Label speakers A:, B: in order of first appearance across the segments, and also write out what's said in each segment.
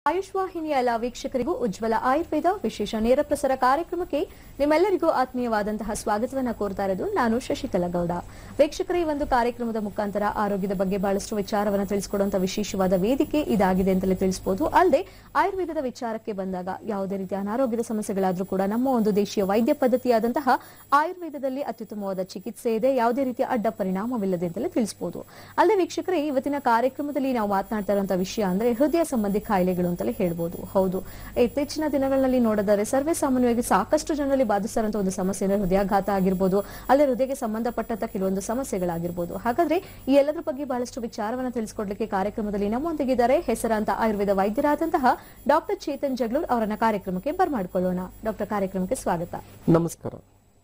A: ಆಯುಷ್ ವಾಹಿನಿಯ ಎಲ್ಲ ವೀಕ್ಷಕರಿಗೂ ಉಜ್ವಲ ಆಯುರ್ವೇದ ವಿಶೇಷ ನೇರ ಪ್ರಸಾರ ಕಾರ್ಯಕ್ರಮಕ್ಕೆ ನಿಮ್ಮೆಲ್ಲರಿಗೂ ಆತ್ಮೀಯವಾದಂತಹ ಸ್ವಾಗತವನ್ನ ಕೋರ್ತಾ ಇರೋದು ನಾನು ಶಶಿಕಲಾ ಗೌಡ ವೀಕ್ಷಕರ ಈ ಒಂದು ಕಾರ್ಯಕ್ರಮದ ಮುಖಾಂತರ ಆರೋಗ್ಯದ ಬಗ್ಗೆ ಬಹಳಷ್ಟು ವಿಚಾರವನ್ನ ತಿಳಿಸಿಕೊಡುವಂತಹ ವಿಶೇಷವಾದ ವೇದಿಕೆ ಇದಾಗಿದೆ ಅಂತಲೇ ತಿಳಿಸಬಹುದು ಅಲ್ಲದೆ ಆಯುರ್ವೇದದ ವಿಚಾರಕ್ಕೆ ಬಂದಾಗ ಯಾವುದೇ ರೀತಿಯ ಅನಾರೋಗ್ಯದ ಸಮಸ್ಯೆಗಳಾದ್ರೂ ಕೂಡ ನಮ್ಮ ಒಂದು ದೇಶೀಯ ವೈದ್ಯ ಪದ್ಧತಿಯಾದಂತಹ ಆಯುರ್ವೇದದಲ್ಲಿ ಅತ್ಯುತ್ತಮವಾದ ಚಿಕಿತ್ಸೆ ಇದೆ ಯಾವುದೇ ರೀತಿಯ ಅಡ್ಡ ಪರಿಣಾಮವಿಲ್ಲದೆ ಅಂತಲೇ ತಿಳಿಸಬಹುದು ಅಲ್ಲದೆ ವೀಕ್ಷಕರೇ ಇವತ್ತಿನ ಕಾರ್ಯಕ್ರಮದಲ್ಲಿ ನಾವು ಮಾತನಾಡ್ತಾ ಇರುವಂತಹ ವಿಷಯ ಅಂದ್ರೆ ಹೃದಯ ಸಂಬಂಧಿ ಕಾಯಿಲೆಗಳು ಅಂತಲೇ ಹೇಳ್ಬೋದು ಹೌದು ಇತ್ತೀಚಿನ ದಿನಗಳಲ್ಲಿ ನೋಡಿದರೆ ಸರ್ವೇ ಸಾಮಾನ್ಯವಾಗಿ ಸಾಕಷ್ಟು ಜನರಲ್ಲಿ ಬಾಧಿಸಿರುವಂತಹ ಒಂದು ಸಮಸ್ಯೆ ಅಂದ್ರೆ ಹೃದಯಾಘಾತ ಆಗಿರ್ಬೋದು ಅಲ್ಲದೆ ಹೃದಯಕ್ಕೆ ಸಂಬಂಧಪಟ್ಟಂತ ಕೆಲವೊಂದು ಸಮಸ್ಯೆಗಳಾಗಿರ್ಬೋದು ಹಾಗಾದ್ರೆ ಈ ಎಲ್ಲದರ ಬಗ್ಗೆ ಬಹಳಷ್ಟು ವಿಚಾರವನ್ನ ತಿಳಿಸ್ಕೊಡ್ಲಿಕ್ಕೆ ಕಾರ್ಯಕ್ರಮದಲ್ಲಿ ನಮ್ಮೊಂದಿಗಿದ್ದಾರೆ ಹೆಸರಾಂತ ಆಯುರ್ವೇದ ವೈದ್ಯರಾದಂತಹ ಡಾಕ್ಟರ್ ಚೇತನ್ ಜಗಳೂರ್ ಅವರನ್ನ ಕಾರ್ಯಕ್ರಮಕ್ಕೆ ಬರ್ಮಾಡ್ಕೊಳ್ಳೋಣ ಡಾಕ್ಟರ್ ಕಾರ್ಯಕ್ರಮಕ್ಕೆ ಸ್ವಾಗತ
B: ನಮಸ್ಕಾರ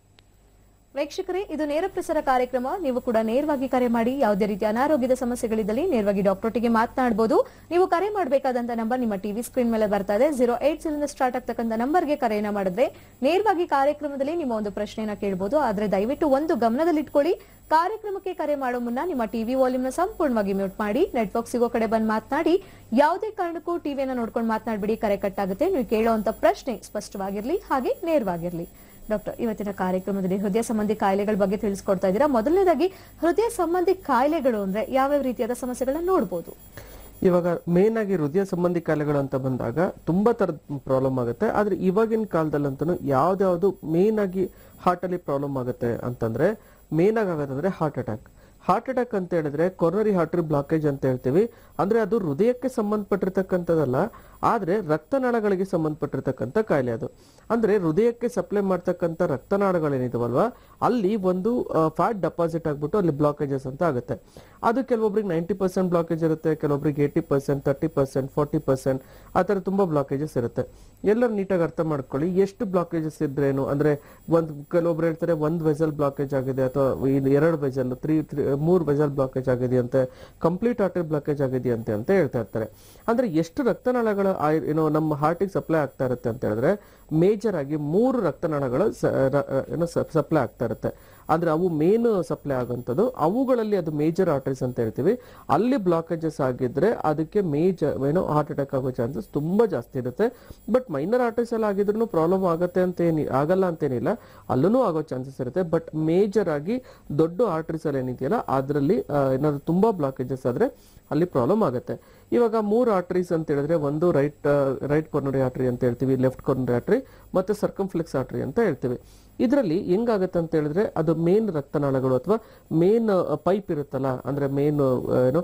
A: ವೀಕ್ಷಕರೇ ಇದು ನೇರ ಪ್ರಸಾರ ಕಾರ್ಯಕ್ರಮ ನೀವು ಕೂಡ ನೇರವಾಗಿ ಕರೆ ಮಾಡಿ ಯಾವುದೇ ರೀತಿಯ ಅನಾರೋಗ್ಯದ ಸಮಸ್ಯೆಗಳಿದ್ದಲ್ಲಿ ನೇರವಾಗಿ ಡಾಕ್ಟರೊಟ್ಟಿಗೆ ಮಾತನಾಡಬಹುದು ನೀವು ಕರೆ ಮಾಡಬೇಕಾದಂತ ನಂಬರ್ ನಿಮ್ಮ ಟಿವಿ ಸ್ಕ್ರೀನ್ ಮೇಲೆ ಬರ್ತಾ ಇದೆ ಜೀರೋ ಏಟ್ ಇಂದ ಸ್ಟಾರ್ಟ್ ಆಗ್ತಕ್ಕಂಥ ನಂಬರ್ಗೆ ಕರೆಯನ್ನ ಮಾಡಿದ್ರೆ ನೇರವಾಗಿ ಕಾರ್ಯಕ್ರಮದಲ್ಲಿ ನಿಮ್ಮ ಒಂದು ಪ್ರಶ್ನೆಯನ್ನ ಕೇಳಬಹುದು ಆದ್ರೆ ದಯವಿಟ್ಟು ಒಂದು ಗಮನದಲ್ಲಿಟ್ಕೊಳ್ಳಿ ಕಾರ್ಯಕ್ರಮಕ್ಕೆ ಕರೆ ಮಾಡೋ ಮುನ್ನ ನಿಮ್ಮ ಟಿವಿ ವಾಲ್ಯೂಮ್ನ ಸಂಪೂರ್ಣವಾಗಿ ಮ್ಯೂಟ್ ಮಾಡಿ ನೆಟ್ವರ್ಕ್ ಸಿಗೋ ಕಡೆ ಬಂದು ಮಾತನಾಡಿ ಯಾವುದೇ ಕಾರಣಕ್ಕೂ ಟಿವಿಯನ್ನ ನೋಡ್ಕೊಂಡು ಮಾತನಾಡ್ಬಿಡಿ ಕರೆ ಕಟ್ಟಾಗುತ್ತೆ ನೀವು ಕೇಳುವಂತ ಪ್ರಶ್ನೆ ಸ್ಪಷ್ಟವಾಗಿರ್ಲಿ ಹಾಗೆ ನೇರವಾಗಿರ್ಲಿ ಡಾಕ್ಟರ್ ಇವತ್ತಿನ ಕಾರ್ಯಕ್ರಮದಲ್ಲಿ ಹೃದಯ ಸಂಬಂಧಿ ಕಾಯಿಲೆಗಳ ಬಗ್ಗೆ ತಿಳಿಸ್ಕೊಡ್ತಾ ಇದ್ದೀರಾ ಮೊದಲನೇದಾಗಿ ಹೃದಯ ಸಂಬಂಧಿ ಕಾಯಿಲೆಗಳು ಅಂದ್ರೆ ಯಾವ್ಯಾವ ರೀತಿಯಾದ ಸಮಸ್ಯೆಗಳನ್ನ ನೋಡ್ಬೋದು
B: ಇವಾಗ ಮೇನ್ ಆಗಿ ಹೃದಯ ಸಂಬಂಧಿ ಕಾಯಿಲೆಗಳು ಅಂತ ಬಂದಾಗ ತುಂಬಾ ತರದ ಪ್ರಾಬ್ಲಮ್ ಆಗುತ್ತೆ ಆದ್ರೆ ಇವಾಗಿನ ಕಾಲದಲ್ಲಂತೂ ಯಾವ್ದ್ಯಾವ್ದು ಮೇನ್ ಆಗಿ ಹಾರ್ಟ್ ಅಲ್ಲಿ ಪ್ರಾಬ್ಲಮ್ ಆಗುತ್ತೆ ಅಂತಂದ್ರೆ ಮೇನ್ ಆಗಿ ಆಗೋದಂದ್ರೆ ಹಾರ್ಟ್ ಅಟ್ಯಾಕ್ ಹಾರ್ಟ್ ಅಟ್ಯಾಕ್ ಅಂತ ಹೇಳಿದ್ರೆ ಕೊರನರಿ ಹಾರ್ಟ್ರಿ ಬ್ಲಾಕೇಜ್ ಅಂತ ಹೇಳ್ತೀವಿ ಅಂದ್ರೆ ಅದು ಹೃದಯಕ್ಕೆ ಸಂಬಂಧಪಟ್ಟಿರ್ತಕ್ಕಂಥದ್ದಲ್ಲ ಆದ್ರೆ ರಕ್ತನಾಳಗಳಿಗೆ ಸಂಬಂಧಪಟ್ಟಿರ್ತಕ್ಕಂಥ ಕಾಯಿಲೆ ಅದು ಅಂದ್ರೆ ಹೃದಯಕ್ಕೆ ಸಪ್ಲೈ ಮಾಡ್ತಕ್ಕಂಥ ರಕ್ತನಾಳಗಳೇನಿದಾವಲ್ವಾ ಅಲ್ಲಿ ಒಂದು ಫ್ಯಾಟ್ ಡೆಪಾಸಿಟ್ ಆಗ್ಬಿಟ್ಟು ಅಲ್ಲಿ ಬ್ಲಾಕೇಜಸ್ ಅಂತ ಆಗುತ್ತೆ ಅದು ಕೆಲವೊಬ್ರಿಗೆ ನೈಂಟಿ ಪರ್ಸೆಂಟ್ ಬ್ಲಾಕೇಜ್ ಇರುತ್ತೆ ಕೆಲವೊಬ್ರಿಗೆ eighty percent thirty percent forty percent ಆ ಥರ ತುಂಬಾ ಬ್ಲಾಕೇಜಸ್ ಇರುತ್ತೆ ಎಲ್ಲರೂ ನೀಟಾಗಿ ಅರ್ಥ ಮಾಡ್ಕೊಳ್ಳಿ ಎಷ್ಟು ಬ್ಲಾಕೇಜಸ್ ಇದ್ರೇನು ಅಂದ್ರೆ ಒಂದ್ ಕೆಲವೊಬ್ರು ಹೇಳ್ತಾರೆ ಒಂದ್ ವೆಸಲ್ ಬ್ಲಾಕೇಜ್ ಆಗಿದೆ ಅಥವಾ ಎರಡು ವೆಸಲ್ ತ್ರೀ ತ್ರೀ ಮೂರ್ ವೆಸಲ್ ಬ್ಲಾಕೇಜ್ ಆಗಿದೆ ಅಂತೆ ಕಂಪ್ಲೀಟ್ ಆರ್ಟರಿ ಬ್ಲಾಕೇಜ್ ಆಗಿದೆ ಅಂತೆ ಅಂತ ಹೇಳ್ತಾ ಇರ್ತಾರೆ ಅಂದ್ರೆ ಎಷ್ಟು ರಕ್ತನಾಳಗಳ ಆಯ್- ಏನೋ ನಮ್ಮ ಹಾರ್ಟಿಗೆ ಸಪ್ಲೈ ಆಗ್ತಾ ಇರುತ್ತೆ ಅಂತ ಹೇಳಿದ್ರೆ ಮೇಜರ್ ಆಗಿ ಮೂರು ರಕ್ತನಾಳಗಳು ಸ- ರ- ಏನೋ ಸಪ್ಲೈ ಆಗ್ತಾ ಇರುತ್ತೆ ಆದ್ರೆ ಅವು ಮೇನ್ ಸಪ್ಲೈ ಆಗುವಂಥದ್ದು ಅವುಗಳಲ್ಲಿ ಅದು ಮೇಜರ್ ಆರ್ಟರೀಸ್ ಅಂತ ಹೇಳ್ತೀವಿ ಅಲ್ಲಿ ಬ್ಲಾಕೇಜಸ್ ಆಗಿದ್ರೆ ಅದಕ್ಕೆ ಮೇಜರ್ ಏನೋ ಹಾರ್ಟ್ ಅಟ್ಯಾಕ್ ಆಗೋ ಚಾನ್ಸಸ್ ತುಂಬಾ ಜಾಸ್ತಿ ಇರುತ್ತೆ ಬಟ್ ಮೈನರ್ ಆರ್ಟರೀಸ್ ಎಲ್ಲ ಆಗಿದ್ರು ಪ್ರಾಬ್ಲಮ್ ಆಗುತ್ತೆ ಅಂತ ಏನಿ ಆಗಲ್ಲ ಅಂತೇನಿಲ್ಲ ಅಲ್ಲೂ ಆಗೋ ಚಾನ್ಸಸ್ ಇರುತ್ತೆ ಬಟ್ ಮೇಜರ್ ಆಗಿ ದೊಡ್ಡ ಆರ್ಟರೀಸ್ ಅಲ್ಲಿ ಏನಿದೆಯಲ್ಲ ಅದರಲ್ಲಿ ಏನಾದ್ರು ತುಂಬಾ ಬ್ಲಾಕೇಜಸ್ ಆದ್ರೆ ಅಲ್ಲಿ ಪ್ರಾಬ್ಲಮ್ ಆಗುತ್ತೆ ಇವಾಗ ಮೂರು ಆರ್ಟರೀಸ್ ಅಂತ ಹೇಳಿದ್ರೆ ಒಂದು ರೈಟ್ ರೈಟ್ ಕಾರ್ನರಿ ಆರ್ಟರಿ ಅಂತ ಹೇಳ್ತೀವಿ ಲೆಫ್ಟ್ ಕಾರ್ನರಿ ಆರ್ಟರಿ ಮತ್ತೆ ಸರ್ಕಂಫ್ಲೆಕ್ಸ್ ಆರ್ಟರಿ ಅಂತ ಹೇಳ್ತೀವಿ ಇದರಲ್ಲಿ ಹೆಂಗಾಗತ್ತೆ ಅಂತ ಹೇಳಿದ್ರೆ ಅದು ಮೇನ್ ರಕ್ತನಾಳಗಳು ಅಥವಾ ಮೇನ್ ಪೈಪ್ ಇರುತ್ತಲ್ಲ ಅಂದ್ರೆ ಮೇನ್ ಏನು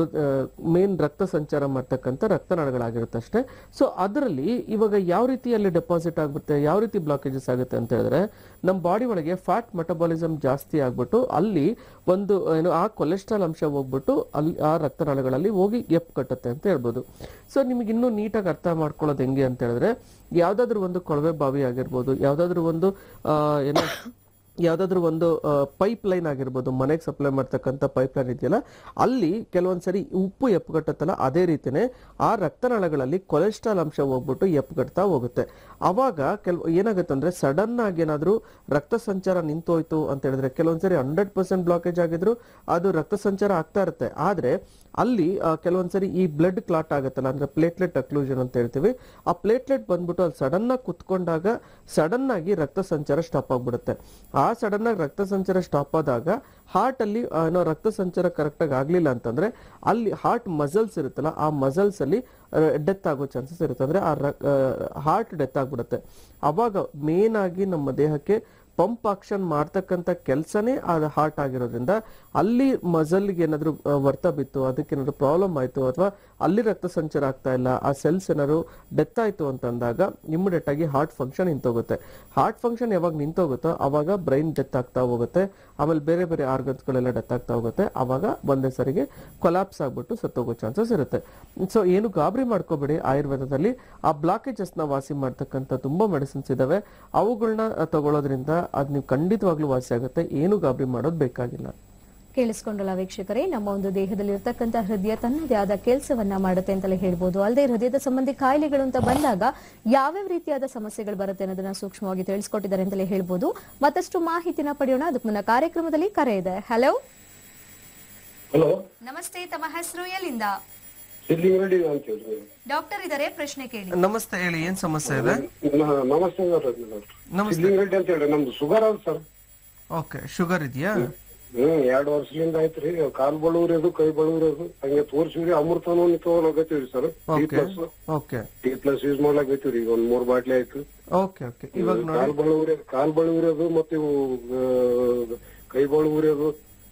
B: ಮೇನ್ ರಕ್ತ ಸಂಚಾರ ಮಾಡ್ತಕ್ಕಂಥ ರಕ್ತನಾಳಗಳಾಗಿರುತ್ತೆ ಅಷ್ಟೇ ಸೊ ಅದರಲ್ಲಿ ಇವಾಗ ಯಾವ ರೀತಿಯಲ್ಲಿ ಡೆಪಾಸಿಟ್ ಆಗುತ್ತೆ ಯಾವ ರೀತಿ ಬ್ಲಾಕೇಜಸ್ ಆಗುತ್ತೆ ಅಂತ ಹೇಳಿದ್ರೆ ನಮ್ಮ ಬಾಡಿ ಒಳಗೆ ಫ್ಯಾಟ್ ಮೆಟಬಾಲಿಸಮ್ ಜಾಸ್ತಿ ಆಗ್ಬಿಟ್ಟು ಅಲ್ಲಿ ಒಂದು ಏನು ಆ ಕೊಲೆಸ್ಟ್ರಾಲ್ ಅಂಶ ಹೋಗ್ಬಿಟ್ಟು ಅಲ್ಲಿ ಆ ರಕ್ತನಾಳಗಳಲ್ಲಿ ಹೋಗಿ ಎಪ್ ಕಟ್ಟುತ್ತೆ ಅಂತ ಹೇಳ್ಬೋದು ಸೊ ನಿಮಗೆ ಇನ್ನೂ ನೀಟಾಗಿ ಅರ್ಥ ಮಾಡ್ಕೊಳ್ಳೋದು ಹೆಂಗೆ ಅಂತ ಹೇಳಿದ್ರೆ ಯಾವ್ದಾದ್ರು ಒಂದು ಕೊಳವೆ ಬಾವಿ ಆಗಿರ್ಬೋದು ಯಾವ್ದಾದ್ರು ಒಂದು ಆ, ಏನೋ ಯಾವ್ದಾದ್ರು ಒಂದು ಪೈಪ್ ಲೈನ್ ಆಗಿರ್ಬೋದು ಮನೆಗೆ ಸಪ್ಲೈ ಮಾಡ್ತಕ್ಕಂಥ ಪೈಪ್ ಲೈನ್ ಇದೆಯಲ್ಲ ಅಲ್ಲಿ ಕೆಲವೊಂದ್ಸರಿ ಉಪ್ಪು ಎಪ್ಪುಗಟ್ಟತ್ತಲ್ಲ ಅದೇ ರೀತಿನೇ ಆ ರಕ್ತನಾಳಗಳಲ್ಲಿ ಕೊಲೆಸ್ಟ್ರಾಲ್ ಅಂಶ ಹೋಗ್ಬಿಟ್ಟು ಎಪ್ಪುಗಟ್ತಾ ಹೋಗುತ್ತೆ ಅವಾಗ ಕೆಲ್ ಏನಾಗುತ್ತೆ ಅಂದ್ರೆ ಸಡನ್ ಆಗಿ ಏನಾದ್ರು ರಕ್ತ ಸಂಚಾರ ನಿಂತೋಯ್ತು ಅಂತ ಹೇಳಿದ್ರೆ ಕೆಲವೊಂದ್ಸರಿ ಹಂಡ್ರೆಡ್ ಪರ್ಸೆಂಟ್ ಬ್ಲಾಕೇಜ್ ಆಗಿದ್ರು ಅದು ರಕ್ತ ಸಂಚಾರ ಆಗ್ತಾ ಇರುತ್ತೆ ಆದ್ರೆ ಅಲ್ಲಿ ಆ, ಕೆಲವೊಂದ್ಸರಿ ಈ ಬ್ಲಡ್ ಕ್ಲಾಟ್ ಆಗುತ್ತಲ್ಲ ಅಂದ್ರೆ ಪ್ಲೇಟ್ಲೆಟ್ ಅಕ್ಲೂಷನ್ ಅಂತ ಹೇಳ್ತೀವಿ ಆ ಪ್ಲೇಟ್ಲೆಟ್ ಬಂದ್ಬಿಟ್ಟು ಅಲ್ಲಿ ಸಡನ್ ಆಗಿ ಕುತ್ಕೊಂಡಾಗ ಸಡನ್ ಆಗಿ ರಕ್ತ ಸಂಚಾರ ಸ್ಟಾಪ್ ಆಗ್ಬಿಡುತ್ತೆ ಆ ಸಡನ್ ಆಗಿ ರಕ್ತ ಸಂಚಾರ ಸ್ಟಾಪ್ ಆದಾಗ ಹಾರ್ಟ್ ಅಲ್ಲಿ ಆ, ಏನೋ ರಕ್ತ ಸಂಚಾರ ಕರೆಕ್ಟ್ ಆಗಿ ಆಗ್ಲಿಲ್ಲ ಅಂತಂದ್ರೆ ಅಲ್ಲಿ ಹಾರ್ಟ್ ಮಸಲ್ಸ್ ಇರುತ್ತಲ್ಲ ಆ ಮಸಲ್ಸ್ ಅಲ್ಲಿ ಡೆತ್ ಆಗೋ ಚಾನ್ಸಸ್ ಇರುತ್ತೆ ಅಂದ್ರೆ ಆ ಹಾರ್ಟ್ ಡೆತ್ ಆಗ್ಬಿಡುತ್ತೆ ಅವಾಗ ಮೇನ್ ಆಗಿ ನಮ್ಮ ದೇಹಕ್ಕೆ ಪಂಪ್ ಆಕ್ಷನ್ ಮಾಡ್ತಕ್ಕಂಥ ಕೆಲಸನೇ ಅದು ಹಾರ್ಟ್ ಆಗಿರೋದ್ರಿಂದ ಅಲ್ಲಿ ಮಸಲ್ಗೆ ಏನಾದ್ರು ಆ, ವರ್ತ ಬಿತ್ತು ಅದಕ್ಕೆ ಏನಾದ್ರು ಪ್ರಾಬ್ಲಮ್ ಆಯ್ತು ಅಥವಾ ಅಲ್ಲಿ ರಕ್ತ ಸಂಚಾರ ಆಗ್ತಾ ಇಲ್ಲ ಆ ಸೆಲ್ಸ್ ಏನಾದ್ರು ಡೆತ್ ಆಯ್ತು ಅಂತಂದಾಗ ಇಮಿಡಿಯೇಟ್ ಆಗಿ ಹಾರ್ಟ್ ಫಂಕ್ಷನ್ ನಿಂತೋಗುತ್ತೆ ಹಾರ್ಟ್ ಫಂಕ್ಷನ್ ಯಾವಾಗ ನಿಂತೋಗುತ್ತೋ ಅವಾಗ ಬ್ರೈನ್ ಡೆತ್ ಆಗ್ತಾ ಹೋಗುತ್ತೆ ಆಮೇಲೆ ಬೇರೆ ಬೇರೆ ಆರ್ಗನ್ಸ್ಗಳೆಲ್ಲ ಡೆತ್ ಆಗ್ತಾ ಹೋಗುತ್ತೆ ಅವಾಗ ಒಂದೇ ಸರಿಗೆ ಕೊಲಾಪ್ಸ್ ಆಗ್ಬಿಟ್ಟು ಸತ್ತೋಗೋ ಚಾನ್ಸಸ್ ಇರುತ್ತೆ ಸೊ ಏನು ಗಾಬರಿ ಮಾಡ್ಕೋಬೇಡಿ ಆಯುರ್ವೇದದಲ್ಲಿ ಆ ಬ್ಲಾಕೇಜಸ್ ನ ವಾಸಿ ಮಾಡ್ತಕ್ಕಂಥ ತುಂಬಾ ಮೆಡಿಸಿನ್ಸ್ ಇದಾವೆ ಅವುಗಳನ್ನ ತಗೊಳ್ಳೋದ್ರಿಂದ ಅದ್ ನೀವು ಖಂಡಿತವಾಗ್ಲೂ ವಾಸಿ ಆಗುತ್ತೆ ಏನು ಗಾಬರಿ ಮಾಡೋದು ಬೇಕಾಗಿಲ್ಲ
A: ಕೇಳಿಸ್ಕೊಂಡಲ್ಲ ವೀಕ್ಷಕರೇ ನಮ್ಮ ಒಂದು ದೇಹದಲ್ಲಿ ಇರ್ತಕ್ಕಂಥ ಹೃದಯ ತನ್ನದೇ ಆದ ಕೆಲಸವನ್ನ ಮಾಡುತ್ತೆ ಅಂತಲೇ ಹೇಳ್ಬೋದು ಅಲ್ಲದೆ ಹೃದಯದ ಸಂಬಂಧಿ ಕಾಯಿಲೆಗಳು ಅಂತ ಬಂದಾಗ ಯಾವ್ಯಾವ ರೀತಿಯಾದ ಸಮಸ್ಯೆಗಳು ಬರುತ್ತೆ ಅನ್ನೋದನ್ನ ಸೂಕ್ಷ್ಮವಾಗಿ ತಿಳಿಸ್ಕೊಟ್ಟಿದ್ದಾರೆ ಅಂತಲೇ ಹೇಳ್ಬೋದು ಮತ್ತಷ್ಟು ಮಾಹಿತಿನ ಪಡೆಯೋಣ ಅದಕ್ಕೆ ಮುನ್ನ ಕಾರ್ಯಕ್ರಮದಲ್ಲಿ ಕರೆ ಇದೆ ಹಲೋ
C: ಹಲೋ
A: ನಮಸ್ತೆ ತಮ್ಮ ಹೆಸರು ಎಲ್ಲಿಂದ
C: ಸಿದ್ಲಿಂಗ್ ರೆಡ್ಡಿ ಅಂತ ಹೇಳಿ
A: ಡಾಕ್ಟರ್ ಇದಾರೆ ಪ್ರಶ್ನೆ ಕೇಳಿ
B: ನಮಸ್ತೆ ಹೇಳಿ ಏನ್ ಸಮಸ್ಯೆ ಇದೆ
C: ನ- ನಮಸ್ತೆ ಸರ್
B: ನಮಸ್ತೆ.
C: ಸಿದ್ಲಿಂಗ್ ರೆಡ್ಡಿ ಅಂತ ಹೇಳಿ ನಮ್ದು ಶುಗರ್ ಅದ ಸರ್
B: ಓಕೆ ಶುಗರ್ ಇದೆಯಾ
C: ಹ್ಮ್ ಎರಡ್ ವರ್ಷದಿಂದ ಆಯ್ತ್ರಿ ಕಾಲ್ ಬಳುವ್ರದು ಕೈ ಬಳುವ್ರದು ಹಂಗೆ ತೋರ್ಸಿವ್ರಿ ಅಮೃತನೂ ತಗೊಳಕತ್ತೀವ್ರಿ sir T
B: OK
C: plus
B: OK
C: T plus use ಮಾಡ್ಲಾಕತ್ತೀವ್ರಿ ಈಗ ಒಂದ್ ಮೂರ್ ಬಾಟ್ಲಿ ಆಯ್ತು
B: ಓಕೆ ಓಕೆ ಇವಾಗ ನೋಡಿ
C: ಕಾಲ್ ಬಳುವ್ರಿ ಕಾಲ್ ಬಳುವ್ರದು ಮತ್ತೆ ಇವು ಆ, ಕೈ ಬಳುವ್ರದು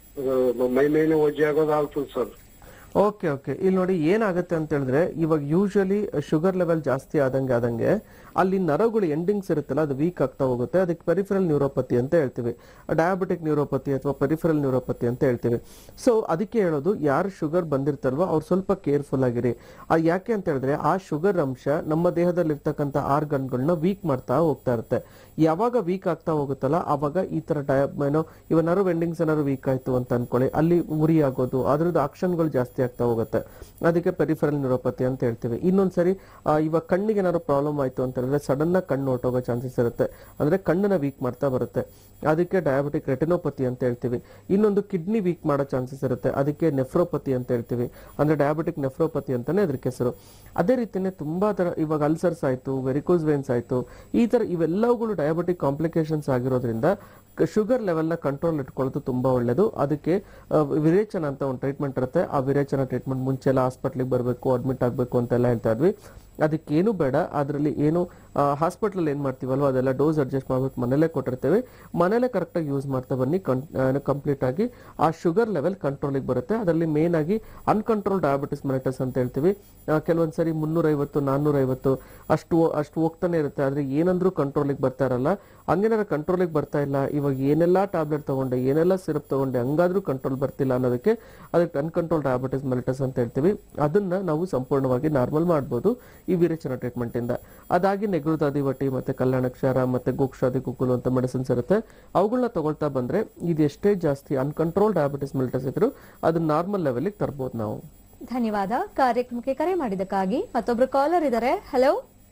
C: ಮೈ ಮೇನೆ ಒಜ್ಜೆ ಆಗೋದು ಆಗ್ತದೆ ಸರ್
B: ಓಕೆ ಓಕೆ ಇಲ್ಲಿ ನೋಡಿ ಏನಾಗುತ್ತೆ ಅಂತ ಹೇಳಿದ್ರೆ ಇವಾಗ ಯೂಶಲಿ ಶುಗರ್ ಲೆವೆಲ್ ಜಾಸ್ತಿ ಆದಂಗೆ ಆದಂಗೆ ಅಲ್ಲಿ ನರಗಳು ಎಂಡಿಂಗ್ಸ್ ಇರುತ್ತಲ್ಲ ಅದು ವೀಕ್ ಆಗ್ತಾ ಹೋಗುತ್ತೆ ಅದಕ್ಕೆ ಪೆರಿಫರಲ್ ನ್ಯೂರೋಪತಿ ಅಂತ ಹೇಳ್ತೀವಿ ಡಯಾಬಿಟಿಕ್ ನ್ಯೂರೋಪತಿ ಅಥವಾ ಪೆರಿಫರಲ್ ನ್ಯೂರೋಪತಿ ಅಂತ ಹೇಳ್ತೀವಿ ಸೊ ಅದಕ್ಕೆ ಹೇಳೋದು ಯಾರು ಶುಗರ್ ಬಂದಿರ್ತಾರಲ್ವೋ ಅವ್ರು ಸ್ವಲ್ಪ ಕೇರ್ಫುಲ್ ಆಗಿರಿ ಆ ಯಾಕೆ ಅಂತ ಹೇಳಿದ್ರೆ ಆ ಶುಗರ್ ಅಂಶ ನಮ್ಮ ದೇಹದಲ್ಲಿ ಇರ್ತಕ್ಕಂಥ ಆರ್ಗನ್ಗಳನ್ನ ವೀಕ್ ಮಾಡ್ತಾ ಹೋಗ್ತಾ ಇರುತ್ತೆ ಯಾವಾಗ ವೀಕ್ ಆಗ್ತಾ ಹೋಗುತ್ತಲ್ಲ ಅವಾಗ ಈ ತರ ಡಯ ಏನೋ ಇವ ನರ್ವ್ ಎಂಡಿಂಗ್ಸ್ ಏನಾದ್ರು ವೀಕ್ ಆಯ್ತು ಅಂತ ಅನ್ಕೊಳ್ಳಿ ಅಲ್ಲಿ ಉರಿ ಆಗೋದು ಅದ್ರದ್ದು ಆಕ್ಷನ್ಗಳು ಜಾಸ್ತಿ ಆಗ್ತಾ ಹೋಗುತ್ತೆ ಅದಕ್ಕೆ ಪೆರಿಫರಲ್ ನ್ಯೂರೋಪತಿ ಅಂತ ಹೇಳ್ತೀವಿ ಇನ್ನೊಂದ್ಸರಿ ಆ, ಇವಾಗ ಕಣ್ಣಿಗೆ ಏನಾದ್ರು ಪ್ರಾಬ್ಲಮ್ ಆಯ್ತು ಅಂತ ಹೇಳಿದ್ರೆ ಸಡನ್ ಆಗಿ ಕಣ್ಣು ಹೊಟ್ಟೋಗೋ ಚಾನ್ಸಸ್ ಇರುತ್ತೆ ಅಂದ್ರೆ ಕಣ್ಣನ್ನ ವೀಕ್ ಮಾಡ್ತಾ ಬರುತ್ತೆ ಅದಕ್ಕೆ ಡಯಾಬಿಟಿಕ್ ರೆಟಿನೋಪತಿ ಅಂತ ಹೇಳ್ತೀವಿ ಇನ್ನೊಂದು ಕಿಡ್ನಿ ವೀಕ್ ಮಾಡೋ ಚಾನ್ಸಸ್ ಇರುತ್ತೆ ಅದಕ್ಕೆ ನೆಫ್ರೋಪತಿ ಅಂತ ಹೇಳ್ತೀವಿ ಅಂದ್ರೆ ಡಯಾಬಿಟಿಕ್ ನೆಫ್ರೋಪತಿ ಅಂತಾನೆ ಅದಕ್ಕೆ ಹೆಸರು ಅದೇ ರೀತಿನೇ ತುಂಬಾ ತರ ಇವಾಗ ಅಲ್ಸರ್ಸ್ ಆಯ್ತು ವೆರಿಕೋಸ್ ವೇನ್ಸ್ ಆಯ್ತು ಈ ತರ ಇವೆಲ್ಲವುಗಳು ಡಯಾಬಿಟಿಕ್ ಕಾಂಪ್ಲಿಕೇಶನ್ಸ್ ಆಗಿರೋದ್ರಿಂದ ಶುಗರ್ ಲೆವೆಲ್ನ ಕಂಟ್ರೋಲ್ ಇಟ್ಕೊಳ್ಳೋದು ತುಂಬಾ ಒಳ್ಳೇದು ಅದಕ್ಕೆ ಆ, ವಿರೇಚನ ಅಂತ ಒಂದು ಟ್ರೀಟ್ಮೆಂಟ್ ಇರುತ್ತೆ ಆ ವಿರೇಚನ ಟ್ರೀಟ್ಮೆಂಟ್ ಮುಂಚೆ ಎಲ್ಲ ಹಾಸ್ಪಿಟ್ಲಿಗೆ ಬರಬೇಕು ಅಡ್ಮಿಟ್ ಆಗಬೇಕು ಅಂತೆಲ್ಲ ಹೇಳ್ತಾ ಇದ್ವಿ ಅದಕ್ಕೇನು ಬೇಡ ಅದರಲ್ಲಿ ಏನು ಹಾಸ್ಪಿಟಲ್ ಏನ್ ಮಾಡ್ತೀವಲ್ವ ಅದೆಲ್ಲ ಡೋಸ್ ಅಡ್ಜಸ್ಟ್ ಮಾಡ್ಬಿಟ್ಟು ಮನೇಲೆ ಕೊಟ್ಟಿರ್ತೇವೆ ಮನೇಲೆ ಕರೆಕ್ಟಾಗಿ ಯೂಸ್ ಮಾಡ್ತಾ ಬನ್ನಿ ಕಂಪ್ಲೀಟ್ ಆಗಿ ಆ ಶುಗರ್ ಲೆವೆಲ್ ಕಂಟ್ರೋಲಿಗೆ ಬರುತ್ತೆ ಅದರಲ್ಲಿ ಮೇನ್ ಆಗಿ ಅನ್ಕಂಟ್ರೋಲ್ ಡಯಾಬಿಟಿಸ್ ಮೆಲಿಟಸ್ ಅಂತ ಹೇಳ್ತೀವಿ ಆ, ಕೆಲವೊಂದ್ಸರಿ ಮುನ್ನೂರೈವತ್ತು ನಾನ್ನೂರೈವತ್ತು ಅಷ್ಟು ಅಷ್ಟು ಹೋಗ್ತಾನೆ ಇರುತ್ತೆ ಆದ್ರೆ ಏನಂದ್ರೂ ಕಂಟ್ರೋಲಿಗೆ ಬರ್ತಾ ಇರಲ್ಲ ಹಂಗೇನಾರ ಕಂಟ್ರೋಲಿಗೆ ಬರ್ತಾ ಇಲ್ಲ ಇವಾಗ ಏನೆಲ್ಲ ಟ್ಯಾಬ್ಲೆಟ್ ತಗೊಂಡೆ ಏನೆಲ್ಲ ಸಿರಪ್ ತಗೊಂಡೆ ಹಂಗಾದ್ರೂ ಕಂಟ್ರೋಲ್ ಬರ್ತಿಲ್ಲ ಅನ್ನೋದಕ್ಕೆ ಅದಕ್ಕೆ ಅನ್ಕಂಟ್ರೋಲ್ ಡಯಾಬಿಟಿಸ್ ಮೆಲಿಟಸ್ ಅಂತ ಹೇಳ್ತೀವಿ ಅದನ್ನ ನಾವು ಸಂಪೂರ್ಣವಾಗಿ ನಾರ್ಮಲ್ ಮಾಡ್ಬೋದು ಈ ವಿರೇಚನ ಟ್ರೀಟ್ಮೆಂಟ್ ಇಂದ ಅದಾಗಿ ನೆಗೃದಾದಿವಟಿ ಮತ್ತೆ ಕಲ್ಯಾಣಕ್ಷಾರ ಮತ್ತೆ ಗೋಕ್ಷಾದಿ ಕುಕ್ಕುಲು ಅಂತ ಮೆಡಿಸಿನ್ಸ್ ಇರುತ್ತೆ ಅವುಗಳನ್ನ ತಗೊಳ್ತಾ ಬಂದ್ರೆ ಇದು ಎಷ್ಟೇ ಜಾಸ್ತಿ ಅನ್ಕಂಟ್ರೋಲ್ ಡಯಾಬಿಟಿಸ್ ಮೆಲಿಟಸ್ ಇದ್ರು ಅದನ್ನ ನಾರ್ಮಲ್ ಲೆವೆಲ್ಗೆ ತರ್ಬೋದು ನಾವು
A: ಧನ್ಯವಾದ ಕಾರ್ಯಕ್ರಮಕ್ಕೆ ಕರೆ ಮಾಡಿದಕ್ಕಾಗಿ ಮತ್ತೊಬ್ರು ಕಾಲರ್ ಇದಾರೆ ಹಲೋ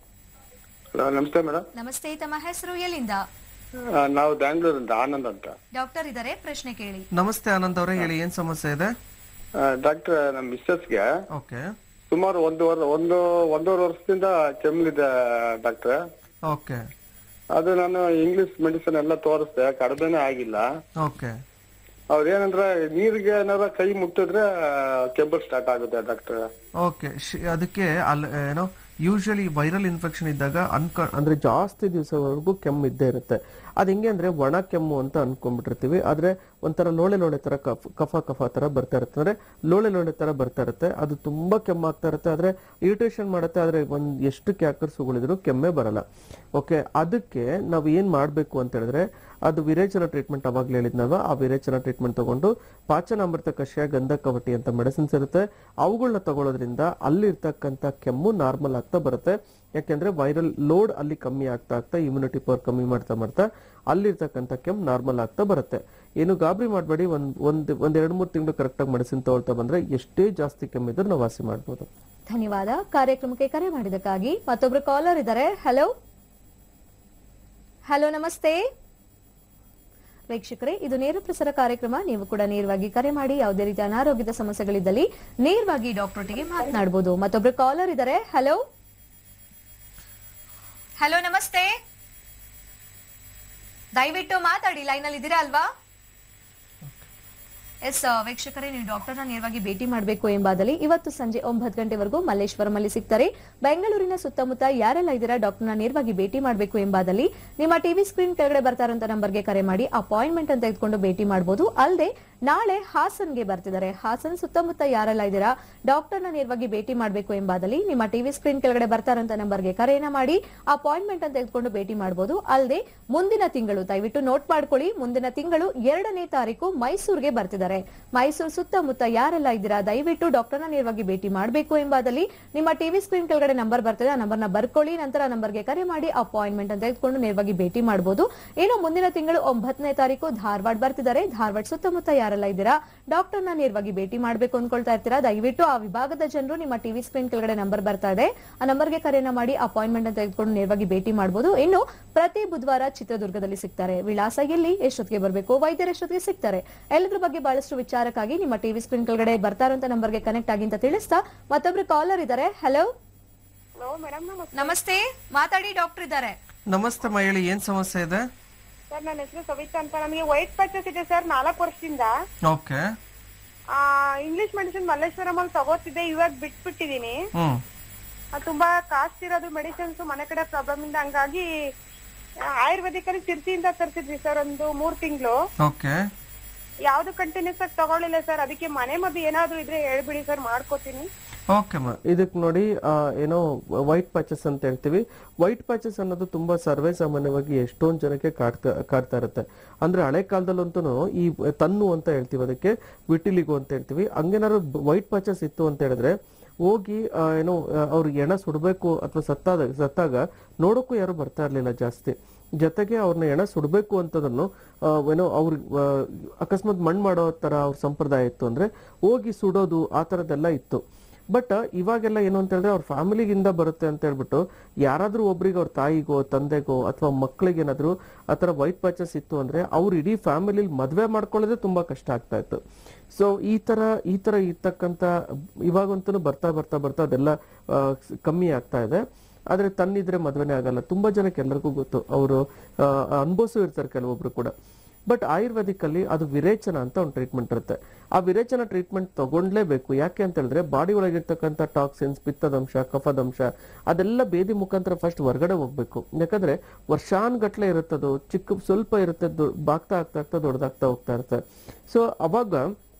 D: ಹಲೋ ನಮಸ್ತೆ ಮೇಡಮ್
A: ನಮಸ್ತೆ ತಮ್ಮ ಹೆಸರು ಎಲ್ಲಿಂದ
D: ನಾವು ಬ್ಯಾಂಗ್ಳೂರಿಂದ ಆನಂದ್ ಅಂತ
A: ಡಾಕ್ಟರ್ ಇದಾರೆ ಪ್ರಶ್ನೆ ಕೇಳಿ
B: ನಮಸ್ತೆ ಆನಂದ್ ಅವರೇ ಹೇಳಿ ಏನ್ ಸಮಸ್ಯೆ ಇದೆ
D: ಡಾಕ್ಟರ್ ನಮ್ಮ ಮಿಸ್ಸಸ್ಗೆ
B: ಓಕೆ
D: ಸುಮಾರು ಒಂದು ವರ್ ಒಂದು ಒಂದೂವರೆ ವರ್ಷದಿಂದ ಕೆಮ್ಮಿದೆ ಡಾಕ್ಟ್ರೆ
B: ಓಕೆ
D: ಅದು ನಾನು ಇಂಗ್ಲಿಷ್ ಮೆಡಿಸಿನ್ ಎಲ್ಲ ತೋರಿಸ್ದೆ ಕಡಿಮೆನೇ ಆಗಿಲ್ಲ
B: ಓಕೆ
D: ಅವ್ರು ಏನಂದ್ರೆ ನೀರಿಗೆ ಏನಾರ ಕೈ ಮುಟ್ಟಿದ್ರೆ ಕೆಮ್ಮು ಸ್ಟಾರ್ಟ್ ಆಗುತ್ತೆ ಡಾಕ್ಟ್ರೆ
B: ಓಕೆ ಅದಕ್ಕೆ ಅಲ್ ಏನೋ ಯೂಶಲಿ ವೈರಲ್ ಇನ್ಫೆಕ್ಷನ್ ಇದ್ದಾಗ ಅನ್ಕ ಅಂದ್ರೆ ಜಾಸ್ತಿ ದಿವಸವರೆಗೂ ಕೆಮ್ಮು ಇದ್ದೇ ಇರುತ್ತೆ ಅದು ಹೆಂಗೆ ಅಂದ್ರೆ ಒಣ ಕೆಮ್ಮು ಅಂತ ಅನ್ಕೊಂಡ್ಬಿಟ್ಟಿರ್ತೀವಿ ಆದ್ರೆ ಒಂಥರ ಲೋಳೆ ಲೋಳೆ ತರ ಕಫ ಕಫ ಕಫ ತರ ಬರ್ತಾ ಇರುತ್ತೆ ಅಂದ್ರೆ ಲೋಳೆ ಲೋಳೆ ತರ ಬರ್ತಾ ಇರುತ್ತೆ ಅದು ತುಂಬಾ ಕೆಮ್ಮು ಆಗ್ತಾ ಇರುತ್ತೆ ಆದ್ರೆ ಇರಿಟೇಷನ್ ಮಾಡುತ್ತೆ ಆದ್ರೆ ಒಂದ್ ಎಷ್ಟು ಕ್ಯಾಕರ್ಸ್ ಉಗುಳಿದ್ರು ಕೆಮ್ಮೆ ಬರಲ್ಲ ಓಕೆ ಅದಕ್ಕೆ ನಾವು ಏನ್ ಮಾಡ್ಬೇಕು ಅಂತ ಹೇಳಿದ್ರೆ ಅದು ವಿರೇಚನ ಟ್ರೀಟ್ಮೆಂಟ್ ಅವಾಗ್ಲೇ ಹೇಳಿದ್ನಲ್ವಾ ಆ ವಿರೇಚನ ಟ್ರೀಟ್ಮೆಂಟ್ ತಗೊಂಡು ಪಾಚನಾಮೃತ ಕಷಾಯ ಗಂಧ ಕವಟಿ ಅಂತ ಮೆಡಿಸಿನ್ಸ್ ಇರುತ್ತೆ ಅವುಗಳನ್ನ ತಗೊಳ್ಳೋದ್ರಿಂದ ಅಲ್ಲಿರ್ತಕ್ಕಂಥ ಕೆಮ್ಮು ನಾರ್ಮಲ್ ಆಗ್ತಾ ಬರುತ್ತೆ ಯಾಕೆಂದ್ರೆ ವೈರಲ್ ಲೋಡ್ ಅಲ್ಲಿ ಕಮ್ಮಿ ಆಗ್ತಾ ಆಗ್ತಾ ಇಮ್ಯುನಿಟಿ ಪವರ್ ಕಮ್ಮಿ ಮಾಡ್ತಾ ಮಾಡ್ತಾ ಅಲ್ಲಿರ್ತಕ್ಕಂಥ ಕೆಮ್ಮು ನಾರ್ಮಲ್ ಆಗ್ತಾ ಬರುತ್ತೆ ಏನು ಗಾಬರಿ ಮಾಡಬೇಡಿ ಒಂದ್ ಒಂದ್ ಒಂದ್ ಎರಡು ಮೂರು ತಿಂಗಳು ಕರೆಕ್ಟಾಗಿ ಮೆಡಿಸಿನ್ ತಗೊಳ್ತಾ ಬಂದ್ರೆ ಎಷ್ಟೇ ಜಾಸ್ತಿ ಕೆಮ್ಮಿದ್ರು ನಾವು ವಾಸಿ ಮಾಡ್ಬೋದು
A: ಧನ್ಯವಾದ ಕಾರ್ಯಕ್ರಮಕ್ಕೆ ಕರೆ ಮಾಡಿದಕ್ಕಾಗಿ ಮತ್ತೊಬ್ರು ಕಾಲರ್ ಇದ್ದಾರೆ ಹಲೋ ಹಲೋ ನಮಸ್ತೆ ವೀಕ್ಷಕರೇ ಇದು ನೇರ ಪ್ರಸಾರ ಕಾರ್ಯಕ್ರಮ ನೀವು ಕೂಡ ನೇರವಾಗಿ ಕರೆ ಮಾಡಿ ಯಾವುದೇ ರೀತಿಯ ಅನಾರೋಗ್ಯದ ಸಮಸ್ಯೆಗಳಿದ್ದಲ್ಲಿ ನೇರವಾಗಿ ಡಾಕ್ಟರ್ ಒಟ್ಟಿಗೆ ಮಾತನಾಡಬಹುದು ಮತ್ತೊಬ್ರು ಕಾಲರ್ ಇದ್ದಾರೆ ಹಲೋ ಹಲೋ ನಮಸ್ತೆ ದಯವಿಟ್ಟು ಮಾತಾಡಿ ಲೈನಲ್ಲಿ ಇದ್ದೀರಾ ಅಲ್ವಾ ಎಸ್ ವೀಕ್ಷಕರೇ ನೀವು ಡಾಕ್ಟರ್ನ ನೇರವಾಗಿ ಭೇಟಿ ಮಾಡಬೇಕು ಎಂಬಾದಲ್ಲಿ ಇವತ್ತು ಸಂಜೆ ಒಂಬತ್ತು ಗಂಟೆವರೆಗೂ ಮಲ್ಲೇಶ್ವರಮಲ್ಲಿ ಸಿಗ್ತಾರೆ ಬೆಂಗಳೂರಿನ ಸುತ್ತಮುತ್ತ ಯಾರೆಲ್ಲ ಇದ್ದೀರಾ ಡಾಕ್ಟರ್ನ ನೇರವಾಗಿ ಭೇಟಿ ಮಾಡಬೇಕು ಎಂಬಾದಲ್ಲಿ ನಿಮ್ಮ ಟಿವಿ ಸ್ಕ್ರೀನ್ ಕೆಳಗಡೆ ಬರ್ತಾ ಇರೋಂಥ ನಂಬರ್ಗೆ ಕರೆ ಮಾಡಿ ಅಪಾಯಿಂಟ್ಮೆಂಟ್ ಅಂತ ತೆಗೆದುಕೊಂಡು ಭೇಟಿ ಮಾಡಬಹುದು ಅಲ್ಲದೆ ನಾಳೆ ಹಾಸನ್ಗೆ ಬರ್ತಿದ್ದಾರೆ ಹಾಸನ್ ಸುತ್ತಮುತ್ತ ಯಾರೆಲ್ಲ ಇದ್ದೀರಾ ಡಾಕ್ಟರ್ನ ನೇರವಾಗಿ ಭೇಟಿ ಮಾಡಬೇಕು ಎಂಬಾದಲ್ಲಿ ನಿಮ್ಮ ಟಿವಿ ಸ್ಕ್ರೀನ್ ಕೆಳಗಡೆ ಬರ್ತಾ ಇರೋಂಥ ನಂಬರ್ಗೆ ಕರೆಯನ್ನ ಮಾಡಿ ಅಪಾಯಿಂಟ್ಮೆಂಟ್ ಅಂತ ತೆಗೆದುಕೊಂಡು ಭೇಟಿ ಮಾಡಬಹುದು ಅಲ್ಲದೆ ಮುಂದಿನ ತಿಂಗಳು ದಯವಿಟ್ಟು ನೋಟ್ ಮಾಡ್ಕೊಳ್ಳಿ ಮುಂದಿನ ತಿಂಗಳು ಎರಡನೇ ತಾರೀಕು ಮೈಸೂರಿಗೆ ಬರ್ತಿದ್ದಾರೆ ಮೈಸೂರು ಸುತ್ತಮುತ್ತ ಯಾರೆಲ್ಲ ಇದ್ದೀರಾ ದಯವಿಟ್ಟು ಡಾಕ್ಟರ್ನ ನೇರವಾಗಿ ಭೇಟಿ ಮಾಡಬೇಕು ಎಂಬಾದಲ್ಲಿ ನಿಮ್ಮ ಟಿವಿ ಸ್ಕ್ರೀನ್ ಕೆಳಗಡೆ ನಂಬರ್ ಬರ್ತದೆ ಆ ನಂಬರ್ನ ಬರ್ಕೊಳ್ಳಿ ನಂತರ ನಂಬರ್ಗೆ ಕರೆ ಮಾಡಿ ಅಪಾಯಿಂಟ್ಮೆಂಟ್ ಅಂತ ತೆಗೆದುಕೊಂಡು ನೇರವಾಗಿ ಭೇಟಿ ಮಾಡಬಹುದು ಇನ್ನು ಮುಂದಿನ ತಿಂಗಳು ಒಂಬತ್ತನೇ ತಾರೀಕು ಧಾರವಾಡ ಬರ್ತಿದ್ದಾರೆ ಧಾರವಾಡ ಸುತ್ತಮುತ್ತ ಯಾರೆಲ್ಲ ಯಾರೆಲ್ಲ ಇದ್ದೀರಾ ಡಾಕ್ಟರ್ನ ನೇರವಾಗಿ ಭೇಟಿ ಮಾಡಬೇಕು ಅನ್ಕೊಳ್ತಾ ಇರ್ತೀರಾ ದಯವಿಟ್ಟು ಆ ವಿಭಾಗದ ಜನರು ನಿಮ್ಮ ಟಿವಿ ಸ್ಕ್ರೀನ್ ಕೆಳಗಡೆ ನಂಬರ್ ಬರ್ತಾ ಇದೆ ಆ ನಂಬರ್ಗೆ ಕರೆಯನ್ನ ಮಾಡಿ ಅಪಾಯಿಂಟ್ಮೆಂಟ್ ಅಂತ ತೆಗೆದುಕೊಂಡು ನೇರವಾಗಿ ಭೇಟಿ ಮಾಡಬಹುದು ಇನ್ನು ಪ್ರತಿ ಬುಧವಾರ ಚಿತ್ರದುರ್ಗದಲ್ಲಿ ಸಿಗ್ತಾರೆ ವಿಳಾಸ ಎಲ್ಲಿ ಎಷ್ಟೊತ್ತಿಗೆ ಬರಬೇಕು ವೈದ್ಯರು ಎಷ್ಟೊತ್ತಿಗೆ ಸಿಗ್ತಾರೆ ಎಲ್ಲದ್ರ ಬಗ್ಗೆ ಬಹಳಷ್ಟು ವಿಚಾರಕ್ಕಾಗಿ ನಿಮ್ಮ ಟಿವಿ ಸ್ಕ್ರೀನ್ ಕೆಳಗಡೆ ಬರ್ತಾ ಇರುವಂತ ನಂಬರ್ಗೆ ಕನೆಕ್ಟ್ ಆಗಿ ಅಂತ ತಿಳಿಸ್ತಾ ಮತ್ತೊಬ್ರು ಕಾಲರ್ ಇದ್ದಾರೆ ಹಲೋ
E: ಹಲೋ ಮೇಡಮ್ ನಮಸ್ತೆ
A: ನಮಸ್ತೆ ಮಾತಾಡಿ ಡಾಕ್ಟರ್ ಇದ್ದಾರೆ
B: ನಮಸ್ತೆ ಅಮ್ಮ ಹೇಳಿ ಏನ್ ಸಮಸ್ಯೆ ಇದೆ
E: ಸರ್ ನನ್ನ ಹೆಸರು ಸವಿತಾ ಅಂತ ನಮಗೆ ವೈಟ್ ಪ್ಯಾಚಸ್ ಇದೆ ಸರ್ ನಾಲ್ಕು ವರ್ಷದಿಂದ
B: ಓಕೆ
E: ಇಂಗ್ಲಿಷ್ ಮೆಡಿಸಿನ್ ಮಲ್ಲೇಶ್ವರಂ ಅಲ್ಲಿ ತಗೋತಿದ್ದೆ ಇವಾಗ ಬಿಟ್ಬಿಟ್ಟಿದೀನಿ
B: ಹ್ಮ್
E: ಅದು ತುಂಬಾ ಕಾಸ್ಟ್ ಇರೋದು ಮೆಡಿಸಿನ್ಸ್ ಮನೆ ಕಡೆ ಪ್ರಾಬ್ಲಮ್ ಇಂದ ಹಂಗಾಗಿ ಆಯುರ್ವೇದಿಕ್ ಅಲ್ಲಿ ತಿರ್ಚಿಯಿಂದ ತರ್ಸಿದ್ವಿ ಸರ್ ಒಂದು ಮೂರ್ ತಿಂಗಳು
B: ಓಕೆ
E: ಯಾವ್ದು ಕಂಟಿನ್ಯೂಸ್ ಆಗಿ ತಗೊಳ್ಳಿಲ್ಲ ಸರ್ ಅದಕ್ಕೆ ಮನೆ ಮದ್ದು ಏನಾದ್ರು ಇದ್ರೆ ಹೇಳ್ಬಿಡಿ ಸರ್ ಮಾಡ್ಕೋತೀನಿ
B: ಓಕೆ ಅಮ್ಮ ಇದಕ್ಕೆ ನೋಡಿ ಆ, ಏನೋ ವೈಟ್ ಪ್ಯಾಚಸ್ ಅಂತ ಹೇಳ್ತೀವಿ ವೈಟ್ ಪ್ಯಾಚಸ್ ಅನ್ನೋದು ತುಂಬಾ ಸರ್ವೇ ಸಾಮಾನ್ಯವಾಗಿ ಎಷ್ಟೊಂದು ಜನಕ್ಕೆ ಕಾಡ್ತಾ ಕಾಡ್ತಾ ಇರುತ್ತೆ ಅಂದ್ರೆ ಹಳೆ ಕಾಲದಲ್ಲಂತೂ ಈ ತನ್ನು ಅಂತ ಹೇಳ್ತೀವಿ ಅದಕ್ಕೆ ವಿಟಿಲಿಗೋ ಅಂತ ಹೇಳ್ತೀವಿ ಹಂಗೇನಾದ್ರು ವೈಟ್ ಪ್ಯಾಚಸ್ ಇತ್ತು ಅಂತ ಹೇಳಿದ್ರೆ ಹೋಗಿ ಆ, ಏನೋ ಆ, ಅವ್ರಿಗೆ ಎಣ ಸುಡಬೇಕು ಅಥವಾ ಸತ್ತಾದ ಸತ್ತಾಗ ನೋಡೋಕ್ಕೂ ಯಾರು ಬರ್ತಾ ಇರ್ಲಿಲ್ಲ ಜಾಸ್ತಿ ಜೊತೆಗೆ ಅವ್ರನ್ನ ಎಣ ಸುಡಬೇಕು ಅಂತದನ್ನು ಆ, ಏನೋ ಅವ್ರ ಆ, ಅಕಸ್ಮಾತ್ ಮಣ್ಣು ಮಾಡೋ ತರ ಅವ್ರ ಸಂಪ್ರದಾಯ ಇತ್ತು ಅಂದ್ರೆ ಹೋಗಿ ಸುಡೋದು ಆ ಥರದ್ದೆಲ್ಲ ಇತ್ತು ಬಟ್ ಇವಾಗೆಲ್ಲ ಏನು ಅಂತ ಹೇಳಿದ್ರೆ ಅವ್ರ ಫ್ಯಾಮಿಲಿಗಿಂದ ಬರುತ್ತೆ ಅಂತ ಹೇಳ್ಬಿಟ್ಟು ಯಾರಾದ್ರೂ ಒಬ್ರಿಗೆ ಅವ್ರ ತಾಯಿಗೋ ತಂದೆಗೋ ಅಥವಾ ಮಕ್ಕಳಿಗೆ ಏನಾದ್ರು ಆ ಥರ ವೈಟ್ ಪ್ಯಾಚಸ್ ಇತ್ತು ಅಂದ್ರೆ ಅವ್ರು ಇಡೀ ಫ್ಯಾಮಿಲಿ ಮದ್ವೆ ಮಾಡ್ಕೊಳ್ಳೋದೇ ತುಂಬಾ ಕಷ್ಟ ಆಗ್ತಾ ಇತ್ತು ಸೊ ಈ ತರ ಈ ತರ ಇರ್ತಕ್ಕಂಥ ಇವಾಗಂತೂ ಬರ್ತಾ ಬರ್ತಾ ಬರ್ತಾ ಅದೆಲ್ಲ ಆ, ಕಮ್ಮಿ ಆಗ್ತಾ ಇದೆ ಆದ್ರೆ ತನ್ನಿದ್ರೆ ಮದ್ವೆನೇ ಆಗಲ್ಲ ತುಂಬಾ ಜನಕ್ಕೆ ಎಲ್ಲರಿಗೂ ಗೊತ್ತು ಅವರು ಅನುಭವಿಸು ಇರ್ತಾರೆ ಕೆಲವೊಬ್ರು ಕೂಡ ಬಟ್ ಆಯುರ್ವೇದಿಕ್ ಅಲ್ಲಿ ಅದು ವಿರೇಚನ ಅಂತ ಒಂದು ಟ್ರೀಟ್ಮೆಂಟ್ ಇರುತ್ತೆ ಆ ವಿರೇಚನ ಟ್ರೀಟ್ಮೆಂಟ್ ತಗೊಂಡ್ಲೇಬೇಕು ಯಾಕೆ ಅಂತ ಹೇಳಿದ್ರೆ ಬಾಡಿ ಒಳಗಿರ್ತಕ್ಕಂಥ ಟಾಕ್ಸಿನ್ಸ್ ಪಿತ್ತದಂಶ ಕಫದಂಶ ಅದೆಲ್ಲ ಬೇದಿ ಮುಖಾಂತರ ಫಸ್ಟ್ ಹೊರಗಡೆ ಹೋಗ್ಬೇಕು ಯಾಕಂದ್ರೆ ವರ್ಷಾನ್ಗಟ್ಲೆ ಇರುತ್ತದು ಚಿಕ್ಕ ಸ್ವಲ್ಪ ಇರುತ್ತೆ ದೊ- ಬಾಗ್ತಾ ಆಗ್ತಾ ಆಗ್ತಾ ದೊಡ್ಡದಾಗ್ತಾ ಹೋಗ್ತಾ ಇರುತ್ತೆ ಸೊ ಅವಾಗ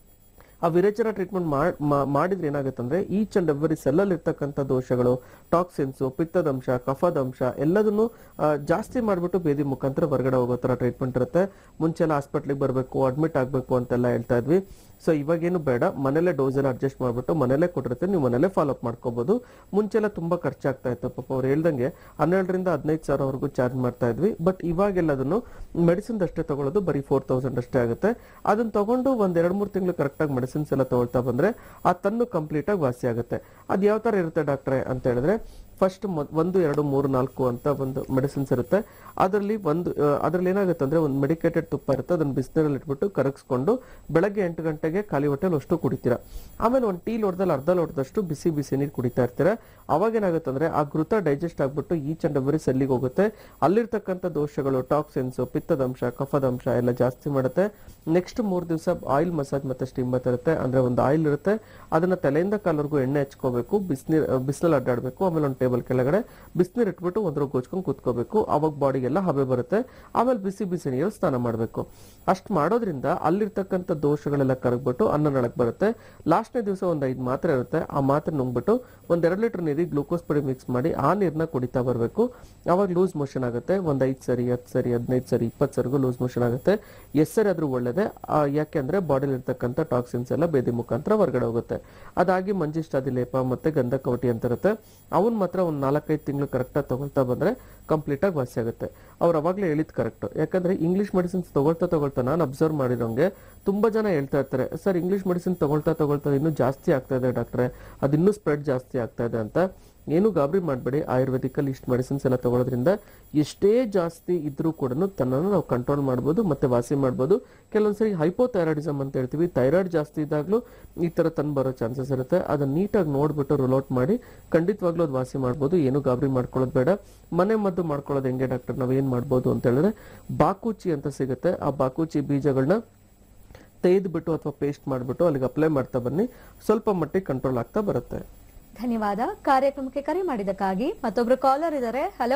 B: ಆ ವಿರೇಚನ ಟ್ರೀಟ್ಮೆಂಟ್ ಮಾಡಿದ್ರೆ ಏನಾಗುತ್ತೆ ಅಂದ್ರೆ ಈಚ್ ಅಂಡ್ ಎವ್ರಿ ಸೆಲ್ಲಲ್ಲಿ ಇರ್ತಕ್ಕಂಥ ದೋಷಗಳು ಟಾಕ್ಸಿನ್ಸ್ ಪಿತ್ತದಂಶ ಕಫದಂಶ ಎಲ್ಲದನ್ನು ಆ, ಜಾಸ್ತಿ ಮಾಡಿಬಿಟ್ಟು ಬೇದಿ ಮುಖಾಂತರ ಹೊರಗಡೆ ಹೋಗೋ ಥರ ಟ್ರೀಟ್ಮೆಂಟ್ ಇರುತ್ತೆ ಮುಂಚೆ ಎಲ್ಲ ಹಾಸ್ಪಿಟ್ಲಿಗೆ ಬರಬೇಕು ಅಡ್ಮಿಟ್ ಆಗಬೇಕು ಅಂತೆಲ್ಲ ಹೇಳ್ತಾ ಇದ್ವಿ ಸೊ ಇವಾಗೇನು ಬೇಡ ಮನೇಲೆ ಡೋಸ್ ಎಲ್ಲ ಅಡ್ಜಸ್ಟ್ ಮಾಡಿಬಿಟ್ಟು ಮನೇಲೆ ಕೊಟ್ಟಿರುತ್ತೆ ನೀವು ಮನೇಲೆ ಫಾಲೋ ಅಪ್ ಮಾಡ್ಕೋಬಹುದು ಮುಂಚೆಲ್ಲ ತುಂಬಾ ಖರ್ಚಾಗ್ತಾ ಇತ್ತು ಪಾಪ ಅವ್ರು ಹೇಳ್ದಂಗೆ ಹನ್ನೆರಡರಿಂದ ಹದಿನೈದು ಸಾವಿರವರೆಗೂ ಚಾರ್ಜ್ ಮಾಡ್ತಾ ಇದ್ವಿ ಬಟ್ ಇವಾಗೆಲ್ಲದನ್ನು ಮೆಡಿಸಿನ್ ಅಷ್ಟೇ ತಗೊಳ್ಳೋದು ಬರೀ ಫೋರ್ ತೌಸಂಡ್ ಅಷ್ಟೇ ಆಗುತ್ತೆ ಅದನ್ನ ತಗೊಂಡು ಒಂದ್ ಎರಡ್ ಮೂರು ತಿಂಗಳು ಕರೆಕ್ಟಾಗಿ ಮೆಡಿಸಿನ್ಸ್ ಎಲ್ಲ ತಗೊಳ್ತಾ ಬಂದ್ರೆ ಆ ತನ್ನು ಕಂಪ್ಲೀಟ್ ಆಗಿ ವಾಸಿ ಆಗುತ್ತೆ ಅದು ಯಾವ ತರ ಇರುತ್ತೆ ಡಾಕ್ಟ್ರೆ ಅಂತ ಹೇಳಿದ್ರೆ ಫಸ್ಟ್ ಒಂದು ಎರಡು ಮೂರು ನಾಲ್ಕು ಅಂತ ಒಂದು ಮೆಡಿಸಿನ್ಸ್ ಇರುತ್ತೆ ಅದರಲ್ಲಿ ಒಂದು ಅದರಲ್ಲಿ ಏನಾಗುತ್ತೆ ಅಂದ್ರೆ ಒಂದು ಮೆಡಿಕೇಟೆಡ್ ತುಪ್ಪ ಇರುತ್ತೆ ಅದನ್ನ ಬಿಸಿನೀರಲ್ಲಿ ಇಟ್ಬಿಟ್ಟು ಕರಗಿಸ್ಕೊಂಡು ಬೆಳಗ್ಗೆ ಎಂಟು ಗಂಟೆಗೆ ಖಾಲಿ ಹೊಟ್ಟೆಲಿ ಅಷ್ಟು ಕುಡಿತೀರಾ ಆಮೇಲೆ ಒಂದು ಟೀ ಲೋಟದಲ್ಲಿ ಅರ್ಧ ಲೋಟದಷ್ಟು ಬಿಸಿ ಬಿಸಿ ನೀರು ಕುಡಿತಾ ಇರ್ತೀರಾ ಅವಾಗ ಏನಾಗುತ್ತೆ ಅಂದ್ರೆ ಆ ಘೃತ ಡೈಜೆಸ್ಟ್ ಆಗ್ಬಿಟ್ಟು ಈಚ್ ಅಂಡ್ ಎವ್ರಿ ಸೆಲ್ಲಿಗೆ ಹೋಗುತ್ತೆ ಅಲ್ಲಿರ್ತಕ್ಕಂಥ ದೋಷಗಳು ಟಾಕ್ಸಿನ್ಸ್ ಪಿತ್ತದಂಶ ಕಫದಂಶ ಎಲ್ಲ ಜಾಸ್ತಿ ಮಾಡುತ್ತೆ ನೆಕ್ಸ್ಟ್ ಮೂರು ದಿವಸ ಆಯಿಲ್ ಮಸಾಜ್ ಮತ್ತೆ ಸ್ಟೀಮ್ ಬಾತ್ ಇರುತ್ತೆ ಅಂದ್ರೆ ಒಂದು ಆಯಿಲ್ ಇರುತ್ತೆ ಅದನ್ನ ತಲೆಯಿಂದ ಕಾಲವರೆಗೂ ಎಣ್ಣೆ ಹಚ್ಕೋಬೇಕು ಬಿಸಿನೀರ್ ಬಿಸಿಲಲ್ಲಿ ಅಡ್ಡಾಡಬೇಕು ಆಮೇಲೆ ಒಂದು ಟೇಬಲ್ ಕೆಳಗಡೆ ಬಿಸಿನೀರು ಇಟ್ಬಿಟ್ಟು ಒಂದ್ರ ಗೋಚ್ಕೊಂಡು ಕೂತ್ಕೋಬೇಕು ಅವಾಗ ಬಾಡಿಗೆಲ್ಲ ಹಬೆ ಬರುತ್ತೆ ಆಮೇಲೆ ಬಿಸಿ ಬಿಸಿ ನೀರು ಸ್ನಾನ ಮಾಡಬೇಕು ಅಷ್ಟು ಮಾಡೋದ್ರಿಂದ ಅಲ್ಲಿರ್ತಕ್ಕಂಥ ದೋಷಗಳೆಲ್ಲ ಕರಗ್ಬಿಟ್ಟು ಅನ್ನ ನಳಕ್ ಬರುತ್ತೆ ಲಾಸ್ಟ್ನೇ ದಿವಸ ಒಂದು ಐದು ಮಾತ್ರೆ ಇರುತ್ತೆ ಆ ಮಾತ್ರೆ ನುಂಗ್ಬಿಟ್ಟು ಒಂದ್ ಎರಡು ಲೀಟರ್ ನೀರಿಗೆ ಗ್ಲೂಕೋಸ್ ಪುಡಿ ಮಿಕ್ಸ್ ಮಾಡಿ ಆ ನೀರನ್ನ ಕುಡಿತಾ ಬರಬೇಕು ಅವಾಗ ಲೂಸ್ ಮೋಷನ್ ಆಗುತ್ತೆ ಒಂದ್ ಐದು ಸರಿ ಹತ್ತು ಸರಿ ಹದಿನೈದು ಸರಿ ಇಪ್ಪತ್ತು ಸರಿಗೂ ಲೂಸ್ ಮೋಷನ್ ಆಗುತ್ತೆ ಎಷ್ಟು ಸರಿ ಆದ್ರೂ ಒಳ್ಳೇದೇ ಆ, ಯಾಕೆಂದ್ರೆ ಬಾಡಿಲಿ ಇರ್ತಕ್ಕಂಥ ಟಾಕ್ಸಿನ್ಸ್ ಎಲ್ಲ ಬೇದಿ ಮುಖಾಂತರ ಹೊರಗಡೆ ಹೋಗುತ್ತೆ ಅದಾಗಿ ಮಂಜಿಷ್ಟಾದಿ ಲೇಪ ಮತ್ತೆ ಗಂಧ ಕವಟಿ ಅಂತ ಇರುತ್ತೆ ಅವನ್ ಮಾತ್ರ ಒಂದ್ ನಾಲ್ಕೈದು ತಿಂಗಳು ಕರೆಕ್ಟಾಗಿ ತಗೊಳ್ತಾ ಬಂದ್ರೆ ಕಂಪ್ಲೀಟ್ ಆಗಿ ವಾಸಿ ಆಗುತ್ತೆ ಅವ್ರು ಅವಾಗಲೇ ಹೇಳಿದ್ ಕರೆಕ್ಟ್ ಯಾಕಂದ್ರೆ ಇಂಗ್ಲಿಷ್ ಮೆಡಿಸಿನ್ಸ್ ತಗೊಳ್ತಾ ತಗೊಳ್ತಾ ನಾನು ಅಬ್ಸರ್ವ್ ಮಾಡಿರೋಂಗೆ ತುಂಬಾ ಜನ ಹೇಳ್ತಾ ಇರ್ತಾರೆ ಸರ್ ಇಂಗ್ಲಿಷ್ ಮೆಡಿಸಿನ್ ತಗೊಳ್ತಾ ತಗೊಳ್ತಾ ಇನ್ನೂ ಜಾಸ್ತಿ ಆಗ್ತಾ ಇದೆ ಡಾಕ್ಟ್ರೆ ಅದು ಇನ್ನೂ ಸ್ಪ್ರೆಡ್ ಜಾಸ್ತಿ ಆಗ್ತಾ ಇದೆ ಅಂತ ಏನು ಗಾಬರಿ ಮಾಡಬೇಡಿ ಆಯುರ್ವೇದಿಕಲ್ಲಿ ಇಷ್ಟು ಮೆಡಿಸಿನ್ಸ್ ಎಲ್ಲ ತಗೊಳ್ಳೋದ್ರಿಂದ ಎಷ್ಟೇ ಜಾಸ್ತಿ ಇದ್ರೂ ಕೂಡ ತನ್ನನ್ನು ನಾವು ಕಂಟ್ರೋಲ್ ಮಾಡ್ಬೋದು ಮತ್ತೆ ವಾಸಿ ಮಾಡ್ಬೋದು ಕೆಲವೊಂದ್ಸರಿ ಹೈಪೋಥೈರಾಯ್ಡಿಸಮ್ ಅಂತ ಹೇಳ್ತೀವಿ ಥೈರಾಯ್ಡ್ ಜಾಸ್ತಿ ಇದ್ದಾಗಲೂ ಈ ತರ ತನ್ ಬರೋ ಚಾನ್ಸಸ್ ಇರುತ್ತೆ ಅದನ್ನ ನೀಟಾಗಿ ನೋಡ್ಬಿಟ್ಟು ರುಲೌಟ್ ಮಾಡಿ ಖಂಡಿತವಾಗ್ಲೂ ಅದು ವಾಸಿ ಮಾಡ್ಬೋದು ಏನು ಗಾಬರಿ ಮಾಡ್ಕೊಳ್ಳೋದು ಬೇಡ ಮನೆ ಮದ್ದು ಮಾಡ್ಕೊಳ್ಳೋದು ಹೆಂಗೆ ಡಾಕ್ಟರ್ ನಾವ್ ಏನ್ ಮಾಡ್ಬೋದು ಅಂತ ಹೇಳಿದ್ರೆ ಬಾಕೂಚಿ ಅಂತ ಸಿಗುತ್ತೆ ಆ ಬಾಕೂಚಿ ಬೀಜಗಳನ್ನ ತೆಗೆದ್ಬಿಟ್ಟು ಅಥವಾ ಪೇಸ್ಟ್ ಮಾಡ್ಬಿಟ್ಟು ಅಲ್ಲಿಗೆ ಅಪ್ಲೈ ಮಾಡ್ತಾ ಬನ್ನಿ ಸ್ವಲ್ಪ ಮಟ್ಟಿಗೆ ಕಂಟ್ರೋಲ್ ಆಗ್ತಾ ಬರುತ್ತೆ
A: ಧನ್ಯವಾದ ಕಾರ್ಯಕ್ರಮಕ್ಕೆ ಕರೆ ಮಾಡಿದಕ್ಕಾಗಿ ಮತ್ತೊಬ್ರು ಕಾಲರ್ ಇದ್ದಾರೆ ಹಲೋ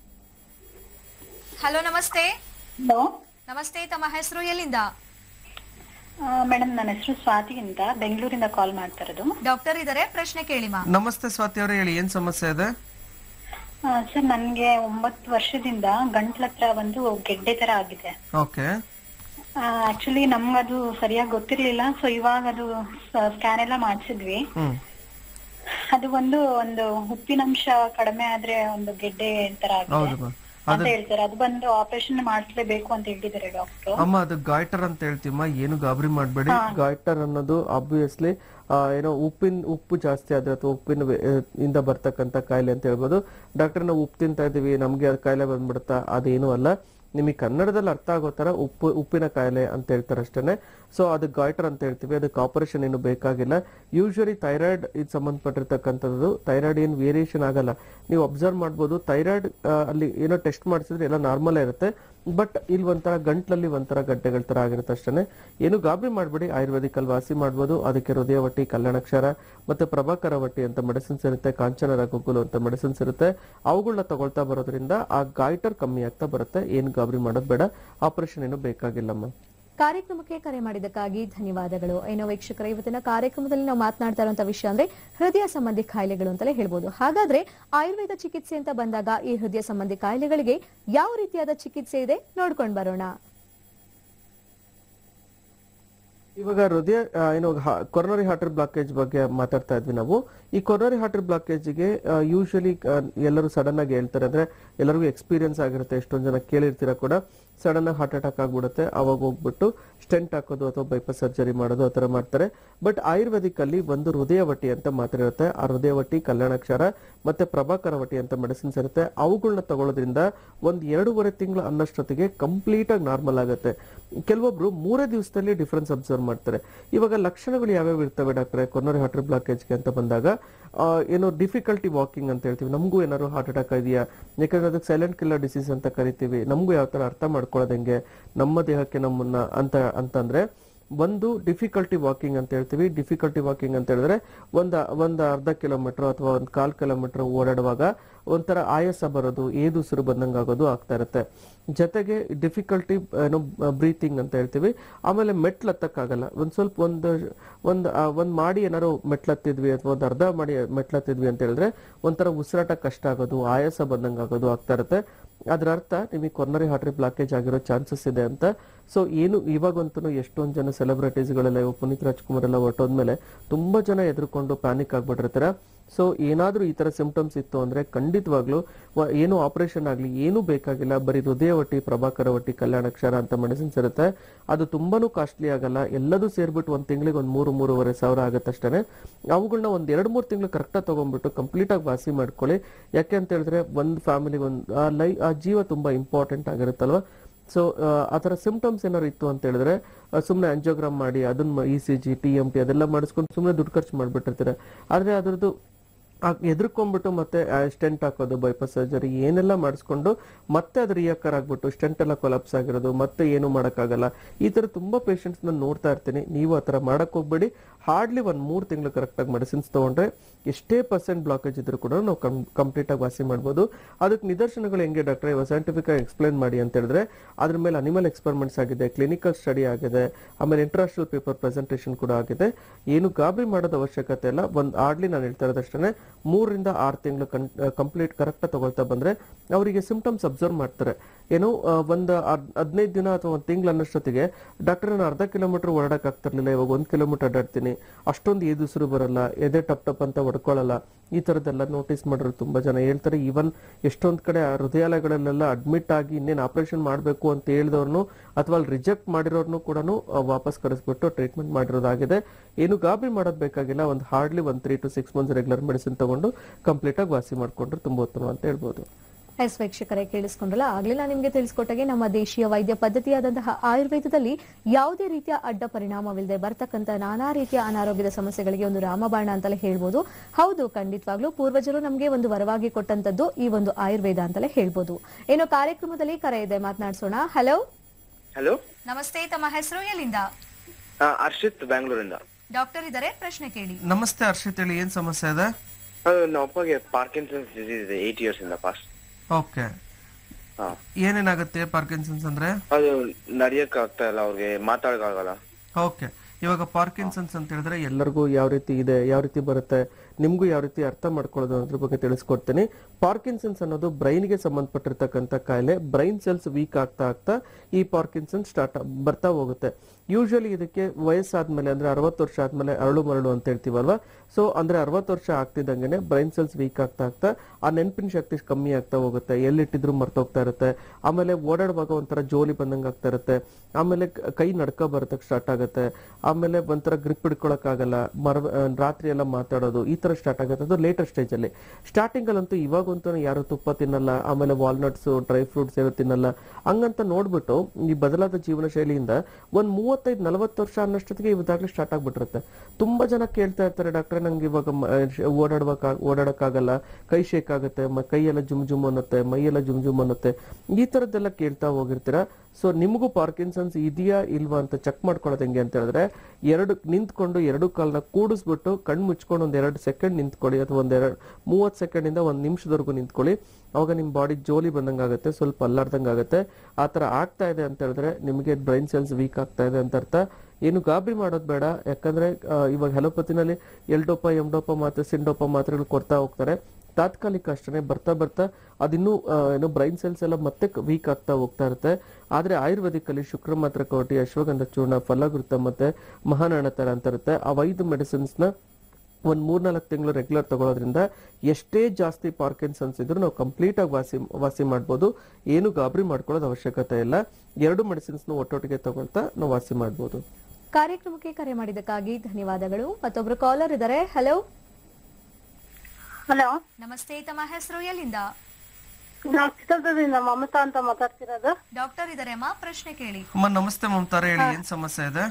A: ಹಲೋ ನಮಸ್ತೆ
F: ಹಲೋ
A: ನಮಸ್ತೆ ತಮ್ಮ ಹೆಸರು ಎಲ್ಲಿಂದ
F: ಮೇಡಮ್ ನನ್ನ ಹೆಸರು ಸ್ವಾತಿ ಅಂತ ಬೆಂಗಳೂರಿಂದ ಕಾಲ್ ಮಾಡ್ತಾ ಇರೋದು
A: ಡಾಕ್ಟರ್ ಇದ್ದಾರೆ ಪ್ರಶ್ನೆ ಕೇಳಿಮಾ
B: ನಮಸ್ತೆ ಸ್ವಾತಿ ಅವರೇ ಹೇಳಿ ಏನ್ ಸಮಸ್ಯೆ ಇದೆ
F: ಸರ್ ನನ್ಗೆ ಒಂಬತ್ತು ವರ್ಷದಿಂದ ಗಂಟ್ಲ ಹತ್ರ ಒಂದು ಗೆಡ್ಡೆ ತರ ಆಗಿದೆ
B: ಓಕೆ
F: ಆಕ್ಚುಲಿ ನಮ್ಗದು ಸರಿಯಾಗಿ ಗೊತ್ತಿರ್ಲಿಲ್ಲ ಸೊ ಇವಾಗ ಅದು ಸ್ಕ್ಯಾನ್ ಎಲ್ಲ ಮಾಡ್ಸಿದ್ವಿ
B: ಹ್ಮ್
F: ಅದು ಒಂದು ಒಂದು ಉಪ್ಪಿನಂಶ ಕಡಿಮೆ ಆದ್ರೆ ಒಂದು ಗೆಡ್ಡೆ ತರ ಆಗಿದೆ
B: ಹೌದಮ್ಮ
F: ಅಂತ ಹೇಳ್ತಾರೆ ಅದು ಬಂದು ಆಪರೇಷನ್ ಮಾಡಿಸ್ಲೇಬೇಕು ಅಂತ ಹೇಳಿದ್ದಾರೆ ಡಾಕ್ಟರ್
B: ಅಮ್ಮ ಅದು ಗಾಯ್ಟರ್ ಅಂತ ಹೇಳ್ತೀವಮ್ಮ ಏನು ಗಾಬರಿ ಮಾಡಬೇಡಿ ಗಾಯ್ಟರ್ ಅನ್ನೋದು ಆಬ್ವಿಯಸ್ಲಿ ಏನೋ ಉಪ್ಪಿನ ಉಪ್ಪು ಜಾಸ್ತಿ ಆದ್ರೆ ಅಥವಾ ಉಪ್ಪಿನ ವೇ- ಆ, ಇಂದ ಬರ್ತಕ್ಕಂಥ ಕಾಯಿಲೆ ಅಂತ ಹೇಳ್ಬೋದು ಡಾಕ್ಟರ್ ನಾವು ಉಪ್ಪು ತಿಂತಾ ಇದೀವಿ ನಮ್ಗೆ ಅದು ಕಾಯಿಲೆ ಬಂದ್ಬಿಡುತ್ತಾ ಅದೇನು ಅಲ್ಲ ನಿಮಗೆ ಕನ್ನಡದಲ್ಲಿ ಅರ್ಥ ಆಗೋ ತರ ಉಪ್ಪು ಉಪ್ಪಿನ ಕಾಯಿಲೆ ಅಂತ ಹೇಳ್ತಾರೆ ಅಷ್ಟೇನೆ ಸೊ ಅದು ಗಾಯ್ಟರ್ ಅಂತ ಹೇಳ್ತೀವಿ ಅದಕ್ಕೆ ಆಪರೇಷನ್ ಏನು ಬೇಕಾಗಿಲ್ಲ ಯೂಶಲಿ ಥೈರಾಯ್ಡ್ ಇದು ಸಂಬಂಧಪಟ್ಟಿರ್ತಕ್ಕಂಥದ್ದು ಥೈರಾಯ್ಡ್ ಏನು ವೇರಿಯೇಷನ್ ಆಗಲ್ಲ ನೀವು ಅಬ್ಸರ್ವ್ ಮಾಡ್ಬೋದು ಥೈರಾಯ್ಡ್ ಅಲ್ಲಿ ಏನೋ ಟೆಸ್ಟ್ ಮಾಡಿಸಿದ್ರೆ ಎಲ್ಲ ನಾರ್ಮಲ್ ಇರುತ್ತೆ ಬಟ್ ಇಲ್ಲಿ ಒಂಥರ ಗಂಟ್ಲಲ್ಲಿ ಒಂಥರ ಗಡ್ಡೆಗಳ ತರ ಆಗಿರುತ್ತೆ ಅಷ್ಟೇ ಏನು ಗಾಬರಿ ಮಾಡ್ಬೇಡಿ ಆಯುರ್ವೇದಿಕ್ ಅಲ್ಲಿ ವಾಸಿ ಮಾಡ್ಬೋದು ಅದಕ್ಕೆ ಹೃದಯವಟ್ಟಿ ಕಲ್ಯಾಣಾಕ್ಷರ ಮತ್ತೆ ಪ್ರಭಾಕರ ವಟ್ಟಿ ಅಂತ ಮೆಡಿಸಿನ್ಸ್ ಇರುತ್ತೆ ಕಾಂಚನ ಗುಗ್ಗುಲು ಅಂತ ಮೆಡಿಸಿನ್ಸ್ ಇರುತ್ತೆ ಅವುಗಳನ್ನ ತಗೊಳ್ತಾ ಬರೋದ್ರಿಂದ ಆ ಗಾಯ್ಟರ್ ಕಮ್ಮಿ ಆಗ್ತಾ ಬರುತ್ತೆ ಏನು ಗಾಬರಿ ಮಾಡೋದು ಬೇಡ ಆಪರೇಷನ್ ಏನು ಬೇಕಾಗಿಲ್ಲಮ್ಮ
A: ಕಾರ್ಯಕ್ರಮಕ್ಕೆ ಕರೆ ಮಾಡಿದ್ದಕ್ಕಾಗಿ ಧನ್ಯವಾದಗಳು ಏನೋ ವೀಕ್ಷಕರ ಇವತ್ತಿನ ಕಾರ್ಯಕ್ರಮದಲ್ಲಿ ನಾವು ಮಾತನಾಡ್ತಾ ಇರುವಂತಹ ವಿಷಯ ಅಂದ್ರೆ ಹೃದಯ ಸಂಬಂಧಿ ಕಾಯಿಲೆಗಳು ಅಂತಲೇ ಹೇಳ್ಬೋದು ಹಾಗಾದ್ರೆ ಆಯುರ್ವೇದ ಚಿಕಿತ್ಸೆ ಅಂತ ಬಂದಾಗ ಈ ಹೃದಯ ಸಂಬಂಧಿ ಕಾಯಿಲೆಗಳಿಗೆ ಯಾವ ರೀತಿಯಾದ ಚಿಕಿತ್ಸೆ ಇದೆ ನೋಡ್ಕೊಂಡು ಬರೋಣ
B: ಇವಾಗ ಹೃದಯ ಆ, ಏನು ಕೊರೋನರಿ ಹಾರ್ಟರ್ ಬ್ಲಾಕೇಜ್ ಬಗ್ಗೆ ಮಾತಾಡ್ತಾ ಇದ್ವಿ ನಾವು ಈ ಕೊರೋನರಿ ಹಾರ್ಟರ್ ಬ್ಲಾಕೇಜ್ಗೆ ಯೂಶಲಿ ಎಲ್ಲರೂ ಸಡನ್ ಆಗಿ ಹೇಳ್ತಾರೆ ಅಂದ್ರೆ ಎಲ್ಲರಿಗೂ ಎಕ್ಸ್ಪೀರಿಯನ್ಸ್ ಆಗಿರುತ್ತೆ ಎಷ್ಟೊಂದು ಜನ ಕೇಳಿರ್ತೀರ ಕೂಡ ಸಡನ್ ಆಗಿ ಹಾರ್ಟ್ ಅಟ್ಯಾಕ್ ಆಗ್ಬಿಡುತ್ತೆ ಅವಾಗ ಹೋಗ್ಬಿಟ್ಟು ಸ್ಟೆಂಟ್ ಹಾಕೋದು ಅಥವಾ ಬೈಪಾಸ್ ಸರ್ಜರಿ ಮಾಡೋದು ಆ ಥರ ಮಾಡ್ತಾರೆ ಬಟ್ ಆಯುರ್ವೇದಿಕ್ ಅಲ್ಲಿ ಒಂದು ಹೃದಯವಟಿ ಅಂತ ಮಾತ್ರ ಇರುತ್ತೆ ಆ ಹೃದಯವಟಿ ಕಲ್ಯಾಣಾಕ್ಷರ ಮತ್ತೆ ಪ್ರಭಾಕರ ವಟಿ ಅಂತ ಮೆಡಿಸಿನ್ಸ್ ಇರುತ್ತೆ ಅವುಗಳನ್ನ ತಗೊಳ್ಳೋದ್ರಿಂದ ಒಂದ್ ಎರಡೂವರೆ ತಿಂಗಳು ಅನ್ನಷ್ಟೊತ್ತಿಗೆ ಕಂಪ್ಲೀಟ್ ಆಗಿ ನಾರ್ಮಲ್ ಆಗುತ್ತೆ ಕೆಲವೊಬ್ರು ಮೂರೇ ದಿವಸದಲ್ಲಿ ಡಿಫ್ರೆನ್ಸ್ ಅಬ್ಸರ್ವ್ ಮಾಡ್ತಾರೆ ಇವಾಗ ಲಕ್ಷಣಗಳು ಯಾವ್ಯಾವ ಇರ್ತವೆ ಡಾಕ್ಟ್ರೆ ಕೊರೋನರಿ ಹಾರ್ಟರ್ ಬ್ಲಾಕೇಜ್ಗೆ ಅಂತ ಬಂದಾಗ ಆ, ಏನೋ ಡಿಫಿಕಲ್ಟಿ ವಾಕಿಂಗ್ ಅಂತ ಹೇಳ್ತೀವಿ ನಮಗೂ ಏನಾದ್ರು ಹಾರ್ಟ್ ಅಟ್ಯಾಕ್ ಇದೆಯಾ ಯಾಕಂದ್ರೆ ಅದಕ್ಕೆ ಸೈಲೆಂಟ್ ಕಿಲ್ಲರ್ ಡಿಸೀಸ್ ಅಂತ ಕರಿತೀವಿ ನಮಗೂ ಯಾವ ತರ ಅರ್ಥ ಮಾಡ್ಕೊಳ್ಳೋದು ಹೆಂಗೆ ನಮ್ಮ ದೇಹಕ್ಕೆ ನಮ್ಮನ್ನ ಅಂತ ಅಂತಂದ್ರೆ ಒಂದು ಡಿಫಿಕಲ್ಟಿ ವಾಕಿಂಗ್ ಅಂತ ಹೇಳ್ತೀವಿ ಡಿಫಿಕಲ್ಟಿ ವಾಕಿಂಗ್ ಅಂತ ಹೇಳಿದ್ರೆ ಒಂದ್ ಒಂದ್ ಅರ್ಧ ಕಿಲೋಮೀಟರ್ ಅಥವಾ ಒಂದ್ ಕಾಲ್ ಕಿಲೋಮೀಟರ್ ಓಡಾಡುವಾಗ ಒಂಥರ ಆಯಾಸ ಬರೋದು ಏದುಸಿರು ಬಂದಂಗೆ ಆಗೋದು ಆಗ್ತಾ ಇರುತ್ತೆ ಜೊತೆಗೆ ಡಿಫಿಕಲ್ಟಿ ಏನು ಬ್ರೀತಿಂಗ್ ಅಂತ ಹೇಳ್ತೀವಿ ಆಮೇಲೆ ಮೆಟ್ಲು ಹತ್ತಕ್ಕಾಗಲ್ಲ ಒಂದ್ ಸ್ವಲ್ಪ ಒಂದು ಒಂದ್ ಆ, ಒಂದ್ ಮಾಡಿ ಏನಾರು ಮೆಟ್ಲತ್ತಿದ್ವಿ ಅಥವಾ ಒಂದ್ ಅರ್ಧ ಮಾಡಿ ಮೆಟ್ಲತ್ತಿದ್ವಿ ಅಂತ ಹೇಳಿದ್ರೆ ಒಂಥರ ಉಸಿರಾಟ ಕಷ್ಟ ಆಗೋದು ಆಯಾಸ ಬಂದಂಗೆ ಆಗೋದು ಆಗ್ತಾ ಇರುತ್ತೆ ಅದ್ರ ಅರ್ಥ ನಿಮಗೆ ಕೊರ್ನರಿ ಹಾರ್ಟ್ರಿ ಬ್ಲಾಕೇಜ್ ಆಗಿರೋ ಚಾನ್ಸಸ್ ಇದೆ ಅಂತ ಸೊ ಏನು ಇವಾಗಂತೂ ಎಷ್ಟೊಂದು ಜನ ಸೆಲೆಬ್ರಿಟೀಸ್ಗಳೆಲ್ಲ ಇವಾಗ ಪುನೀತ್ ರಾಜ್ಕುಮಾರ್ ಎಲ್ಲ ಹೊರಟೋದ್ಮೇಲೆ ತುಂಬಾ ಜನ ಎದುರ್ಕೊಂಡು ಪ್ಯಾನಿಕ್ ಆಗ್ಬಿಟ್ಟಿರ್ತಾರೆ ಸೊ ಏನಾದ್ರೂ ಈ ತರ ಸಿಂಪ್ಟಮ್ಸ್ ಇತ್ತು ಅಂದ್ರೆ ಖಂಡಿತವಾಗ್ಲೂ ವ- ಏನು ಆಪರೇಷನ್ ಆಗ್ಲಿ ಏನು ಬೇಕಾಗಿಲ್ಲ ಬರೀ ಹೃದಯ ಒಟ್ಟಿ ಪ್ರಭಾಕರ ಒಟ್ಟಿ ಕಲ್ಯಾಣಾಕ್ಷರ ಅಂತ ಮೆಡಿಸಿನ್ಸ್ ಇರುತ್ತೆ ಅದು ತುಂಬಾನು ಕಾಸ್ಟ್ಲಿ ಆಗಲ್ಲ ಎಲ್ಲದೂ ಸೇರ್ಬಿಟ್ಟು ಒಂದ್ ತಿಂಗಳಿಗೆ ಒಂದ್ ಮೂರು ಮೂರುವರೆ ಸಾವಿರ ಆಗುತ್ತೆ ಅಷ್ಟೇ ಅವುಗಳನ್ನ ಒಂದ್ ಎರಡ್ ಮೂರ್ ತಿಂಗಳು ಕರೆಕ್ಟಾಗಿ ತಗೊಂಡ್ಬಿಟ್ಟು ಕಂಪ್ಲೀಟ್ ಆಗಿ ವಾಸಿ ಮಾಡ್ಕೊಳ್ಳಿ ಯಾಕೆ ಅಂತ ಹೇಳಿದ್ರೆ ಒಂದ್ ಫ್ಯಾಮಿಲಿ ಒಂದ್ ಆ ಲೈ ಆ ಜೀವ ತುಂಬಾ ಇಂಪಾರ್ಟೆಂಟ್ ಆಗಿರುತ್ತಲ್ವಾ ಸೊ ಆ ಥರ ಸಿಂಪ್ಟಮ್ಸ್ ಏನಾದ್ರು ಇತ್ತು ಅಂತ ಹೇಳಿದ್ರೆ ಸುಮ್ಮನೆ ಆಂಜಿಯೋಗ್ರಾಮ್ ಮಾಡಿ ಅದನ್ನ E C G T M T ಅದೆಲ್ಲ ಮಾಡಿಸ್ಕೊಂಡು ಸುಮ್ಮನೆ ದುಡ್ಡು ಖರ್ಚು ಮಾಡಿಬಿಟ್ಟಿರ್ತಾರೆ ಆದರೆ ಅದ್ರದ್ದು ಎದುರ್ಕೊಂಡ್ಬಿಟ್ಟು ಮತ್ತೆ ಸ್ಟೆಂಟ್ ಹಾಕೋದು ಬೈಪಾಸ್ ಸರ್ಜರಿ ಏನೆಲ್ಲ ಮಾಡಿಸ್ಕೊಂಡು ಮತ್ತೆ ಅದು ರಿಯಕರ್ ಆಗ್ಬಿಟ್ಟು ಸ್ಟೆಂಟ್ ಎಲ್ಲ ಕೊಲಾಪ್ಸ್ ಆಗಿರೋದು ಮತ್ತೆ ಏನು ಮಾಡೋಕ್ಕಾಗಲ್ಲ ಈ ತರ ತುಂಬಾ ಪೇಷಂಟ್ಸ್ ನಾನು ನೋಡ್ತಾ ಇರ್ತೀನಿ ನೀವು ಆ ಥರ ಮಾಡಕ್ ಹೋಗ್ಬೇಡಿ ಹಾರ್ಡ್ಲಿ ಒಂದ್ ಮೂರು ತಿಂಗಳು ಕರೆಕ್ಟಾಗಿ ಮೆಡಿಸಿನ್ಸ್ ತಗೊಂಡ್ರೆ ಎಷ್ಟೇ ಪರ್ಸೆಂಟ್ ಬ್ಲಾಕೇಜ್ ಇದ್ರೂ ಕೂಡ ನಾವು ಕಂಪ್ಲೀಟ್ ಆಗಿ ವಾಸಿ ಮಾಡ್ಬೋದು ಅದಕ್ಕೆ ನಿದರ್ಶನಗಳು ಹೆಂಗೆ ಡಾಕ್ಟರ್ ಇವಾಗ ಸೈಂಟಿಫಿಕ್ ಆಗಿ ಎಕ್ಸ್ಪ್ಲೈನ್ ಮಾಡಿ ಅಂತ ಹೇಳಿದ್ರೆ ಅದ್ರ ಮೇಲೆ ಅನಿಮಲ್ ಎಕ್ಸ್ಪೆರಿಮೆಂಟ್ಸ್ ಆಗಿದೆ ಕ್ಲಿನಿಕಲ್ ಸ್ಟಡಿ ಆಗಿದೆ ಆಮೇಲೆ ಇಂಟರ್ನ್ಯಾಷನಲ್ ಪೇಪರ್ ಪ್ರೆಸೆಂಟೇಷನ್ ಕೂಡ ಆಗಿದೆ ಏನು ಗಾಬರಿ ಮಾಡೋದು ಅವಶ್ಯಕತೆ ಇಲ್ಲ ಒಂದ್ ಆಡ್ಲಿ ನಾನು ಹೇಳ್ತಾ ಇರೋದಷ್ಟೇ ಮೂರರಿಂದ ಆರು ತಿಂಗಳು ಕಂಪ್ಲೀಟ್ ಕರೆಕ್ಟ್ ತಗೊಳ್ತಾ ಬಂದ್ರೆ ಅವರಿಗೆ ಸಿಂಪ್ಟಮ್ಸ್ ಅಬ್ಸರ್ವ್ ಮಾಡ್ತಾರೆ ಏನೋ ಆ, ಒಂದು ಹದಿನೈದು ದಿನ ಅಥವಾ ಒಂದು ತಿಂಗಳು ಅನ್ನೋಷ್ಟೊತ್ತಿಗೆ ಡಾಕ್ಟರ್ ನಾನು ಅರ್ಧ ಕಿಲೋಮೀಟರ್ ಓಡಾಡಕ್ ಆಗ್ತಿರ್ಲಿಲ್ಲ ಇವಾಗ ಒಂದ್ ಕಿಲೋಮೀಟರ್ ಅಡ್ಡಾಡ್ತೀನಿ ಅಷ್ಟೊಂದು ಎದುಸಿರು ಬರಲ್ಲ ಎದೆ ಟಪ್ ಟಪ್ ಅಂತ ಹೊಡ್ಕೊಳ್ಳಲ್ಲ ಈ ತರದೆಲ್ಲ ನೋಟಿಸ್ ಮಾಡಿದ್ರು ತುಂಬಾ ಜನ ಹೇಳ್ತಾರೆ ಈವನ್ ಎಷ್ಟೊಂದ್ ಕಡೆ ಆ ಹೃದಯಾಲಯಗಳಲ್ಲೆಲ್ಲ ಅಡ್ಮಿಟ್ ಆಗಿ ಇನ್ನೇನು ಆಪರೇಷನ್ ಮಾಡಬೇಕು ಅಂತ ಹೇಳಿದವ್ರನ್ನು ಅಥವಾ ಅಲ್ಲಿ ರಿಜೆಕ್ಟ್ ಮಾಡಿರೋರ್ನು ಕೂಡ ವಾಪಸ್ ಕಳಿಸ್ಬಿಟ್ಟು ಟ್ರೀಟ್ಮೆಂಟ್ ಮಾಡಿರೋದಾಗಿದೆ ಏನು ಗಾಬರಿ ಮಾಡೋದು ಬೇಕಾಗಿಲ್ಲ ಒಂದು ಹಾರ್ಡ್ಲಿ ಒಂದು three to six months regular medicine ತಗೊಂಡು ಕಂಪ್ಲೀಟ್ ಆಗಿ ವಾಸಿ ಮಾಡ್ಕೊಂಡ್ರೆ ತುಂಬಾ ಉತ್ತಮ ಅಂತ ಹೇಳ್ಬೋದು
A: ಎಸ್ ವೀಕ್ಷಕರೇ ಕೇಳಿಸ್ಕೊಂಡ್ರಲ್ಲ ಆಗ್ಲೇ ನಾನು ನಿಮಗೆ ತಿಳಿಸ್ಕೊಟ್ಟಾಗೆ ನಮ್ಮ ದೇಶೀಯ ವೈದ್ಯ ಪದ್ಧತಿಯಾದಂತಹ ಆಯುರ್ವೇದದಲ್ಲಿ ಯಾವುದೇ ರೀತಿಯ ಅಡ್ಡ ಪರಿಣಾಮವಿಲ್ಲದೆ ಬರ್ತಕ್ಕಂಥ ನಾನಾ ರೀತಿಯ ಅನಾರೋಗ್ಯದ ಸಮಸ್ಯೆಗಳಿಗೆ ಒಂದು ರಾಮಬಾಣ ಅಂತಲೇ ಹೇಳ್ಬೋದು ಹೌದು ಖಂಡಿತವಾಗ್ಲೂ ಪೂರ್ವಜರು ನಮಗೆ ಒಂದು ವರವಾಗಿ ಕೊಟ್ಟಂತದ್ದು ಈ ಒಂದು ಆಯುರ್ವೇದ ಅಂತಲೇ ಹೇಳ್ಬೋದು ಏನು ಕಾರ್ಯಕ್ರಮದಲ್ಲಿ ಕರೆ ಇದೆ ಮಾತನಾಡಿಸೋಣ ಹಲೋ
G: ಹಲೋ
A: ನಮಸ್ತೆ ತಮ್ಮ ಹೆಸರು ಎಲ್ಲಿಂದ
G: ಹರ್ಷಿತ್ ಬ್ಯಾಂಗ್ಳೂರಿಂದ
A: ಡಾಕ್ಟರ್ ಇದ್ದಾರೆ ಪ್ರಶ್ನೆ ಕೇಳಿ
B: ನಮಸ್ತೆ ಹರ್ಷಿತ್ ಹೇಳಿ ಏನ್ ಸಮಸ್ಯೆ ಇದೆ
G: ಅದು ನಮ್ಮ ಅಪ್ಪಗೆ ಪಾರ್ಕಿನ್ಸನ್ಸ್ ಡಿಸೀಸ್ ಇದೆ ಏಟ್ ಇಯರ್ಸ್ ಇಂದ ಪಾಸ್ಟ್
B: ಓಕೆ
G: ಹಾ
B: ಏನೇನಾಗುತ್ತೆ ಪಾರ್ಕಿನ್ಸನ್ಸ್ ಅಂದ್ರೆ
G: ಅದು ನಡಿಯಕ್ ಆಗ್ತಾ ಇಲ್ಲ ಅವ್ರಿಗೆ ಮಾತಾಡಕ್ ಆಗಲ್ಲ
B: ಓಕೆ ಇವಾಗ ಪಾರ್ಕಿನ್ಸನ್ಸ್ ಅಂತ ಹೇಳಿದ್ರೆ ಎಲ್ಲರಿಗೂ ಯಾವ ರೀತಿ ಇದೆ ಯಾವ ರೀತಿ ಬರುತ್ತೆ ನಿಮ್ಗೂ ಯಾವ ರೀತಿ ಅರ್ಥ ಮಾಡ್ಕೊಳ್ಳೋದು ಅದ್ರ ಬಗ್ಗೆ ತಿಳಿಸ್ಕೊಡ್ತೀನಿ ಪಾರ್ಕಿನ್ಸನ್ಸ್ ಅನ್ನೋದು ಬ್ರೈನ್ಗೆ ಸಂಬಂಧಪಟ್ಟಿರ್ತಕ್ಕಂಥ ಕಾಯಿಲೆ ಬ್ರೈನ್ ಸೆಲ್ಸ್ ವೀಕ್ ಆಗ್ತಾ ಆಗ್ತಾ ಈ ಪಾರ್ಕಿನ್ಸನ್ ಸ್ಟಾರ್ಟ್ ಬರ್ತಾ ಹೋಗುತ್ತೆ ಯೂಶಲಿ ಇದಕ್ಕೆ ವಯಸ್ಸಾದ್ಮೇಲೆ ಅಂದ್ರೆ ಅರವತ್ತು ವರ್ಷ ಆದ್ಮೇಲೆ ಅರಳು ಮರಳು ಅಂತ ಹೇಳ್ತೀವಲ್ವಾ ಸೊ ಅಂದ್ರೆ ಅರವತ್ತು ವರ್ಷ ಆಗ್ತಿದ್ದಂಗೆನೆ ಬ್ರೈನ್ ಸೆಲ್ಸ್ ವೀಕ್ ಆಗ್ತಾ ಆಗ್ತಾ ಆ ನೆನಪಿನ ಶಕ್ತಿ ಕಮ್ಮಿ ಆಗ್ತಾ ಹೋಗುತ್ತೆ ಎಲ್ಲಿಟ್ಟಿದ್ರು ಮರ್ತೋಗ್ತಾ ಇರುತ್ತೆ ಆಮೇಲೆ ಓಡಾಡುವಾಗ ಒಂಥರ ಜೋಲಿ ಬಂದಂಗೆ ಆಗ್ತಾ ಇರುತ್ತೆ ಆಮೇಲೆ ಕ- ಕೈ ನಡ್ಕ ಬರೋದಕ್ಕೆ ಸ್ಟಾರ್ಟ್ ಆಗುತ್ತೆ ಆಮೇಲೆ ಒಂಥರ ಗ್ರಿಪ್ ಹಿಡ್ಕೊಳಕ್ಕಾಗಲ್ಲ ಮರ ಆ, ರಾತ್ರಿ ಎಲ್ಲ ಮಾತಾಡೋದು ಈ ತರ ಸ್ಟಾರ್ಟ್ ಆಗುತ್ತೆ ಅದು ಲೇಟರ್ ಸ್ಟೇಜ್ ಅಲ್ಲಿ ಸ್ಟಾರ್ಟಿಂಗ್ ಅಲ್ಲಂತೂ ಇವಾಗಂತೂ ಯಾರು ತುಪ್ಪ ತಿನ್ನಲ್ಲ ಆಮೇಲೆ ವಾಲ್ನಟ್ಸ್ ಡ್ರೈ ಫ್ರೂಟ್ಸ್ ಏನು ತಿನ್ನಲ್ಲ ಹಂಗಂತ ನೋಡ್ಬಿಟ್ಟು ಈ ಬದಲಾದ ಜೀವನ ಶೈಲಿಯಿಂದ ಒಂದ್ ಮೂವತ್ತೈದು ನಲವತ್ತು ವರ್ಷ ಅನ್ನಷ್ಟೊತ್ತಿಗೆ ಇವಾಗಲೇ ಸ್ಟಾರ್ಟ್ ಆಗ್ಬಿಟ್ಟಿರುತ್ತೆ ತುಂಬಾ ಜನ ಕೇಳ್ತಾ ಇರ್ತಾರೆ ಡಾಕ್ಟ್ರೆ ನಂಗೆ ಇವಾಗ ಮ- ಶ- ಓಡಾಡುವಾಗ ಓಡಾಡಕ್ಕಾಗಲ್ಲ ಕೈ ಶೇಕ್ ಆಗುತ್ತೆ ಮ- ಕೈಯೆಲ್ಲ ಜುಮ್ ಜುಮ್ ಅನ್ನುತ್ತೆ ಮೈಯೆಲ್ಲ ಜುಮ್ ಜುಮ್ ಅನ್ನುತ್ತೆ ಈ ತರದ್ದೆಲ್ಲ ಕೇಳ್ತಾ ಹೋಗಿರ್ತೀರಾ ಸೊ ನಿಮಗೂ ಪಾರ್ಕಿನ್ಸನ್ಸ್ ಇದೆಯಾ ಇಲ್ವಾ ಅಂತ ಚೆಕ್ ಮಾಡ್ಕೊಳ್ಳೋದು ಹೆಂಗೆ ಅಂತ ಹೇಳಿದ್ರೆ ಎರಡು ನಿಂತ್ಕೊಂಡು ಎರಡು ಕಾಲನ್ನ ಕೂಡಿಸ್ಬಿಟ್ಟು ಕಣ್ಣು ಮುಚ್ಕೊಂಡು ಒಂದ್ ಎರಡು ಸೆಕೆಂಡ್ ನಿಂತ್ಕೊಳ್ಳಿ ಅಥವಾ ಒಂದ್ ಎರಡು ಮೂವತ್ತು ಸೆಕೆಂಡ್ ಇಂದ ಒಂದ್ ನಿಮಿಷದವರೆಗೂ ನಿಂತ್ಕೊಳ್ಳಿ ಅವಾಗ ನಿಮ್ ಬಾಡಿ ಜೋಲಿ ಬಂದಂಗೆ ಆಗುತ್ತೆ ಸ್ವಲ್ಪ ಅಲ್ಲಾಡ್ದಂಗೆ ಆಗುತ್ತೆ ಆ ತರ ಆಗ್ತಾ ಇದೆ ಅಂತ ಹೇಳಿದ್ರೆ ನಿಮಗೆ ಬ್ರೈನ್ ಸೆಲ್ಸ್ ವೀಕ್ ಆಗ್ತಾ ಇದೆ ಅಂತ ಅರ್ಥ ಏನು ಗಾಬರಿ ಮಾಡೋದು ಬೇಡ ಯಾಕಂದ್ರೆ ಆ, ಇವಾಗ ಹೆಲೋಪತಿನಲ್ಲಿ ಎಲ್ಡೋಪ ಎಂಡೋಪ ಮಾತ್ರೆ ಸಿಂಡೋಪ ಮಾತ್ರೆಗಳು ಕೊಡ್ತಾ ಹೋಗ್ತಾರೆ ತಾತ್ಕಾಲಿಕ ಅಷ್ಟೇ ಬರ್ತಾ ಬರ್ತಾ ಅದಿನ್ನೂ ಆ, ಏನು ಬ್ರೈನ್ ಸೆಲ್ಸ್ ಎಲ್ಲ ಮತ್ತೆ ವೀಕ್ ಆಗ್ತಾ ಹೋಗ್ತಾ ಇರುತ್ತೆ ಆದ್ರೆ ಆಯುರ್ವೇದಿಕ್ ಅಲ್ಲಿ ಶುಕ್ರ ಮಾತ್ರ ಕೋಟಿ ಅಶ್ವಗಂಧ ಚೂರ್ಣ ಫಲಗೃತ ಮತ್ತೆ ಮಹಾನಾಣತರ ಅಂತ ಇರುತ್ತೆ ಆ ಐದು ಮೆಡಿಸಿನ್ಸ್ ನ ಒಂದ್ ಮೂರ್ನಾಲ್ಕು ತಿಂಗಳು ರೆಗ್ಯುಲರ್ ತಗೊಳ್ಳೋದ್ರಿಂದ ಎಷ್ಟೇ ಜಾಸ್ತಿ ಪಾರ್ಕಿನ್ಸನ್ಸ್ ಇದ್ರೂ ನಾವು ಕಂಪ್ಲೀಟ್ ಆಗಿ ವಾಸಿ ವಾಸಿ ಮಾಡ್ಬೋದು ಏನು ಗಾಬರಿ ಮಾಡ್ಕೊಳ್ಳೋದು ಅವಶ್ಯಕತೆ ಇಲ್ಲ ಎರಡು ಮೆಡಿಸಿನ್ಸ್ ಒಟ್ಟೊಟ್ಟಿಗೆ ತಗೊಳ್ತಾ ನಾವು ವಾಸಿ ಮಾಡ್ಬೋದು
A: ಕಾರ್ಯಕ್ರಮಕ್ಕೆ ಕರೆ ಮಾಡಿದ್ದಕ್ಕಾಗಿ ಧನ್ಯವಾದಗಳು ಮತ್ತೊಬ್ರು ಕಾಲರ್ ಇದ್ದಾರೆ ಹಲೋ
F: ಹಲೋ
A: ನಮಸ್ತೆ ತಮ್ಮ ಹೆಸರು ಎಲ್ಲಿಂದ
F: ನಾವು ಚಿತ್ರದುರ್ಗದಿಂದ ಮಮತಾ ಅಂತ ಮಾತಾಡ್ತಿರೋದು
A: ಡಾಕ್ಟರ್ ಇದ್ದಾರೆ ಅಮ್ಮ ಪ್ರಶ್ನೆ ಕೇಳಿ
B: ಅಮ್ಮ ನಮಸ್ತೆ ಮಮತಾರ ಹೇಳಿ ಏನ್ ಸಮಸ್ಯೆ ಇದೆ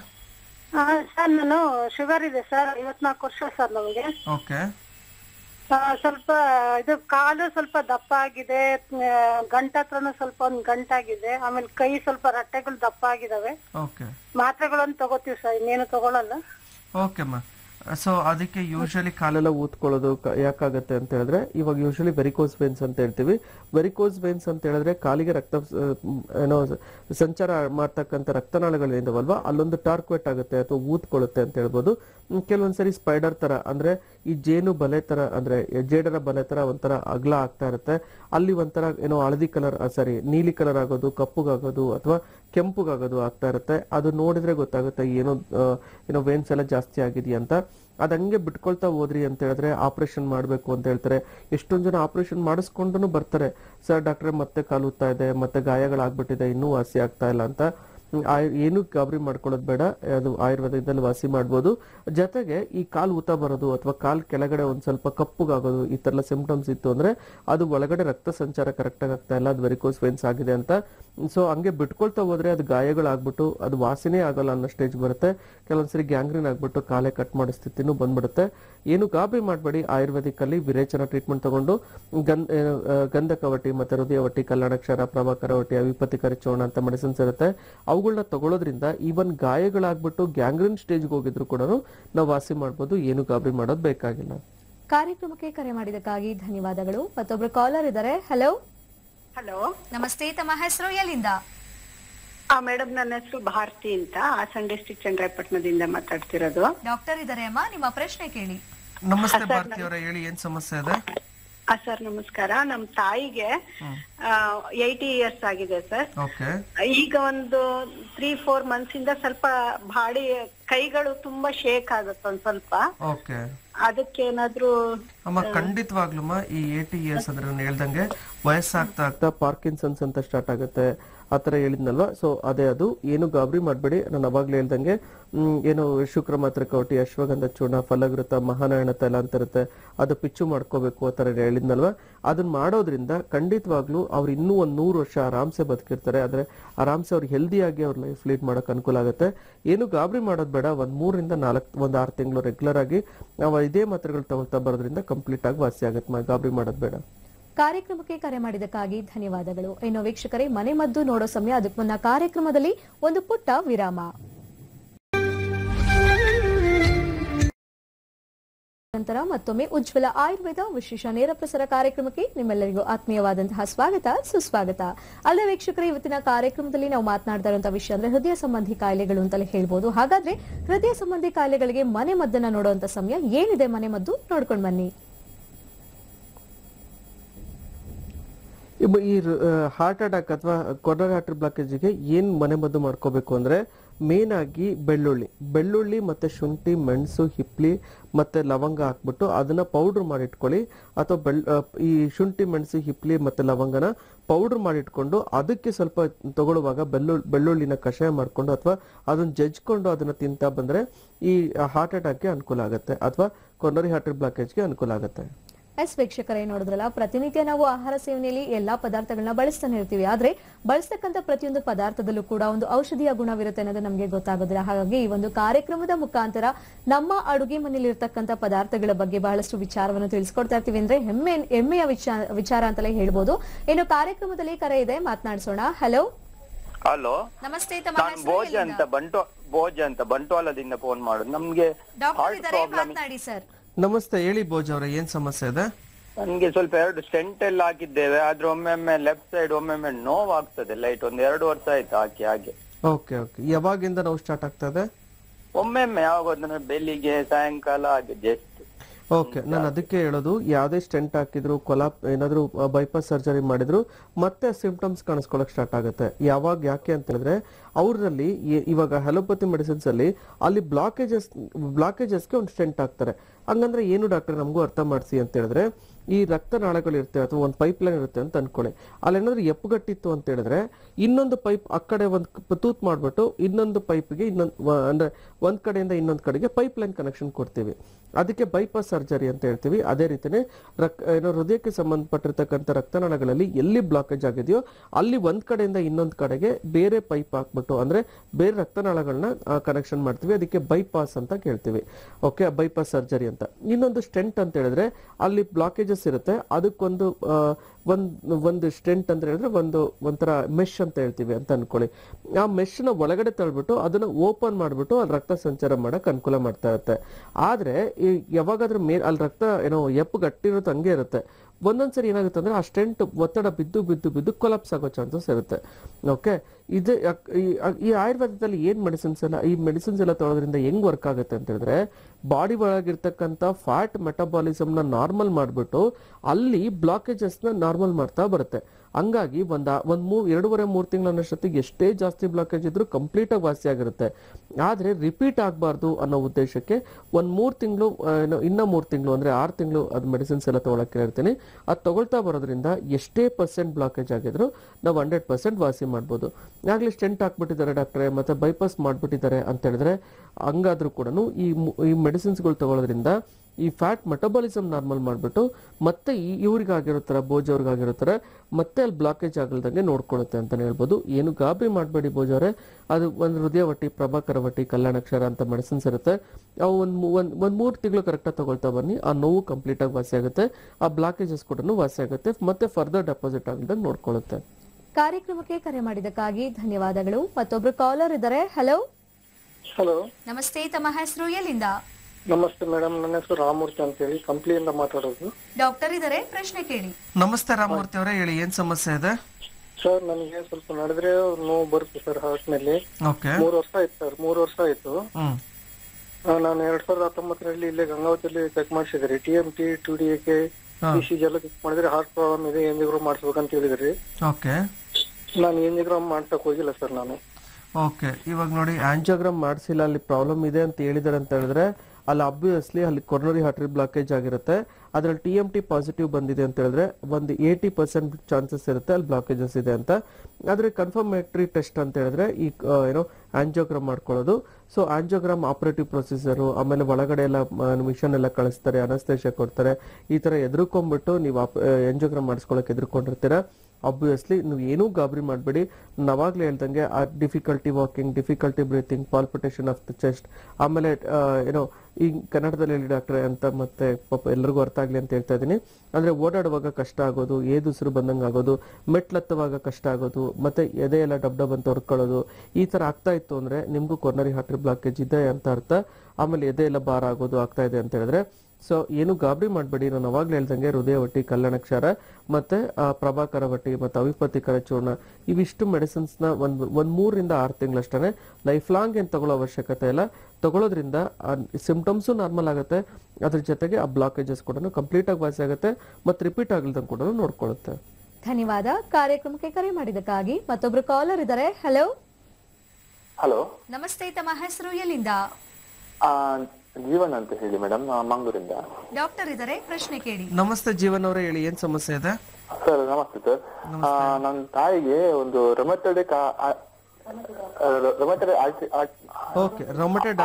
F: ಸರ್ ನಾನು ಶುಗರ್ ಇದೆ ಸರ್ ಐವತ್ನಾಲ್ಕು ವರ್ಷ ಸರ್ ನಮಗೆ
B: ಓಕೆ
F: ಸ್ವಲ್ಪ ಇದು ಕಾಲು ಸ್ವಲ್ಪ ದಪ್ಪ ಆಗಿದೆ ಆ, ಗಂಟ ಹತ್ರನೂ ಸ್ವಲ್ಪ ಒಂದ್ ಗಂಟಾಗಿದೆ ಆಮೇಲೆ ಕೈ ಸ್ವಲ್ಪ ರಟ್ಟೆಗಳು ದಪ್ಪ ಆಗಿದಾವೆ
B: ಓಕೆ
F: ಮಾತ್ರೆಗಳನ್ನು ತಗೋತೀವಿ ಸರ್ ಇನ್ನೇನು ತಗೊಳಲ್ಲ
B: ಓಕೆ ಅಮ್ಮ ಸೊ ಅದಕ್ಕೆ ಯೂಶಲಿ ಕಾಲೆಲ್ಲ ಊದ್ಕೊಳ್ಳೋದು ಕ- ಯಾಕಾಗತ್ತೆ ಅಂತ ಹೇಳಿದ್ರೆ ಇವಾಗ ಯೂಶಲಿ ವೆರಿಕೋಸ್ ವೇನ್ಸ್ ಅಂತ ಹೇಳ್ತೀವಿ ವೆರಿಕೋಸ್ ವೇನ್ಸ್ ಅಂತ ಹೇಳಿದ್ರೆ ಕಾಲಿಗೆ ರಕ್ತ ಸ- ಮ್, ಏನೋ ಸ- ಸಂಚಾರ ಮಾಡ್ತಕ್ಕಂಥ ರಕ್ತನಾಳಗಳಿಂದವಲ್ವಾ ಅಲ್ಲೊಂದು ಟಾರ್ಕ್ ವೆಟ್ ಆಗುತ್ತೆ ಅಥವಾ ಊದ್ಕೊಳ್ಳುತ್ತೆ ಅಂತ ಹೇಳ್ಬೋದು ಹ್ಮ್, ಕೆಲವೊಂದ್ಸರಿ ಸ್ಪೈಡರ್ ತರ ಅಂದ್ರೆ ಈ ಜೇನು ಬಲೆ ತರ ಅಂದ್ರೆ ಜೇಡರ ಬಲೆ ತರ ಒಂಥರ ಅಗ್ಲ ಆಗ್ತಾ ಇರುತ್ತೆ ಅಲ್ಲಿ ಒಂಥರ ಏನೋ ಹಳದಿ ಕಲರ್ ಸಾರಿ ನೀಲಿ ಕಲರ್ ಆಗೋದು ಕಪ್ಪುಗಾಗೋದು ಅಥವಾ ಕೆಂಪುಗಾಗೋದು ಆಗ್ತಾ ಇರುತ್ತೆ ಅದು ನೋಡಿದ್ರೆ ಗೊತ್ತಾಗುತ್ತೆ ಏನೋ ಆ, ಏನೋ ವೇನ್ಸ್ ಎಲ್ಲ ಜಾಸ್ತಿ ಆಗಿದೆಯಾ ಅಂತ ಅದ್ ಹಂಗೆ ಬಿಟ್ಕೊಳ್ತಾ ಹೋದ್ರಿ ಅಂತ ಹೇಳಿದ್ರೆ ಆಪರೇಷನ್ ಮಾಡ್ಬೇಕು ಅಂತ ಹೇಳ್ತಾರೆ ಎಷ್ಟೊಂದ್ ಜನ ಆಪರೇಷನ್ ಮಾಡಿಸ್ಕೊಂಡು ಬರ್ತಾರೆ ಸರ್ ಡಾಕ್ಟ್ರೆ ಮತ್ತೆ ಕಾಲುತ್ತಾ ಇದೆ ಮತ್ತೆ ಗಾಯಗಳಾಗ್ಬಿಟ್ಟಿದೆ ಇನ್ನೂ ವಾಸಿ ಆಗ್ತಾ ಇಲ್ಲ ಅಂತ ಹ್ಮ್, ಆಯ್- ಏನು ಗಾಬರಿ ಮಾಡ್ಕೊಳ್ಳೋದು ಬೇಡ ಅದು ಆಯುರ್ವೇದದಲ್ಲಿ ವಾಸಿ ಮಾಡ್ಬೋದು ಜೊತೆಗೆ ಈ ಕಾಲು ಊತ ಬರೋದು ಅಥವಾ ಕಾಲ್ ಕೆಳಗಡೆ ಒಂದ್ ಸ್ವಲ್ಪ ಕಪ್ಪುಗಾಗೋದು ಈ ತರ ಸಿಂಪ್ಟಮ್ಸ್ ಇತ್ತು ಅಂದ್ರೆ ಅದು ಒಳಗಡೆ ರಕ್ತ ಸಂಚಾರ ಕರೆಕ್ಟ್ ಆಗಿ ಆಗ್ತಾ ಇಲ್ಲ ಅದು ವೆರಿಕೋಸ್ ವೆನ್ಸ್ ಆಗಿದೆ ಅಂತ ಸೊ ಹಂಗೆ ಬಿಟ್ಕೊಳ್ತಾ ಹೋದ್ರೆ ಅದು ಗಾಯಗಳಾಗ್ಬಿಟ್ಟು ಅದು ವಾಸಿನೇ ಆಗಲ್ಲ ಅನ್ನೋ ಸ್ಟೇಜ್ ಬರುತ್ತೆ ಕೆಲವೊಂದ್ಸರಿ ಗ್ಯಾಂಗ್ರೀನ್ ಆಗ್ಬಿಟ್ಟು ಕಾಲೇ ಕಟ್ ಮಾಡೋ ಸ್ಥಿತಿನೂ ಬಂದ್ಬಿಡುತ್ತೆ ಏನು ಗಾಬರಿ ಮಾಡಬೇಡಿ ಆಯುರ್ವೇದಿಕ್ ಅಲ್ಲಿ ವಿರೇಚನ ಟ್ರೀಟ್ಮೆಂಟ್ ತಗೊಂಡು ಗಂಧ ಏನು, ಆ, ಗಂಧ ಕವಟಿ ಮತ್ತೆ ಹೃದಯ ವಟಿ ಕಲ್ಯಾಣಕ್ಷರ ಪ್ರಭಾಕರ ವಟಿ ಅವಿಪತಿಕರ ಚೋಣ ಅಂತ ಮೆಡಿಸಿನ್ಸ್ ಇರುತ್ತೆ ಅವುಗಳನ್ನ ತಗೊಳ್ಳೋದ್ರಿಂದ ಈವನ್ ಗಾಯಗಳಾಗ್ಬಿಟ್ಟು ಗ್ಯಾಂಗ್ರೀನ್ ಸ್ಟೇಜ್ಗೆ ಹೋಗಿದ್ರು ಕೂಡ ನಾವು ವಾಸಿ ಮಾಡ್ಬೋದು ಏನು ಗಾಬರಿ ಮಾಡೋದು ಬೇಕಾಗಿಲ್ಲ
A: ಕಾರ್ಯಕ್ರಮಕ್ಕೆ ಕರೆ ಮಾಡಿದ್ದಕ್ಕಾಗಿ ಧನ್ಯವಾದಗಳು ಮತ್ತೊಬ್ರು ಕಾಲರ್ ಇದ್ದಾರೆ ಹಲೋ
H: ಹಲೋ
A: ನಮಸ್ತೆ ತಮ್ಮ ಹೆಸರು ಎಲ್ಲಿಂದ
H: ಆ ಮೇಡಮ್ ನನ್ನ ಹೆಸರು ಭಾರತಿ ಅಂತ ಹಾಸನ್ ಡಿಸ್ಟ್ರಿಕ್ಟ್ ಚಂದ್ರಾಯಪಟ್ಟಣದಿಂದ ಮಾತಾಡ್ತಿರೋದು
A: ಡಾಕ್ಟರ್ ಇದ್ದಾರೆ ಅಮ್ಮ ನಿಮ್ಮ ಪ್ರಶ್ನೆ ಕೇಳಿ
B: ನಮಸ್ತೆ ಭಾರತಿ ಅವರೇ ಹೇಳಿ ಏನ್ ಸಮಸ್ಯೆ ಇದೆ
H: ಆ ಸರ್ ನಮಸ್ಕಾರ ನಮ್ ತಾಯಿಗೆ ಏಯ್ಟಿ ಇಯರ್ಸ್ ಆಗಿದೆ ಸರ್
B: ಓಕೆ
H: ಈಗ ಒಂದು ತ್ರೀ ಫೋರ್ ಮಂತ್ಸ್ ಇಂದ ಸ್ವಲ್ಪ ಬಾಡಿ ಕೈಗಳು ತುಂಬಾ ಶೇಕ್ ಆಗುತ್ತೆ ಒಂದ್ ಸ್ವಲ್ಪ
B: ಓಕೆ
H: ಅದಕ್ಕೆ ಏನಾದ್ರೂ
B: ಅಮ್ಮ ಖಂಡಿತವಾಗ್ಲೂಮ್ಮ ಈ ಏಟಿ ಇಯರ್ಸ್ ಅಂದ್ರೆ ನಾನು ಹೇಳ್ದಂಗೆ ವಯಸ್ಸಾಗ್ತಾ ಆಗ್ತಾ ಪಾರ್ಕಿನ್ಸನ್ಸ್ ಅಂತ ಸ್ಟಾರ್ಟ್ ಆಗುತ್ತೆ ಆ ಥರ ಹೇಳಿದ್ನಲ್ವಾ ಸೊ ಅದೇ ಅದು ಏನು ಗಾಬರಿ ಮಾಡಬೇಡಿ ನಾನು ಅವಾಗ್ಲೇ ಹೇಳ್ದಂಗೆ ಹ್ಮ್, ಏನು ಶುಕ್ರ ಮಾತ್ರ ಕವಟಿ ಅಶ್ವಗಂಧ ಚೂರ್ಣ ಫಲಗೃತ ಮಹಾನಾರಾಯಣ ತೈಲ ಅಂತ ಇರುತ್ತೆ ಅದು ಪಿಚ್ಚು ಮಾಡ್ಕೋಬೇಕು ಆ ಥರ ಹೇಳಿದ್ನಲ್ವಾ ಅದನ್ನ ಮಾಡೋದ್ರಿಂದ ಖಂಡಿತವಾಗ್ಲೂ ಅವ್ರು ಇನ್ನೂ ಒಂದ್ ನೂರು ವರ್ಷ ಆರಾಮ್ಸೆ ಬದುಕಿರ್ತಾರೆ ಆದ್ರೆ ಆರಾಮ್ಸೆ ಅವ್ರು ಹೆಲ್ದಿಯಾಗಿ ಅವ್ರ ಲೈಫ್ ಲೀಡ್ ಮಾಡಕ್ ಅನುಕೂಲ ಆಗುತ್ತೆ ಏನು ಗಾಬರಿ ಮಾಡೋದು ಬೇಡ ಒಂದ್ ಮೂರರಿಂದ ನಾಲ್ಕು ಒಂದ್ ಆರು ತಿಂಗಳು ರೆಗ್ಯುಲರ್ ಆಗಿ ನಾವು ಇದೇ ಮಾತ್ರೆಗಳು ತಗೊಳ್ತಾ ಬರೋದ್ರಿಂದ ಕಂಪ್ಲೀಟ್ ಆಗಿ ವಾಸಿ ಆಗುತ್ತೆ ಮ- ಗಾಬರಿ ಮಾಡೋದು ಬೇಡ
A: ಕಾರ್ಯಕ್ರಮಕ್ಕೆ ಕರೆ ಮಾಡಿದ್ದಕ್ಕಾಗಿ ಧನ್ಯವಾದಗಳು ಇನ್ನು ವೀಕ್ಷಕರೇ ಮನೆ ಮದ್ದು ನೋಡೋ ಸಮಯ ಅದಕ್ಕೆ ಮುನ್ನ ಕಾರ್ಯಕ್ರಮದಲ್ಲಿ ಒಂದು ಪುಟ್ಟ ವಿರಾಮ ನಂತರ ಮತ್ತೊಮ್ಮೆ ಉಜ್ವಲ ಆಯುರ್ವೇದ ವಿಶೇಷ ನೇರ ಪ್ರಸಾರ ಕಾರ್ಯಕ್ರಮಕ್ಕೆ ನಿಮ್ಮೆಲ್ಲರಿಗೂ ಆತ್ಮೀಯವಾದಂತಹ ಸ್ವಾಗತ ಸುಸ್ವಾಗತ ಅಲ್ಲದೆ ವೀಕ್ಷಕರೇ ಇವತ್ತಿನ ಕಾರ್ಯಕ್ರಮದಲ್ಲಿ ನಾವು ಮಾತನಾಡ್ತಾ ಇರುವಂತಹ ವಿಷಯ ಅಂದ್ರೆ ಹೃದಯ ಸಂಬಂಧಿ ಕಾಯಿಲೆಗಳು ಅಂತಲೇ ಹೇಳ್ಬೋದು ಹಾಗಾದ್ರೆ ಹೃದಯ ಸಂಬಂಧಿ ಕಾಯಿಲೆಗಳಿಗೆ ಮನೆ ಮದ್ದನ್ನ ನೋಡುವಂತ ಸಮಯ ಏನಿದೆ ಮನೆ ಮದ್ದು ನೋಡ್ಕೊಂಡು ಬನ್ನಿ
B: ಇಬ್ಬ- ಈ ಹಾರ್ಟ್ ಅಟ್ಯಾಕ್ ಅಥವಾ ಕೊರೋನರಿ ಆರ್ಟರಿ ಬ್ಲಾಕೇಜಿಗೆ ಏನ್ ಮನೆಮದ್ದು ಮಾಡ್ಕೋಬೇಕು ಅಂದ್ರೆ ಮೇನ್ ಆಗಿ ಬೆಳ್ಳುಳ್ಳಿ ಬೆಳ್ಳುಳ್ಳಿ ಮತ್ತೆ ಶುಂಠಿ ಮೆಣಸು ಹಿಪ್ಲಿ ಮತ್ತೆ ಲವಂಗ ಹಾಕ್ಬಿಟ್ಟು ಅದನ್ನ ಪೌಡರ್ ಮಾಡಿ ಇಟ್ಕೊಳ್ಳಿ ಅಥವಾ ಬೆಳ್ ಆ, ಈ ಶುಂಠಿ ಮೆಣಸು ಹಿಪ್ಲಿ ಮತ್ತೆ ಲವಂಗನ ಪೌಡರ್ ಮಾಡಿ ಇಟ್ಕೊಂಡು ಅದಕ್ಕೆ ಸ್ವಲ್ಪ ತಗೊಳ್ಳುವಾಗ ಬೆಳ್ಳುಳ್ಳಿ ಬೆಳ್ಳುಳ್ಳಿನ ಕಷಾಯ ಮಾಡ್ಕೊಂಡು ಅಥವಾ ಅದನ್ನ ಜಜ್ಕೊಂಡು ಅದನ್ನ ತಿಂತಾ ಬಂದ್ರೆ ಈ ಹಾರ್ಟ್ ಅಟ್ಯಾಕ್ಗೆ ಅನುಕೂಲ ಆಗುತ್ತೆ ಅಥವಾ ಕೊರೋನರಿ ಆರ್ಟರಿ ಬ್ಲಾಕೇಜ್ಗೆ ಅನುಕೂಲ ಆಗುತ್ತೆ
A: ಎಸ್ ವೀಕ್ಷಕರೇ ನೋಡಿದ್ರಲ್ಲ ಪ್ರತಿನಿತ್ಯ ನಾವು ಆಹಾರ ಸೇವನೆಯಲ್ಲಿ ಎಲ್ಲಾ ಪದಾರ್ಥಗಳನ್ನ ಬಳಸ್ತಾನೆ ಇರ್ತೀವಿ ಆದ್ರೆ ಬಳಸ್ತಕ್ಕಂಥ ಪ್ರತಿಯೊಂದು ಪದಾರ್ಥದಲ್ಲೂ ಕೂಡ ಒಂದು ಔಷಧಿಯ ಗುಣವಿರುತ್ತೆ ಅನ್ನೋದು ನಮಗೆ ಗೊತ್ತಾಗೋದಿಲ್ಲ ಹಾಗಾಗಿ ಈ ಒಂದು ಕಾರ್ಯಕ್ರಮದ ಮುಖಾಂತರ ನಮ್ಮ ಅಡುಗೆ ಮನೆಯಲ್ಲಿ ಇರ್ತಕ್ಕಂಥ ಪದಾರ್ಥಗಳ ಬಗ್ಗೆ ಬಹಳಷ್ಟು ವಿಚಾರವನ್ನು ತಿಳಿಸ್ಕೊಡ್ತಾ ಇರ್ತೀವಿ ಅಂದ್ರೆ ಹೆಮ್ಮೆ ಹೆಮ್ಮೆಯ ವಿಚಾರ ವಿಚಾರ ಅಂತಲೇ ಹೇಳ್ಬೋದು ಇನ್ನು ಕಾರ್ಯಕ್ರಮದಲ್ಲಿ ಕರೆ ಇದೆ ಮಾತನಾಡಿಸೋಣ ಹಲೋ
I: ಹಲೋ
A: ನಮಸ್ತೆ
I: ನಾನು ಭೋಜ ಅಂತ ಬಂಟ್ವಾ ಭೋಜ ಅಂತ ಬಂಟ್ವಾಳದಿಂದ ಫೋನ್ ಮಾಡೋದು ನಮ್ಗೆ
A: ಡಾಕ್ಟರ್
I: ಹಾರ್ಟ್
A: ಇದ್ದಾರೆ
I: ಪ್ರಾಬ್ಲಮ್
A: ಮಾತನಾಡಿ ಸರ್
B: ನಮಸ್ತೆ ಹೇಳಿ ಭೋಜ್ ಅವರೇ ಏನ್ ಸಮಸ್ಯೆ ಇದೆ
I: ನನ್ಗೆ ಸ್ವಲ್ಪ ಎರಡು ಸ್ಟೆಂಟ್ ಎಲ್ಲ ಹಾಕಿದ್ದೇವೆ ಆದ್ರೆ ಒಮ್ಮೊಮ್ಮೆ ಲೆಫ್ಟ್ ಸೈಡ್ ಒಮ್ಮೊಮ್ಮೆ ನೋವಾಗ್ತದೆ ಲೈಟ್ ಒಂದ್ ಎರಡು ವರ್ಷ ಆಯ್ತು ಹಾಕಿ ಹಾಗೆ
B: ಓಕೆ ಓಕೆ ಯಾವಾಗಿಂದ ನೋವು ಸ್ಟಾರ್ಟ್ ಆಗ್ತದೆ
I: ಒಮ್ಮೊಮ್ಮೆ ಯಾವಾಗ ಅಂದ್ರೆ ಬೆಳಿಗ್ಗೆ ಸಾಯಂಕಾಲ ಹಾಗೆ ಜಸ್ಟ್
B: ಓಕೆ ನಾನು ಅದಕ್ಕೆ ಹೇಳೋದು ಯಾವುದೇ ಸ್ಟೆಂಟ್ ಹಾಕಿದ್ರು ಕೊಲಾಪ್ ಏನಾದ್ರು ಬೈಪಾಸ್ ಸರ್ಜರಿ ಮಾಡಿದ್ರು ಮತ್ತೆ ಸಿಂಪ್ಟಮ್ಸ್ ಕಾಣಿಸ್ಕೊಳಕ್ ಸ್ಟಾರ್ಟ್ ಆಗುತ್ತೆ ಯಾವಾಗ ಯಾಕೆ ಅಂತ ಹೇಳಿದ್ರೆ ಅವ್ರಲ್ಲಿ ಈ- ಇವಾಗ ಅಲೋಪತಿ ಮೆಡಿಸಿನ್ಸ್ ಅಲ್ಲಿ ಅಲ್ಲಿ ಬ್ಲಾಕೇಜಸ್ ಬ್ಲಾಕೇಜಸ್ಗೆ ಒಂದು ಸ್ಟೆಂಟ್ ಹಾಕ್ತಾರೆ ಹಂಗಂದ್ರೆ ಏನು ಡಾಕ್ಟರ್ ನಮಗೂ ಅರ್ಥ ಮಾಡಿಸಿ ಅಂತ ಹೇಳಿದ್ರೆ ಈ ರಕ್ತನಾಳಗಳು ಇರ್ತವೆ ಅಥವಾ ಒಂದು ಪೈಪ್ ಲೈನ್ ಇರುತ್ತೆ ಅಂತ ಅನ್ಕೊಳ್ಳಿ ಅಲ್ಲಿ ಏನಾದ್ರು ಎಪ್ಪುಗಟ್ಟಿತ್ತು ಅಂತ ಹೇಳಿದ್ರೆ ಇನ್ನೊಂದು ಪೈಪ್ ಆ ಕಡೆ ಒಂದು ತೂತ್ ಮಾಡ್ಬಿಟ್ಟು ಇನ್ನೊಂದು ಪೈಪ್ಗೆ ಇನ್ನೊಂದು ಅಂದ್ರೆ ಒಂದ್ ಕಡೆಯಿಂದ ಇನ್ನೊಂದು ಕಡೆಗೆ ಪೈಪ್ ಲೈನ್ ಕನೆಕ್ಷನ್ ಕೊಡ್ತೀವಿ ಅದಕ್ಕೆ ಬೈಪಾಸ್ ಸರ್ಜರಿ ಅಂತ ಹೇಳ್ತೀವಿ ಅದೇ ರೀತಿನೇ ರಕ್ ಏನೋ ಹೃದಯಕ್ಕೆ ಸಂಬಂಧಪಟ್ಟಿರ್ತಕ್ಕಂಥ ರಕ್ತನಾಳಗಳಲ್ಲಿ ಎಲ್ಲಿ ಬ್ಲಾಕೇಜ್ ಆಗಿದೆಯೋ ಅಲ್ಲಿ ಒಂದ್ ಕಡೆಯಿಂದ ಇನ್ನೊಂದ್ ಕಡೆಗೆ ಬೇರೆ ಪೈಪ್ ಹಾಕ್ಬಿಟ್ಟು ಅಂದ್ರೆ ಬೇರೆ ರಕ್ತನಾಳಗಳನ್ನ ಕನೆಕ್ಷನ್ ಮಾಡ್ತೀವಿ ಅದಕ್ಕೆ ಬೈಪಾಸ್ ಅಂತ ಕೇಳ್ತೀವಿ ಓಕೆ ಬೈಪಾಸ್ ಸರ್ಜರಿ ಅಂತ ಇನ್ನೊಂದು ಸ್ಟೆಂಟ್ ಅಂತ ಹೇಳಿದ್ರೆ ಅಲ್ಲಿ ಬ್ಲಾಕೇಜಸ್ ಇರುತ್ತೆ ಅದಕ್ಕೊಂದು ಆ, ಒಂದ್ ಒಂದು ಸ್ಟೆಂಟ್ ಅಂತ ಹೇಳಿದ್ರೆ ಒಂದು ಒಂಥರ ಮೆಶ್ ಅಂತ ಹೇಳ್ತೀವಿ ಅಂತ ಅನ್ಕೊಳ್ಳಿ ಆ ಮೆಶ್ ನ ಒಳಗಡೆ ತಳ್ಬಿಟ್ಟು ಅದನ್ನ ಓಪನ್ ಮಾಡ್ಬಿಟ್ಟು ಅಲ್ಲಿ ರಕ್ತ ಸಂಚಾರ ಮಾಡಕ್ ಅನುಕೂಲ ಮಾಡ್ತಾ ಇರುತ್ತೆ ಆದ್ರೆ ಈ ಯಾವಾಗಾದ್ರೂ ಮೇಲ್ ಅಲ್ಲಿ ರಕ್ತ ಏನೋ ಎಪ್ಪು ಗಟ್ಟಿರೋದು ಹಂಗೆ ಇರುತ್ತೆ ಒಂದೊಂದ್ಸರಿ ಏನಾಗುತ್ತೆ ಅಂದ್ರೆ ಆ ಸ್ಟೆಂಟ್ ಒತ್ತಡ ಬಿದ್ದು ಬಿದ್ದು ಬಿದ್ದು ಕೊಲಾಪ್ಸ್ ಆಗೋ ಚಾನ್ಸಸ್ ಇರುತ್ತೆ ಓಕೆ ಇದು ಯಾಕ್- ಈ- ಈ ಆಯುರ್ವೇದದಲ್ಲಿ ಏನ್ ಮೆಡಿಸಿನ್ಸ್ ಎಲ್ಲ ಈ ಮೆಡಿಸಿನ್ಸ್ ಎಲ್ಲ ತೊಗೊಳೋದ್ರಿಂದ ಹೆಂಗ್ ವರ್ಕ್ ಆಗುತ್ತೆ ಅಂತ ಹೇಳಿದ್ರೆ ಬಾಡಿ ಒಳಗಿರ್ತಕ್ಕಂಥ ಫ್ಯಾಟ್ ಮೆಟಬಾಲಿಸಮ್ ನ ನಾರ್ಮಲ್ ಮಾಡ್ಬಿಟ್ಟು ಅಲ್ಲಿ ಬ್ಲಾಕೇಜಸ್ ನ ನಾರ್ಮಲ್ ಮಾಡ್ತಾ ಬರುತ್ತೆ ಹಂಗಾಗಿ ಒಂದ್ ಆ- ಒಂದ್ ಮೂರ್ ಎರಡೂವರೆ ಮೂರ್ ತಿಂಗಳನ್ನಷ್ಟೊತ್ತಿಗೆ ಎಷ್ಟೇ ಜಾಸ್ತಿ ಬ್ಲಾಕೇಜ್ ಇದ್ರೂ ಕಂಪ್ಲೀಟ್ ಆಗಿ ವಾಸಿ ಆಗಿರುತ್ತೆ ಆದ್ರೆ ರಿಪೀಟ್ ಆಗಬಾರ್ದು ಅನ್ನೋ ಉದ್ದೇಶಕ್ಕೆ ಒಂದ್ ಮೂರ್ ತಿಂಗಳು ಇನ್ನ ಮೂರ್ ತಿಂಗಳು ಅಂದ್ರೆ ಆರ್ ತಿಂಗಳು ಅದ್ ಮೆಡಿಸಿನ್ಸ್ ಎಲ್ಲ ತಗೊಳಕ್ಕೆ ಹೇಳ್ತೀನಿ ಅದ್ ತಗೊಳ್ತಾ ಬರೋದ್ರಿಂದ ಎಷ್ಟೇ ಪರ್ಸೆಂಟ್ ಬ್ಲಾಕೇಜ್ ಆಗಿದ್ರು ನಾವು ಹಂಡ್ರೆಡ್ ಪರ್ಸೆಂಟ್ ವಾಸಿ ಮಾಡ್ಬೋದು ಆಗ್ಲೇ ಸ್ಟೆಂಟ್ ಹಾಕ್ಬಿಟ್ಟಿದ್ದಾರೆ ಡಾಕ್ಟ್ರೆ ಮತ್ತೆ ಬೈಪಾಸ್ ಮಾಡ್ಬಿಟ್ಟಿದ್ದಾರೆ ಅಂತ ಹೇಳಿದ್ರೆ ಹಂಗಾದ್ರೂ ಕೂಡ ಈ ಮು- ಈ ಮೆಡಿಸಿನ್ಸ್ಗಳು ತಗೊಳ್ಳೋದ್ರಿಂದ ಈ ಫ್ಯಾಟ್ ಮೆಟಬಾಲಿಸಮ್ ನಾರ್ಮಲ್ ಮಾಡ್ಬಿಟ್ಟು ಮತ್ತೆ ಈ ಇವ್ರಿಗಾಗಿರೋ ಥರ ಬೋಜ್ ಅವ್ರಿಗಾಗಿರೋ ಥರ ಮತ್ತೆ ಅಲ್ಲಿ ಬ್ಲಾಕೇಜ್ ಆಗಲ್ದಂಗೆ ನೋಡ್ಕೊಳುತ್ತೆ ಅಂತಾನೆ ಹೇಳ್ಬೋದು ಏನು ಗಾಬರಿ ಮಾಡಬೇಡಿ ಬೋಜ್ ಅವರೇ ಅದು ಒಂದು ಹೃದಯ ವಟ್ಟಿ ಪ್ರಭಾಕರ ವಟ್ಟಿ ಕಲ್ಯಾಣಾಕ್ಷರ ಅಂತ ಮೆಡಿಸಿನ್ಸ್ ಇರುತ್ತೆ ಅವು ಒಂದು ಒಂದು ಒಂದು ಮೂರು ತಿಂಗಳು ಕರೆಕ್ಟಾಗಿ ತಗೊಳ್ತಾ ಬನ್ನಿ ಆ ನೋವು ಕಂಪ್ಲೀಟ್ ಆಗಿ ವಾಸಿ ಆಗುತ್ತೆ ಆ ಬ್ಲಾಕೇಜಸ್ ಕೂಡ ವಾಸಿ ಆಗುತ್ತೆ ಮತ್ತೆ ಫರ್ದರ್ ಡೆಪಾಸಿಟ್ ಆಗಲ್ದಂಗೆ ನೋಡ್ಕೊಳ್ಳುತ್ತೆ
A: ಕಾರ್ಯಕ್ರಮಕ್ಕೆ ಕರೆ ಮಾಡಿದ್ದಕ್ಕಾಗಿ ಧನ್ಯವಾದಗಳು ಮತ್ತೊಬ್ರು ಕಾಲರ್ ಇದ್ದಾರೆ ಹಲೋ
D: ಹಲೋ
A: ನಮಸ್ತೆ ತಮ್ಮ ಹೆಸರು ಎಲ್ಲಿಂದ
D: ನಮಸ್ತೆ ಮೇಡಮ್ ನನ್ನ ಹೆಸರು ರಾಮೂರ್ತಿ ಅಂತ ಹೇಳಿ ಕಂಪ್ನಿಯಿಂದ ಮಾತಾಡೋದು
A: ಡಾಕ್ಟರ್ ಇದ್ದಾರೆ ಪ್ರಶ್ನೆ ಕೇಳಿ
B: ನಮಸ್ತೆ ರಾಮಮೂರ್ತಿ ಅವರೇ ಹೇಳಿ ಏನ್ ಸಮಸ್ಯೆ ಇದೆ
D: ಸರ್ ನನಗೆ ಸ್ವಲ್ಪ ನಡೆದ್ರೆ ನೋವು ಬರುತ್ತೆ ಸರ್ ಹಾರ್ಟ್ ನಲ್ಲಿ
B: ಓಕೆ
D: ಮೂರು ವರ್ಷ ಆಯ್ತು ಸರ್ ಮೂರು ವರ್ಷ ಆಯ್ತು
B: ಹ್ಮ್
D: ಆ, ನಾನು ಎರಡ್ ಸಾವಿರದ ಹತ್ತೊಂಬತ್ತರಲ್ಲಿ ಇಲ್ಲೇ ಗಂಗಾವತಿಯಲ್ಲಿ ಚೆಕ್ ಮಾಡಿಸಿದ್ರಿ T M T two D A K P C ಎಲ್ಲ ಚೆಕ್ ಮಾಡಿದ್ರೆ ಹಾರ್ಟ್ ಪ್ರಾಬ್ಲಮ್ ಇದೆ ಎಂಜಿಗ್ರಾಮ್ ಮಾಡಿಸ್ಬೇಕಂತ ಹೇಳಿದ್ರಿ
B: ಓಕೆ
D: ನಾನು ಎಂಜಿಗ್ರಾಮ್ ಮಾಡ್ಸಕ್ ಹೋಗಿಲ್ಲ ಸರ್ ನಾನು
B: ಓಕೆ ಇವಾಗ ನೋಡಿ ಆಂಜಿಯೋಗ್ರಾಮ್ ಮಾಡಿಸಿಲ್ಲ ಅಲ್ಲಿ ಪ್ರಾಬ್ಲಮ್ ಇದೆ ಅಂತ ಹೇಳಿದಾರೆ ಅಂತ ಹೇಳಿದ್ರೆ ಅಲ್ಲಿ ಅಬ್ವಿಯಸ್ಲಿ ಅಲ್ಲಿ ಕೊರ್ನರಿ ಹಾರ್ಟರಿ ಬ್ಲಾಕೇಜ್ ಆಗಿರುತ್ತೆ ಅದ್ರಲ್ಲಿ ಟಿ ಎಂ ಟಿ ಪಾಸಿಟಿವ್ ಬಂದಿದೆ ಅಂತ ಹೇಳಿದ್ರೆ ಒಂದು ಏಯ್ಟಿ ಪರ್ಸೆಂಟ್ ಚಾನ್ಸಸ್ ಇರುತ್ತೆ ಅಲ್ಲಿ ಬ್ಲಾಕೇಜಸ್ ಇದೆ ಅಂತ ಆದ್ರೆ ಕನ್ಫರ್ಮೇಟರಿ ಟೆಸ್ಟ್ ಅಂತ ಹೇಳಿದ್ರೆ ಈ ಆ, ಏನೋ ಆಂಜಿಯೋಗ್ರಾಮ್ ಮಾಡ್ಕೊಳ್ಳೋದು ಸೊ ಆಂಜಿಯೋಗ್ರಾಮ್ ಆಪರೇಟಿವ್ ಪ್ರೊಸೀಜರು ಆಮೇಲೆ ಒಳಗಡೆ ಎಲ್ಲ ಮಿಷನ್ ಎಲ್ಲ ಕಳಿಸ್ತಾರೆ ಅನಸ್ತೇಶ ಕೊಡ್ತಾರೆ ಈ ತರ ಎದುರ್ಕೊಂಡ್ಬಿಟ್ಟು ನೀವು ಆಂಜಿಯೋಗ್ರಾಮ್ ಮಾಡಿಸ್ಕೊಳಕ್ ಎದುರ್ಕೊಂಡಿರ್ತೀರಾ ಆಬ್ವಿಯಸ್ಲಿ ನೀವು ಏನೂ ಗಾಬರಿ ಮಾಡಬೇಡಿ ನಾವಾಗ್ಲೇ ಹೇಳ್ದಂಗೆ ಆ difficulty walking difficulty breathing palpitation of the chest ಆಮೇಲೆ ಆ, ಏನೋ ಈ ಕನ್ನಡದಲ್ಲಿ ಹೇಳಿ ಡಾಕ್ಟ್ರೆ ಅಂತ ಮತ್ತೆ ಪಾಪ ಎಲ್ರಿಗೂ ಅರ್ಥ ಆಗ್ಲಿ ಅಂತ ಹೇಳ್ತಾ ಇದೀನಿ ಅಂದ್ರೆ ಓಡಾಡುವಾಗ ಕಷ್ಟ ಆಗೋದು ಏದುಸಿರು ಬಂದಂಗೆ ಆಗೋದು ಮೆಟ್ಲತ್ತುವಾಗ ಕಷ್ಟ ಆಗೋದು ಮತ್ತೆ ಎದೆ ಎಲ್ಲ ಡಬ್ ಡಬ್ ಅಂತ ಹೊರ್ಕೊಳ್ಳೋದು ಈ ತರ ಆಗ್ತಾ ಇತ್ತು ಅಂದ್ರೆ ನಿಮ್ಗೂ ಕೊರ್ನರಿ ಹಾರ್ಟರಿ ಬ್ಲಾಕೇಜ್ ಇದೆ ಅಂತ ಅರ್ಥ ಆಮೇಲೆ ಎದೆ ಎಲ್ಲ ಭಾರ ಆಗೋದು ಆಗ್ತಾ ಇದೆ ಅಂತ ಹೇಳಿದ್ರೆ ಸೊ ಏನು ಗಾಬರಿ ಮಾಡಬೇಡಿ ನಾನು ಅವಾಗ್ಲೇ ಹೇಳ್ದಂಗೆ ಹೃದಯ ವಟ್ಟಿ ಕಲ್ಯಾಣಕ್ಷಾರ ಮತ್ತೆ ಆ, ಪ್ರಭಾಕರ ವಟ್ಟಿ ಮತ್ತೆ ಅವಿಪತ್ತಿಕರ ಚೂರ್ಣ ಇವಿಷ್ಟು ಮೆಡಿಸಿನ್ಸ್ನ ಒಂದು ಒಂದು ಮೂರರಿಂದ ಆರು ತಿಂಗಳಷ್ಟೇ ಲೈಫ್ ಲಾಂಗ್ ಏನು ತಗೊಳ್ಳೋ ಅವಶ್ಯಕತೆ ಇಲ್ಲ ತಗೊಳ್ಳೋದ್ರಿಂದ ಸಿಂಪ್ಟಮ್ಸು ನಾರ್ಮಲ್ ಆಗುತ್ತೆ ಅದ್ರ ಜೊತೆಗೆ ಆ ಬ್ಲಾಕೇಜಸ್ ಕೂಡ ಕಂಪ್ಲೀಟ್ ಆಗಿ ವಾಸಿ ಆಗುತ್ತೆ ಮತ್ತೆ ರಿಪೀಟ್ ಆಗಲ್ದಂಗೆ ಕೂಡ ನೋಡ್ಕೊಳ್ಳುತ್ತೆ
A: ಧನ್ಯವಾದ ಕಾರ್ಯಕ್ರಮಕ್ಕೆ ಕರೆ ಮಾಡಿದಕ್ಕಾಗಿ ಮತ್ತೊಬ್ರು ಕಾಲರ್ ಇದ್ದಾರೆ ಹಲೋ
J: ಹಲೋ
A: ನಮಸ್ತೆ ತಮ್ಮ ಹೆಸರು ಎಲ್ಲಿಂದ
J: ಜೀವನ್ ಅಂತ ಹೇಳಿ ಮೇಡಮ್ ಮಂಗಳೂರಿಂದ
A: ಡಾಕ್ಟರ್ ಇದ್ದಾರೆ ಪ್ರಶ್ನೆ ಕೇಳಿ
B: ನಮಸ್ತೆ ಜೀವನ್ ಅವರೇ ಹೇಳಿ ಏನ್ ಸಮಸ್ಯೆ ಇದೆ
J: ಸರ್ ನಮಸ್ತೆ ಸರ್ ನನ್ನ ತಾಯಿಗೆ ಒಂದು rheumatic rheumatoid
B: okay rheumatoid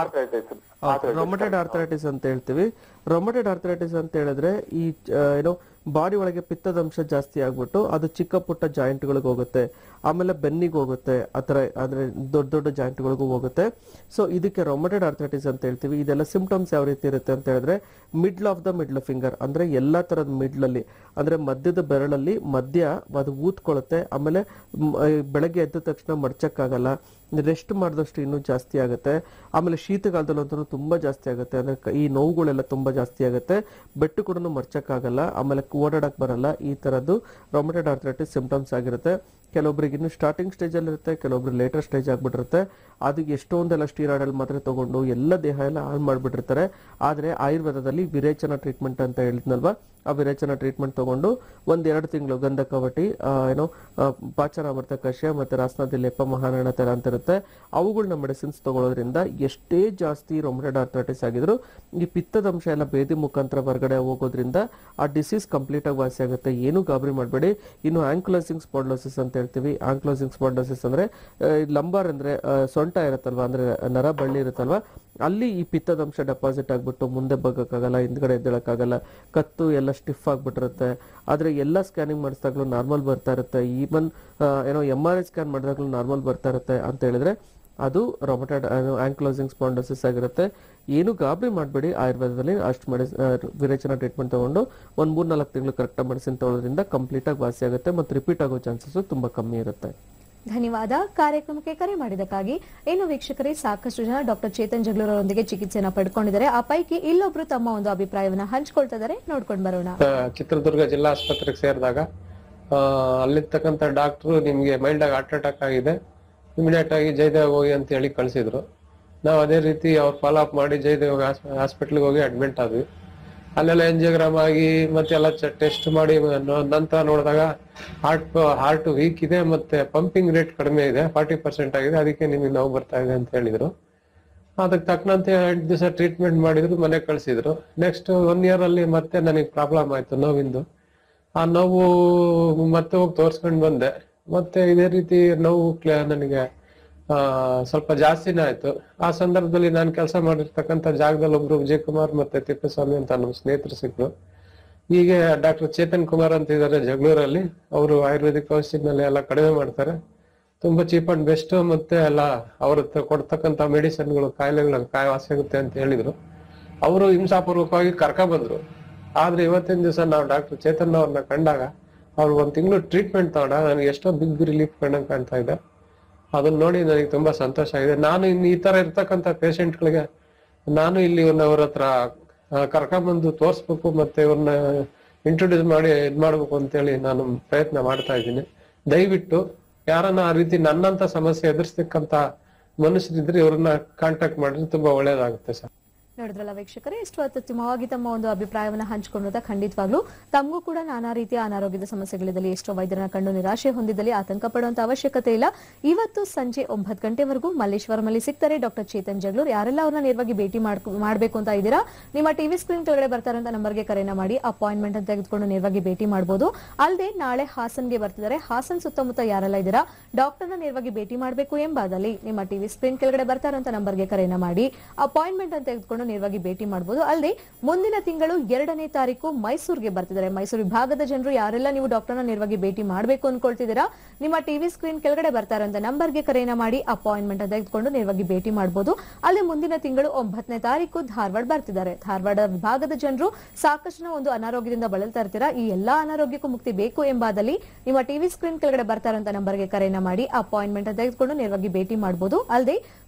B: rheumatoid arthritis ಅಂತ ಹೇಳ್ತೀವಿ ರೊಮಟೆಡ್ ಆರ್ಥರೈಟಿಸ್ ಅಂತ ಹೇಳಿದ್ರೆ ಈ ಆ, ಏನೋ ಬಾಡಿ ಒಳಗೆ ಪಿತ್ತದಂಶ ಜಾಸ್ತಿ ಆಗ್ಬಿಟ್ಟು ಅದು ಚಿಕ್ಕ ಪುಟ್ಟ ಜಾಯಿಂಟ್ಗಳಿಗೆ ಹೋಗುತ್ತೆ ಆಮೇಲೆ ಬೆನ್ನಿಗೆ ಹೋಗುತ್ತೆ ಆತರ ಅಂದ್ರೆ ದೊಡ್ಡ ದೊಡ್ಡ ಜಾಯಿಂಟ್ಗಳಿಗೂ ಹೋಗುತ್ತೆ ಸೊ ಇದಕ್ಕೆ ರೊಮಟೆಡ್ ಆರ್ಥರೈಟಿಸ್ ಅಂತ ಹೇಳ್ತೀವಿ ಇದೆಲ್ಲ ಸಿಂಪ್ಟಮ್ಸ್ ಯಾವ ರೀತಿ ಇರುತ್ತೆ ಅಂತ ಹೇಳಿದ್ರೆ middle of the middle finger ಅಂದ್ರೆ ಎಲ್ಲಾ ತರದ ಮಿಡ್ಲ್ ಅಲ್ಲಿ ಅಂದ್ರೆ ಮಧ್ಯದ ಬೆರಳಲ್ಲಿ ಮಧ್ಯ ಅದು ಊದ್ಕೊಳ್ಳುತ್ತೆ ಆಮೇಲೆ ಮ್, ಆ, ಬೆಳಗ್ಗೆ ಎದ್ದ ತಕ್ಷಣ ಮಡ್ಚಕ್ಕಾಗಲ್ಲ ರೆಸ್ಟ್ ಮಾಡಿದಷ್ಟು ಇನ್ನೂ ಜಾಸ್ತಿ ಆಗುತ್ತೆ ಆಮೇಲೆ ಶೀತಕಾಲದಲ್ಲಂತೂ ತುಂಬಾ ಜಾಸ್ತಿ ಆಗುತ್ತೆ ಅಂದ್ರೆ ಕ- ಈ ನೋವುಗಳೆಲ್ಲ ತುಂಬಾ ಜಾಸ್ತಿ ಆಗುತ್ತೆ ಬೆಟ್ಟು ಕೂಡ ಮರ್ಚಕ್ಕಾಗಲ್ಲ ಆಮೇಲೆ ಓಡಾಡಕ್ ಬರಲ್ಲ ಈ ತರದ್ದು ರೊಮಟೆಡ್ ಆರ್ಥರೈಟಿಸ್ ಸಿಂಪ್ಟಮ್ಸ್ ಆಗಿರುತ್ತೆ ಕೆಲವೊಬ್ರಿಗೆ ಇನ್ನು ಸ್ಟಾರ್ಟಿಂಗ್ ಸ್ಟೇಜ್ ಅಲ್ಲಿ ಇರುತ್ತೆ ಕೆಲವೊಬ್ರು ಲೇಟರ್ ಸ್ಟೇಜ್ ಆಗ್ಬಿಟ್ಟಿರುತ್ತೆ ಅದಕ್ಕೆ ಎಷ್ಟೊಂದೆಲ್ಲ ಸ್ಟೀರಾಯ್ಡ್ ಮಾತ್ರೆ ತಗೊಂಡು ಎಲ್ಲ ದೇಹ ಎಲ್ಲ ಹಾಳು ಮಾಡ್ಬಿಟ್ಟಿರ್ತಾರೆ ಆದ್ರೆ ಆಯುರ್ವೇದದಲ್ಲಿ ವಿರೇಚನ ಟ್ರೀಟ್ಮೆಂಟ್ ಅಂತ ಹೇಳಿದ್ನಲ್ವಾ ಆ ವಿರೇಚನ ಟ್ರೀಟ್ಮೆಂಟ್ ತಗೊಂಡು ಒಂದ್ ಎರಡು ತಿಂಗಳು ಗಂಧಕವಟಿ ಆ, ಏನೋ ಆ, ಪಾಚರಾಮೃತ ಕಷಾಯ ಮತ್ತೆ ರಾಸನಾದಿ ಲೇಪ ಮಹಾನಾಣ ತರ ಅಂತ ಇರುತ್ತೆ ಅವುಗಳನ್ನ ಮೆಡಿಸಿನ್ಸ್ ತಗೊಳ್ಳೋದ್ರಿಂದ ಎಷ್ಟೇ ಜಾಸ್ತಿ ರೊಮಟೆಡ್ ಆರ್ಥರೈಟಿಸ್ ಆಗಿದ್ರು ಈ ಪಿತ್ತದಂಶ ಎಲ್ಲ ಬೇದಿ ಮುಖಾಂತರ ಹೊರಗಡೆ ಹೋಗೋದ್ರಿಂದ ಆ ಡಿಸೀಸ್ ಕಂಪ್ಲೀಟ್ ಆಗಿ ವಾಸಿ ಆಗುತ್ತೆ ಏನು ಗಾಬರಿ ಮಾಡಬೇಡಿ ಇನ್ನು ಆಂಕ್ಲೋಸಿಂಗ್ ಸ್ಪಾಂಡ್ಲೋಸಿಸ್ ಅಂತ ಹೇಳ್ತೀವಿ ಆಂಕ್ಲೋಸಿಂಗ್ ಸ್ಪಾಂಡ್ಲೋಸಿಸ್ ಅಂದ್ರೆ ಲಂಬಾರ್ ಅಂದ್ರೆ ಆ, ಸೊಂಟ ಇರುತ್ತಲ್ವಾ ಅಂದ್ರೆ ನರ ಬಳ್ಳಿ ಇರುತ್ತಲ್ವಾ ಅಲ್ಲಿ ಈ ಪಿತ್ತದಂಶ ಡೆಪಾಸಿಟ್ ಆಗ್ಬಿಟ್ಟು ಮುಂದೆ ಬಗ್ಗಕ್ಕಾಗಲ್ಲ ಹಿಂದ್ಗಡೆ ಎದ್ದೇಳಕ್ಕಾಗಲ್ಲ ಕತ್ತು ಎಲ್ಲ ಸ್ಟಿಫ್ ಆಗ್ಬಿಟ್ಟಿರುತ್ತೆ ಆದ್ರೆ ಎಲ್ಲ ಸ್ಕ್ಯಾನಿಂಗ್ ಮಾಡಿಸಿದಾಗ್ಲೂ ನಾರ್ಮಲ್ ಬರ್ತಾ ಇರುತ್ತೆ ಈವನ್ ಏನೋ ಎಮ್ ಆರ್ ಐ ಸ್ಕ್ಯಾನ್ ಮಾಡಿದಾಗ್ಲೂ ನಾರ್ಮಲ್ ಬರ್ತಾ ಇರುತ್ತೆ ಅಂತ ಹೇಳಿದ್ರೆ ಅದು ರೊಮಟೆಡ್ ಆಂಕ್ಲೋಸಿಂಗ್ ಸ್ಪಾಂಡೋಸಿಸ್ ಆಗಿರುತ್ತೆ ಏನು ಗಾಬರಿ ಮಾಡಬೇಡಿ ಆಯುರ್ವೇದದಲ್ಲಿ ಅಷ್ಟು ಮೆಡಿಸ್ ವಿರೇಚನ ಟ್ರೀಟ್ಮೆಂಟ್ ತಗೊಂಡು ಒಂದ್ ಮೂರ್ ನಾಲ್ಕು ತಿಂಗಳು ಕರೆಕ್ಟಾಗಿ ಮೆಡಿಸಿನ್ ತಗೊಳ್ಳೋದ್ರಿಂದ ಕಂಪ್ಲೀಟ್ ಆಗಿ ವಾಸಿ ಆಗುತ್ತೆ ಮತ್ತು ರಿಪೀಟ್ ಆಗೋ ಚಾನ್ಸಸ್ ತುಂಬಾ ಕಮ್ಮಿ ಇರುತ್ತೆ
A: ಧನ್ಯವಾದ ಕಾರ್ಯಕ್ರಮಕ್ಕೆ ಕರೆ ಮಾಡಿದಕ್ಕಾಗಿ ಇನ್ನು ವೀಕ್ಷಕರೇ ಸಾಕಷ್ಟು ಜನ ಡಾಕ್ಟರ್ ಚೇತನ್ ಜಗಳೂರ್ ಅವರೊಂದಿಗೆ ಚಿಕಿತ್ಸೆನ ಪಡ್ಕೊಂಡಿದ್ದಾರೆ ಆ ಪೈಕಿ ಇಲ್ಲೊಬ್ರು ತಮ್ಮ ಒಂದು ಅಭಿಪ್ರಾಯವನ್ನ ಹಂಚ್ಕೊಳ್ತಾ ಇದ್ದಾರೆ ನೋಡ್ಕೊಂಡು ಬರೋಣ
K: ಚಿತ್ರದುರ್ಗ ಜಿಲ್ಲಾ ಆಸ್ಪತ್ರೆಗೆ ಸೇರಿದಾಗ ಅಲ್ಲಿರ್ತಕ್ಕಂಥ ಡಾಕ್ಟ್ರು ನಿಮ್ಗೆ ಮೈಲ್ಡ್ ಆಗಿ ಹಾರ್ಟ್ ಅಟ್ಯಾಕ್ ಆಗಿದೆ ಇಮಿಡಿಯೇಟ್ ಆಗಿ ಜಯದೇವ್ ಹೋಗಿ ಅಂತ ಹೇಳಿ ಕಳಿಸಿದ್ರು ನಾವು ಅದೇ ರೀತಿ ಅವ್ರು ಫಾಲೋ ಅಪ್ ಮಾಡಿ ಜಯದೇವ್ ಹಾಸ್ಪಿಟ್ಲಿಗೆ ಹೋಗಿ ಅಡ್ಮಿಟ್ ಆದ್ವಿ ಅಲ್ಲೆಲ್ಲ ಎಂಜಿಯೋಗ್ರಾಮ್ ಆಗಿ ಮತ್ತೆ ಎಲ್ಲ ಟೆಸ್ಟ್ ಮಾಡಿ ನ- ನಂತರ ನೋಡಿದಾಗ ಹಾರ್ಟ್ ಹಾರ್ಟ್ ವೀಕ್ ಇದೆ ಮತ್ತೆ ಪಂಪಿಂಗ್ ರೇಟ್ ಕಡಿಮೆ ಇದೆ ಫಾರ್ಟಿ ಪರ್ಸೆಂಟ್ ಆಗಿದೆ ಅದಕ್ಕೆ ನಿಮಗೆ ನೋವು ಬರ್ತಾ ಇದೆ ಅಂತ ಹೇಳಿದ್ರು ಅದಕ್ಕೆ ತಕ್ಕನಂತೆ ಎಂಟು ದಿವಸ ಟ್ರೀಟ್ಮೆಂಟ್ ಮಾಡಿದ್ರು ಮನೆಗೆ ಕಳಿಸಿದ್ರು ನೆಕ್ಸ್ಟ್ ಒನ್ ಇಯರ್ ಅಲ್ಲಿ ಮತ್ತೆ ನನಗೆ ಪ್ರಾಬ್ಲಮ್ ಆಯ್ತು ನೋವಿಂದು ಆ ನೋವು ಮತ್ತೆ ಹೋಗಿ ತೋರ್ಸ್ಕೊಂಡ್ ಬಂದೆ ಮತ್ತೆ ಇದೇ ರೀತಿ ನೋವು ಕ್ಲ- ನನಗೆ ಆ ಸ್ವಲ್ಪ ಜಾಸ್ತಿನೇ ಆಯ್ತು ಆ ಸಂದರ್ಭದಲ್ಲಿ ನಾನು ಕೆಲಸ ಮಾಡಿರ್ತಕ್ಕಂಥ ಜಾಗದಲ್ಲಿ ಒಬ್ರು ವಿಜಯ್ ಕುಮಾರ್ ಮತ್ತೆ ತಿಪ್ಪೇಸ್ವಾಮಿ ಅಂತ ನಮ್ಮ ಸ್ನೇಹಿತರು ಸಿಕ್ರು ಹೀಗೆ ಡಾಕ್ಟರ್ ಚೇತನ್ ಕುಮಾರ್ ಅಂತ ಇದ್ದಾರೆ ಜಗಳೂರಲ್ಲಿ ಅವರು ಆಯುರ್ವೇದಿಕ್ ಔಷಧಿನಲ್ಲಿ ಎಲ್ಲ ಕಡಿಮೆ ಮಾಡ್ತಾರೆ ತುಂಬಾ ಚೀಪ್ ಅಂಡ್ ಬೆಸ್ಟ್ ಮತ್ತೆ ಎಲ್ಲ ಅವ್ರ ಹತ್ರ ಕೊಡ್ತಕ್ಕಂತ ಮೆಡಿಸಿನ್ಗಳು ಕಾಯಿಲೆಗಳ ಕಾಯಿ ವಾಸಿ ಆಗುತ್ತೆ ಅಂತ ಹೇಳಿದ್ರು ಅವರು ಹಿಂಸಾಪೂರ್ವಕವಾಗಿ ಕರ್ಕ ಬಂದ್ರು ಆದ್ರೆ ಇವತ್ತಿನ ದಿವಸ ನಾವು ಡಾಕ್ಟರ್ ಚೇತನ್ ಅವ್ರನ್ನ ಕಂಡಾಗ ಅವ್ರು ಒಂದ್ ತಿಂಗಳು ಟ್ರೀಟ್ಮೆಂಟ್ ತಗೊಂಡಾಗ ನನಗೆ ಎಷ್ಟೋ ಬಿಗ್ ರಿಲೀಫ್ ಕಂಡಂಗ್ ಕಾಣ್ತಾ ಇದೆ ಅದನ್ನ ನೋಡಿ ನನಗೆ ತುಂಬಾ ಸಂತೋಷ ಆಗಿದೆ ನಾನು ಇನ್ನು ಈ ತರ ಇರ್ತಕ್ಕಂಥ ಗಳಿಗೆ ನಾನು ಇಲ್ಲಿ ಇವ್ರನ್ನ ಅವ್ರ ಹತ್ರ ಆ, ಕರ್ಕೊಂಬಂದು ತೋರ್ಸ್ಬೇಕು ಮತ್ತೆ ಇವ್ರನ್ನ ಇಂಟ್ರೊಡ್ಯೂಸ್ ಮಾಡಿ ಇದ್ ಮಾಡ್ಬೇಕು ಅಂತೇಳಿ ನಾನು ಪ್ರಯತ್ನ ಮಾಡ್ತಾ ಇದ್ದೀನಿ ದಯವಿಟ್ಟು ಯಾರನ್ನ ಆ ರೀತಿ ನನ್ನಂತ ಸಮಸ್ಯೆ ಎದುರಿಸ್ತಕ್ಕಂತ ಮನುಷ್ಯರಿದ್ರೆ ಇವ್ರನ್ನ ಕಾಂಟ್ಯಾಕ್ಟ್ ಮಾಡಿದ್ರೆ ತುಂಬಾ ಒಳ್ಳೇದಾಗುತ್ತೆ ಸರ್
A: ನೋಡಿದ್ರಲ್ಲ ವೀಕ್ಷಕರೇ ಇಷ್ಟು ಅತ್ಯುತ್ತಮವಾಗಿ ತಮ್ಮ ಒಂದು ಅಭಿಪ್ರಾಯವನ್ನ ಹಂಚಿಕೊಂಡಂತ ಖಂಡಿತವಾಗ್ಲೂ ತಮಗೂ ಕೂಡ ನಾನಾ ರೀತಿಯ ಅನಾರೋಗ್ಯದ ಸಮಸ್ಯೆಗಳಿದ್ದಲ್ಲಿ ಎಷ್ಟೋ ವೈದ್ಯರನ್ನ ಕಂಡು ನಿರಾಶೆ ಹೊಂದಿದ್ದಲ್ಲಿ ಆತಂಕ ಪಡುವಂತ ಅವಶ್ಯಕತೆ ಇಲ್ಲ ಇವತ್ತು ಸಂಜೆ ಒಂಬತ್ತು ಗಂಟೆವರೆಗೂ ಮಲ್ಲೇಶ್ವರಮಲ್ಲಿ ಸಿಗ್ತಾರೆ ಡಾಕ್ಟರ್ ಚೇತನ್ ಜಗಳೂರ್ ಯಾರೆಲ್ಲ ಅವ್ರನ್ನ ನೇರವಾಗಿ ಭೇಟಿ ಮಾಡ್ಕೊ- ಮಾಡ್ಬೇಕು ಅಂತ ಇದ್ದೀರಾ ನಿಮ್ಮ ಟಿವಿ ಸ್ಕ್ರೀನ್ ಕೆಳಗಡೆ ಬರ್ತಾರಂತ ನಂಬರ್ಗೆ ಕರೆನ ಮಾಡಿ ಅಪಾಯಿಂಟ್ಮೆಂಟ್ ಅಂತ ತೆಗೆದುಕೊಂಡು ನೇರವಾಗಿ ಭೇಟಿ ಮಾಡಬಹುದು ಅಲ್ಲದೆ ನಾಳೆ ಹಾಸನ್ಗೆ ಬರ್ತಿದ್ದಾರೆ ಹಾಸನ್ ಸುತ್ತಮುತ್ತ ಯಾರೆಲ್ಲ ಇದ್ದೀರಾ ಡಾಕ್ಟರ್ನ ನೇರವಾಗಿ ಭೇಟಿ ಮಾಡಬೇಕು ಎಂಬಾದಲ್ಲಿ ನಿಮ್ಮ ಟಿವಿ ಸ್ಕ್ರೀನ್ ಕೆಳಗಡೆ ಬರ್ತಾರಂತ ನಂಬರ್ಗೆ ಕರೆನ ಮಾಡಿ ಅಪಾಯಿಂಟ್ಮೆಂಟ್ ಅಂತ ತೆಗೆದುಕೊಂಡು ನೇರವಾಗಿ ಭೇಟಿ ಮಾಡಬಹುದು ಅಲ್ಲದೆ ಮುಂದಿನ ತಿಂಗಳು ಎರಡನೇ ತಾರೀಕು ಮೈಸೂರಿಗೆ ಬರ್ತಿದ್ದಾರೆ ಮೈಸೂರು ವಿಭಾಗದ ಜನರು ಯಾರೆಲ್ಲ ನೀವು ಡಾಕ್ಟರ್ನ ನೇರವಾಗಿ ಭೇಟಿ ಮಾಡಬೇಕು ಅನ್ಕೊಳ್ತಿದ್ದೀರಾ ನಿಮ್ಮ ಟಿವಿ ಸ್ಕ್ರೀನ್ ಕೆಳಗಡೆ ಬರ್ತಾರಂತ ನಂಬರ್ಗೆ ಕರೆನ ಮಾಡಿ ಅಪಾಯಿಂಟ್ಮೆಂಟ್ ಅಂತ ತೆಗೆದುಕೊಂಡು ನೇರವಾಗಿ ಭೇಟಿ ಮಾಡಬಹುದು ಅಲ್ಲಿ ಮುಂದಿನ ತಿಂಗಳು ಒಂಬತ್ತನೇ ತಾರೀಕು ಧಾರವಾಡ ಬರ್ತಿದ್ದಾರೆ ಧಾರವಾಡ ವಿಭಾಗದ ಜನರು ಸಾಕಷ್ಟು ಜನ ಒಂದು ಅನಾರೋಗ್ಯದಿಂದ ಬಳಲ್ತಾ ಇರ್ತೀರಾ ಈ ಎಲ್ಲಾ ಅನಾರೋಗ್ಯಕ್ಕೂ ಮುಕ್ತಿ ಬೇಕು ಎಂಬಾದಲ್ಲಿ ನಿಮ್ಮ ಟಿವಿ ಸ್ಕ್ರೀನ್ ಕೆಳಗಡೆ ಬರ್ತಾರಂತ ನಂಬರ್ಗೆ ಕರೆನ ಮಾಡಿ ಅಪಾಯಿಂಟ್ಮೆಂಟ್ ಅಂತ ತೆಗೆದುಕೊಂಡು ನೇರವಾಗಿ ಭೇಟಿ ಮಾಡಬಹುದು ಅಲ್ಲದೆ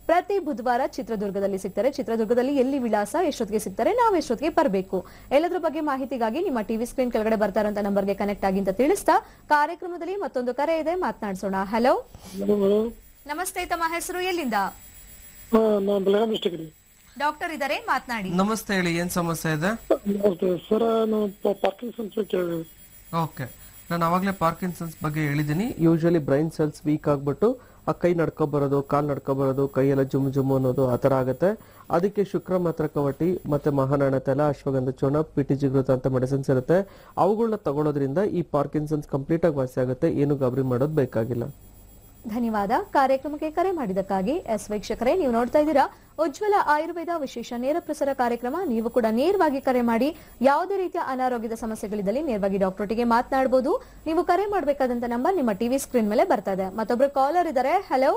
A: ಪ್ರತಿ ಬುಧವಾರ ಚಿತ್ರದುರ್ಗದಲ್ಲಿ ಸಿಗ್ತಾರೆ ಚಿತ್ರದುರ್ಗದಲ್ಲಿ ಎಲ್ಲಿ ವಿಳಾಸ ಎಷ್ಟೊತ್ತಿಗೆ ಸಿಗ್ತಾರೆ ನಾವು ಎಷ್ಟೊತ್ತಿಗೆ ಬರಬೇಕು ಎಲ್ಲದ್ರ ಬಗ್ಗೆ ಮಾಹಿತಿಗಾಗಿ ನಿಮ್ಮ ಟಿವಿ ಸ್ಕ್ರೀನ್ ಕೆಳಗಡೆ ಬರ್ತಾ ಇರುವಂತ ನಂಬರ್ಗೆ ಕನೆಕ್ಟ್ ಆಗಿ ಅಂತ ತಿಳಿಸ್ತಾ ಕಾರ್ಯಕ್ರಮದಲ್ಲಿ ಮತ್ತೊಂದು ಕರೆ ಇದೆ ಮಾತನಾಡಿಸೋಣ ಹಲೋ ನಮಸ್ತೆ ತಮ್ಮ ಹೆಸರು ಎಲ್ಲಿಂದ
L: ನಾನು ಬೆಳಗಾವಿ ಡಿಸ್ಟಿಕ್ ರೀ
A: ಡಾಕ್ಟರ್ ಇದಾರೆ ಮಾತನಾಡಿ
B: ನಮಸ್ತೆ ಹೇಳಿ ಏನ್ ಸಮಸ್ಯೆ ಇದೆ
L: ಸರ್ ನಾವು ಪಾರ್ಕಿನ್ಸನ್ಸ್ ಕೇಳಿ
B: ಓಕೆ ನಾನು ಅವಾಗಲೇ ಪಾರ್ಕಿನ್ಸನ್ಸ್ ಬಗ್ಗೆ ಹೇಳಿದ್ದೀನಿ ಯೂಶಲಿ ಬ್ರೈನ್ ಸೆಲ್ಸ್ ವೀಕ್ ಆಗ್ಬಿಟ್ಟು ಆ ಕೈ ನಡ್ಕೊ ಬರೋದು ಕಾಲ್ ನಡ್ಕೊ ಬರೋದು ಕೈಯೆಲ್ಲ ಜುಮ್ ಜುಮ್ ಅನ್ನೋದು ಆ ಥರ ಆಗುತ್ತೆ ಅದಕ್ಕೆ ಶುಕ್ರ ಮಾತ್ರ ಕವಟಿ ಮತ್ತೆ ಮಹಾನಾಣ ತೈಲ ಅಶ್ವಗಂಧ ಚೂರ್ಣ ಪಿಟಿ ಜಿಗೃತ ಅಂತ ಮೆಡಿಸಿನ್ಸ್ ಇರುತ್ತೆ ಅವುಗಳನ್ನ ತಗೊಳ್ಳೋದ್ರಿಂದ ಈ ಪಾರ್ಕಿನ್ಸನ್ಸ್ ಕಂಪ್ಲೀಟ್ ಆಗಿ ವಾಸಿ ಆಗುತ್ತೆ ಏನು ಗಾಬರಿ ಮಾಡೋದು ಬೇಕಾಗಿಲ್ಲ
A: ಧನ್ಯವಾದ ಕಾರ್ಯಕ್ರಮಕ್ಕೆ ಕರೆ ಮಾಡಿದ್ದಕ್ಕಾಗಿ ಎಸ್ ವೀಕ್ಷಕರೇ ನೀವು ನೋಡ್ತಾ ಇದ್ದೀರಾ ಉಜ್ವಲ ಆಯುರ್ವೇದ ವಿಶೇಷ ನೇರ ಪ್ರಸಾರ ಕಾರ್ಯಕ್ರಮ ನೀವು ಕೂಡ ನೇರವಾಗಿ ಕರೆ ಮಾಡಿ ಯಾವುದೇ ರೀತಿಯ ಅನಾರೋಗ್ಯದ ಸಮಸ್ಯೆಗಳಿದ್ದಲ್ಲಿ ನೇರವಾಗಿ ಡಾಕ್ಟರ್ಟಿಗೆ ಮಾತನಾಡಬಹುದು ನೀವು ಕರೆ ಮಾಡಬೇಕಾದಂತ ನಂಬರ್ ನಿಮ್ಮ ಟಿವಿ ಸ್ಕ್ರೀನ್ ಮೇಲೆ ಬರ್ತಾ ಇದೆ ಮತ್ತೊಬ್ರು ಕಾಲರ್ ಇದ್ದಾರೆ ಹಲೋ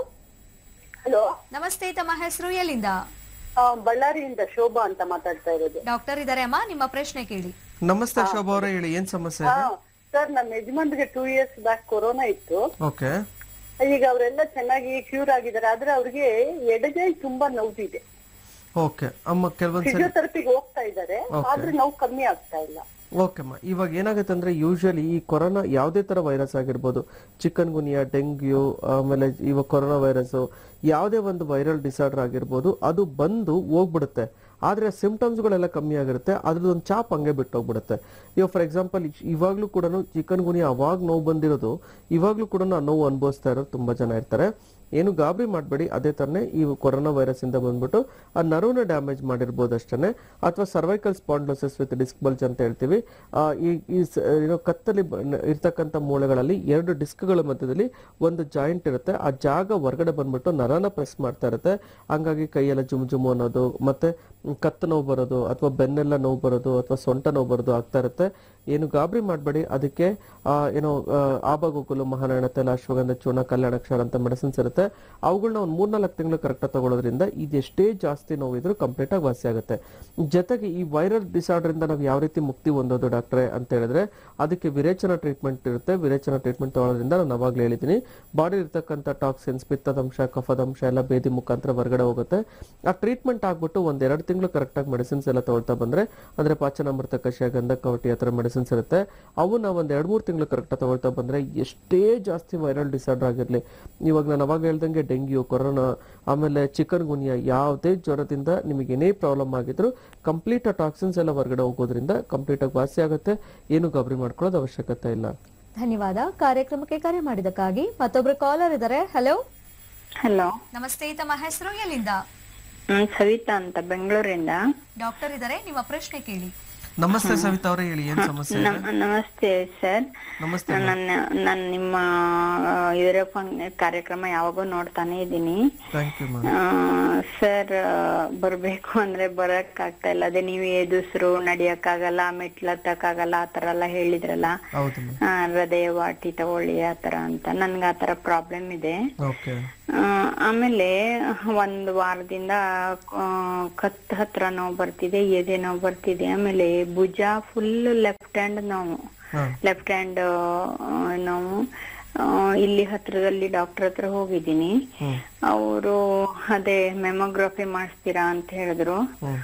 M: ಹಲೋ
A: ನಮಸ್ತೆ ತಮ್ಮ ಹೆಸರು ಎಲ್ಲಿಂದ
M: ಬಳ್ಳಾರಿಯಿಂದ ಶೋಭಾ ಅಂತ ಮಾತಾಡ್ತಾ ಇರೋದು
A: ಡಾಕ್ಟರ್ ಇದ್ದಾರೆ ಅಮ್ಮ ನಿಮ್ಮ ಪ್ರಶ್ನೆ ಕೇಳಿ
B: ನಮಸ್ತೆ ಶೋಭಾ ಅವರೇ ಹೇಳಿ ಏನ್ ಸಮಸ್ಯೆ ಇದೆ
M: ಸರ್ ನಮ್ಮ ಯಜಮಾನ್ರಿಗೆ ಟೂ ಇಯರ್ಸ್ ಬ್ಯಾಕ್ ಕೊರೋನಾ ಇತ್ತು
B: ಓಕೆ
M: ಈಗ ಅವರೆಲ್ಲ ಚೆನ್ನಾಗಿ ಕ್ಯೂರ್ ಆಗಿದ್ದಾರೆ ಆದ್ರೆ ಅವ್ರಿಗೆ ಎಡಗೈ ತುಂಬಾ ನೋವಿದೆ
B: ಓಕೆ ಅಮ್ಮ ಕೆಲವೊಂದ್ಸರಿ
M: ಫಿಸಿಯೋಥೆರಪಿಗೆ ಹೋಗ್ತಾ ಇದ್ದಾರೆ
B: Okay.
M: ಆದ್ರೆ ನೋವು ಕಮ್ಮಿ ಆಗ್ತಾ ಇಲ್ಲ
B: ಓಕೆಮ್ಮ ಇವಾಗ ಏನಾಗುತ್ತೆ ಅಂದ್ರೆ ಯೂಶಲಿ ಈ ಕೊರೋನಾ ಯಾವುದೇ ತರ ವೈರಸ್ ಆಗಿರ್ಬೋದು ಚಿಕನ್ ಗುನಿಯಾ ಡೆಂಗ್ಯೂ ಆಮೇಲೆ ಇವಾಗ ಕೊರೋನಾ ವೈರಸ್ ಯಾವುದೇ ಒಂದು ವೈರಲ್ ಡಿಸಾರ್ಡರ್ ಆಗಿರ್ಬೋದು ಅದು ಬಂದು ಹೋಗ್ಬಿಡುತ್ತೆ ಆದ್ರೆ ಸಿಂಪ್ಟಮ್ಸ್ಗಳೆಲ್ಲ ಕಮ್ಮಿ ಆಗಿರುತ್ತೆ ಅದ್ರದ್ದು ಒಂದು ಚಾಪ್ ಹಂಗೆ ಬಿಟ್ಟು ಹೋಗ್ಬಿಡುತ್ತೆ ಇವಾಗ ಫಾರ್ ಎಕ್ಸಾಂಪಲ್ ಇವಾಗ್ಲೂ ಕೂಡ ಚಿಕನ್ ಗುನಿಯಾ ಅವಾಗ ನೋವು ಬಂದಿರೋದು ಇವಾಗ್ಲೂ ಕೂಡ ಆ ನೋವು ಅನುಭವಿಸ್ತಾ ಇರೋರು ತುಂಬಾ ಜನ ಇರ್ತಾರೆ ಏನು ಗಾಬರಿ ಮಾಡಬೇಡಿ ಅದೇ ತರನೇ ಈ ಕೊರೋನಾ ವೈರಸ್ ಇಂದ ಬಂದ್ಬಿಟ್ಟು ಆ ನರ್ವ್ನ ಡ್ಯಾಮೇಜ್ ಮಾಡಿರ್ಬೋದು ಅಷ್ಟೇ ಅಥವಾ cervical spondylosis with disc bulge ಅಂತ ಹೇಳ್ತೀವಿ ಆ, ಈ ಈ ಸ- ಏನೋ ಕತ್ತಲಿ ಬ- ನ- ಇರ್ತಕ್ಕಂಥ ಮೂಳೆಗಳಲ್ಲಿ ಎರಡು ಡಿಸ್ಕ್ಗಳ ಮಧ್ಯದಲ್ಲಿ ಒಂದು ಜಾಯಿಂಟ್ ಇರುತ್ತೆ ಆ ಜಾಗ ಹೊರಗಡೆ ಬಂದ್ಬಿಟ್ಟು ನರನ ಪ್ರೆಸ್ ಮಾಡ್ತಾ ಇರುತ್ತೆ ಹಂಗಾಗಿ ಕೈಯೆಲ್ಲ ಜುಮ್ ಜುಮ್ ಅನ್ನೋದು ಮತ್ತೆ ಮ್, ಕತ್ತು ನೋವು ಬರೋದು ಅಥವಾ ಬೆನ್ನೆಲ್ಲ ನೋವು ಬರೋದು ಅಥವಾ ಸೊಂಟ ನೋವು ಬರೋದು ಆಗ್ತಾ ಇರುತ್ತೆ ಏನು ಗಾಬರಿ ಮಾಡಬೇಡಿ ಅದಕ್ಕೆ ಆ, ಏನೋ ಆಬಾಗೋಗುಲು ಮಹಾನಾರಾಯಣ ತೈಲ ಅಶ್ವಗಂಧ ಚೂರ್ಣ ಕಲ್ಯಾಣಕ್ಷರ ಅಂತ ಮೆಡಿಸಿನ್ಸ್ ಇರುತ್ತೆ ಅವುಗಳನ್ನ ಒಂದು ಮೂರ್ನಾಲ್ಕು ತಿಂಗಳು ಕರೆಕ್ಟಾಗಿ ತಗೊಳ್ಳೋದ್ರಿಂದ ಇದೆಷ್ಟೇ ಜಾಸ್ತಿ ನೋವಿದ್ರು ಕಂಪ್ಲೀಟ್ ಆಗಿ ವಾಸಿ ಆಗುತ್ತೆ ಜೊತೆಗೆ ಈ ವೈರಲ್ ಡಿಸಾರ್ಡರ್ ಇಂದ ನಾವು ಯಾವ ರೀತಿ ಮುಕ್ತಿ ಹೊಂದೋದು ಡಾಕ್ಟ್ರೆ ಅಂತ ಹೇಳಿದ್ರೆ ಅದಕ್ಕೆ ವಿರೇಚನ ಟ್ರೀಟ್ಮೆಂಟ್ ಇರುತ್ತೆ ವಿರೇಚನ ಟ್ರೀಟ್ಮೆಂಟ್ ತಗೊಳ್ಳೋದ್ರಿಂದ ನಾನು ಅವಾಗಲೇ ಹೇಳಿದ್ದೀನಿ ಬಾಡಿ ಇರ್ತಕ್ಕಂಥ ಟಾಕ್ಸಿನ್ಸ್ ಪಿತ್ತದಂಶ ಕಫದಂಶ ಎಲ್ಲ ಬೇದಿ ಮುಖಾಂತರ ಹೊರಗಡೆ ಹೋಗುತ್ತೆ ಆ ಟ್ರೀಟ್ಮೆಂಟ್ ಆಗ್ಬಿಟ್ಟು ಒಂದ್ ಎರಡು ತಿಂಗಳು ಕರೆಕ್ಟಾಗಿ ಮೆಡಿಸಿನ್ಸ್ ಎಲ್ಲ ತಗೊಳ್ತಾ ಬಂದ್ರೆ ಅಂದ್ರೆ ಪಾಚನಾಮೃತ ಕಷಾಯ ಗಂಧ ಕವಟಿ ಆ ಥರ ಮೆಡಿಸಿನ್ಸ್ ಇರುತ್ತೆ ಅವನ್ನ ಒಂದ್ ಎರಡ್ ಮೂರು ತಿಂಗಳು ಕರೆಕ್ಟಾಗಿ ತಗೊಳ್ತಾ ಬಂದ್ರೆ ಎಷ್ಟೇ ಜಾಸ್ತಿ ವೈರಲ್ ಡಿಸಾರ್ಡರ್ ಆಗಿರ್ಲಿ ಇವಾಗ ನಾನು ಅವಾಗ ಹೇಳ್ದಂಗೆ ಡೆಂಗ್ಯೂ ಕೊರೋನಾ ಆಮೇಲೆ ಚಿಕನ್ ಗುನಿಯಾ ಯಾವುದೇ ಜ್ವರದಿಂದ ನಿಮಗೆ ಏನೇ ಪ್ರಾಬ್ಲಮ್ ಆಗಿದ್ರು ಕಂಪ್ಲೀಟ್ ಆ ಟಾಕ್ಸಿನ್ಸ್ ಎಲ್ಲ ಹೊರಗಡೆ ಹೋಗೋದ್ರಿಂದ ಕಂಪ್ಲೀಟ್ ಆಗಿ ವಾಸಿ ಆಗುತ್ತೆ ಏನು ಗಾಬರಿ ಮಾಡ್ಕೊಳ್ಳೋದು ಅವಶ್ಯಕತೆ ಇಲ್ಲ
A: ಧನ್ಯವಾದ ಕಾರ್ಯಕ್ರಮಕ್ಕೆ ಕರೆ ಮಾಡಿದ್ದಕ್ಕಾಗಿ ಮತ್ತೊಬ್ರು ಕಾಲರ್ ಇದ್ದಾರೆ ಹಲೋ
N: ಹಲೋ
A: ನಮಸ್ತೆ ತಮ್ಮ ಹೆಸರು ಎಲ್ಲಿಂದ
N: ಹ್ಮ್ ಸವಿತಾ ಅಂತ ಬೆಂಗಳೂರಿಂದ
A: ಡಾಕ್ಟರ್ ಇದ್ದಾರೆ ನಿಮ್ಮ ಪ್ರಶ್ನೆ ಕೇಳಿ
B: ನಮಸ್ತೆ ಸವಿತಾ ಅವರೇ ಹೇಳಿ ಏನ್ ಸಮಸ್ಯೆ ಇದೆ
N: ನಮ್- ನಮಸ್ತೆ ಸರ್
B: ನಮಸ್ತೆ
N: ನನ್ನ ನಾನು ನಿಮ್ಮ ಆ, ಇದರ ಫಂಕ್- ಕಾರ್ಯಕ್ರಮ ಯಾವಾಗೂ ನೋಡ್ತಾನೆ ಇದ್ದೀನಿ
B: ಥ್ಯಾಂಕ್ ಯು ಮ್ಯಾಮ್
N: ಸರ್ ಬರ್ಬೇಕು ಅಂದ್ರೆ ಬರಕ್ ಆಗ್ತಾ ಇಲ್ಲ ಅದೇ ನೀವು ಎದುಸ್ರು ನಡಿಯಕ್ಕಾಗಲ್ಲ ಮೆಟ್ಲು ಹತ್ತಕ್ಕಾಗಲ್ಲ ಆ ತರ ಎಲ್ಲ ಹೇಳಿದ್ರಲ್ಲ
B: ಹೌದು ಮ್ಯಾಮ್
N: ಆ, ಹೃದಯ ವಾಟಿ ತಗೊಳ್ಳಿ ಆ ತರ ಅಂತ ನನ್ಗೆ ಆ ತರ ಪ್ರಾಬ್ಲಮ್ ಇದೆ
B: ಓಕೆ
N: ಆ, ಆಮೇಲೆ ಒಂದ್ ವಾರದಿಂದ ಆ, ಕತ್ ಹತ್ರ ನೋವು ಬರ್ತಿದೆ ಎದೆ ನೋವು ಬರ್ತಿದೆ ಆಮೇಲೆ ಭುಜ ಫುಲ್ ಲೆಫ್ಟ್ ಹ್ಯಾಂಡ್ ನೋವು ಲೆಫ್ಟ್ ಹ್ಯಾಂಡ್ ನೋವು ಆ, ಇಲ್ಲಿ ಹತ್ರದಲ್ಲಿ ಡಾಕ್ಟರ್ ಹತ್ರ ಹೋಗಿದ್ದೀನಿ ಅವರು ಅದೇ ಮೆಮೊಗ್ರಫಿ ಮಾಡಿಸ್ತೀರಾ ಅಂತ ಹೇಳಿದ್ರು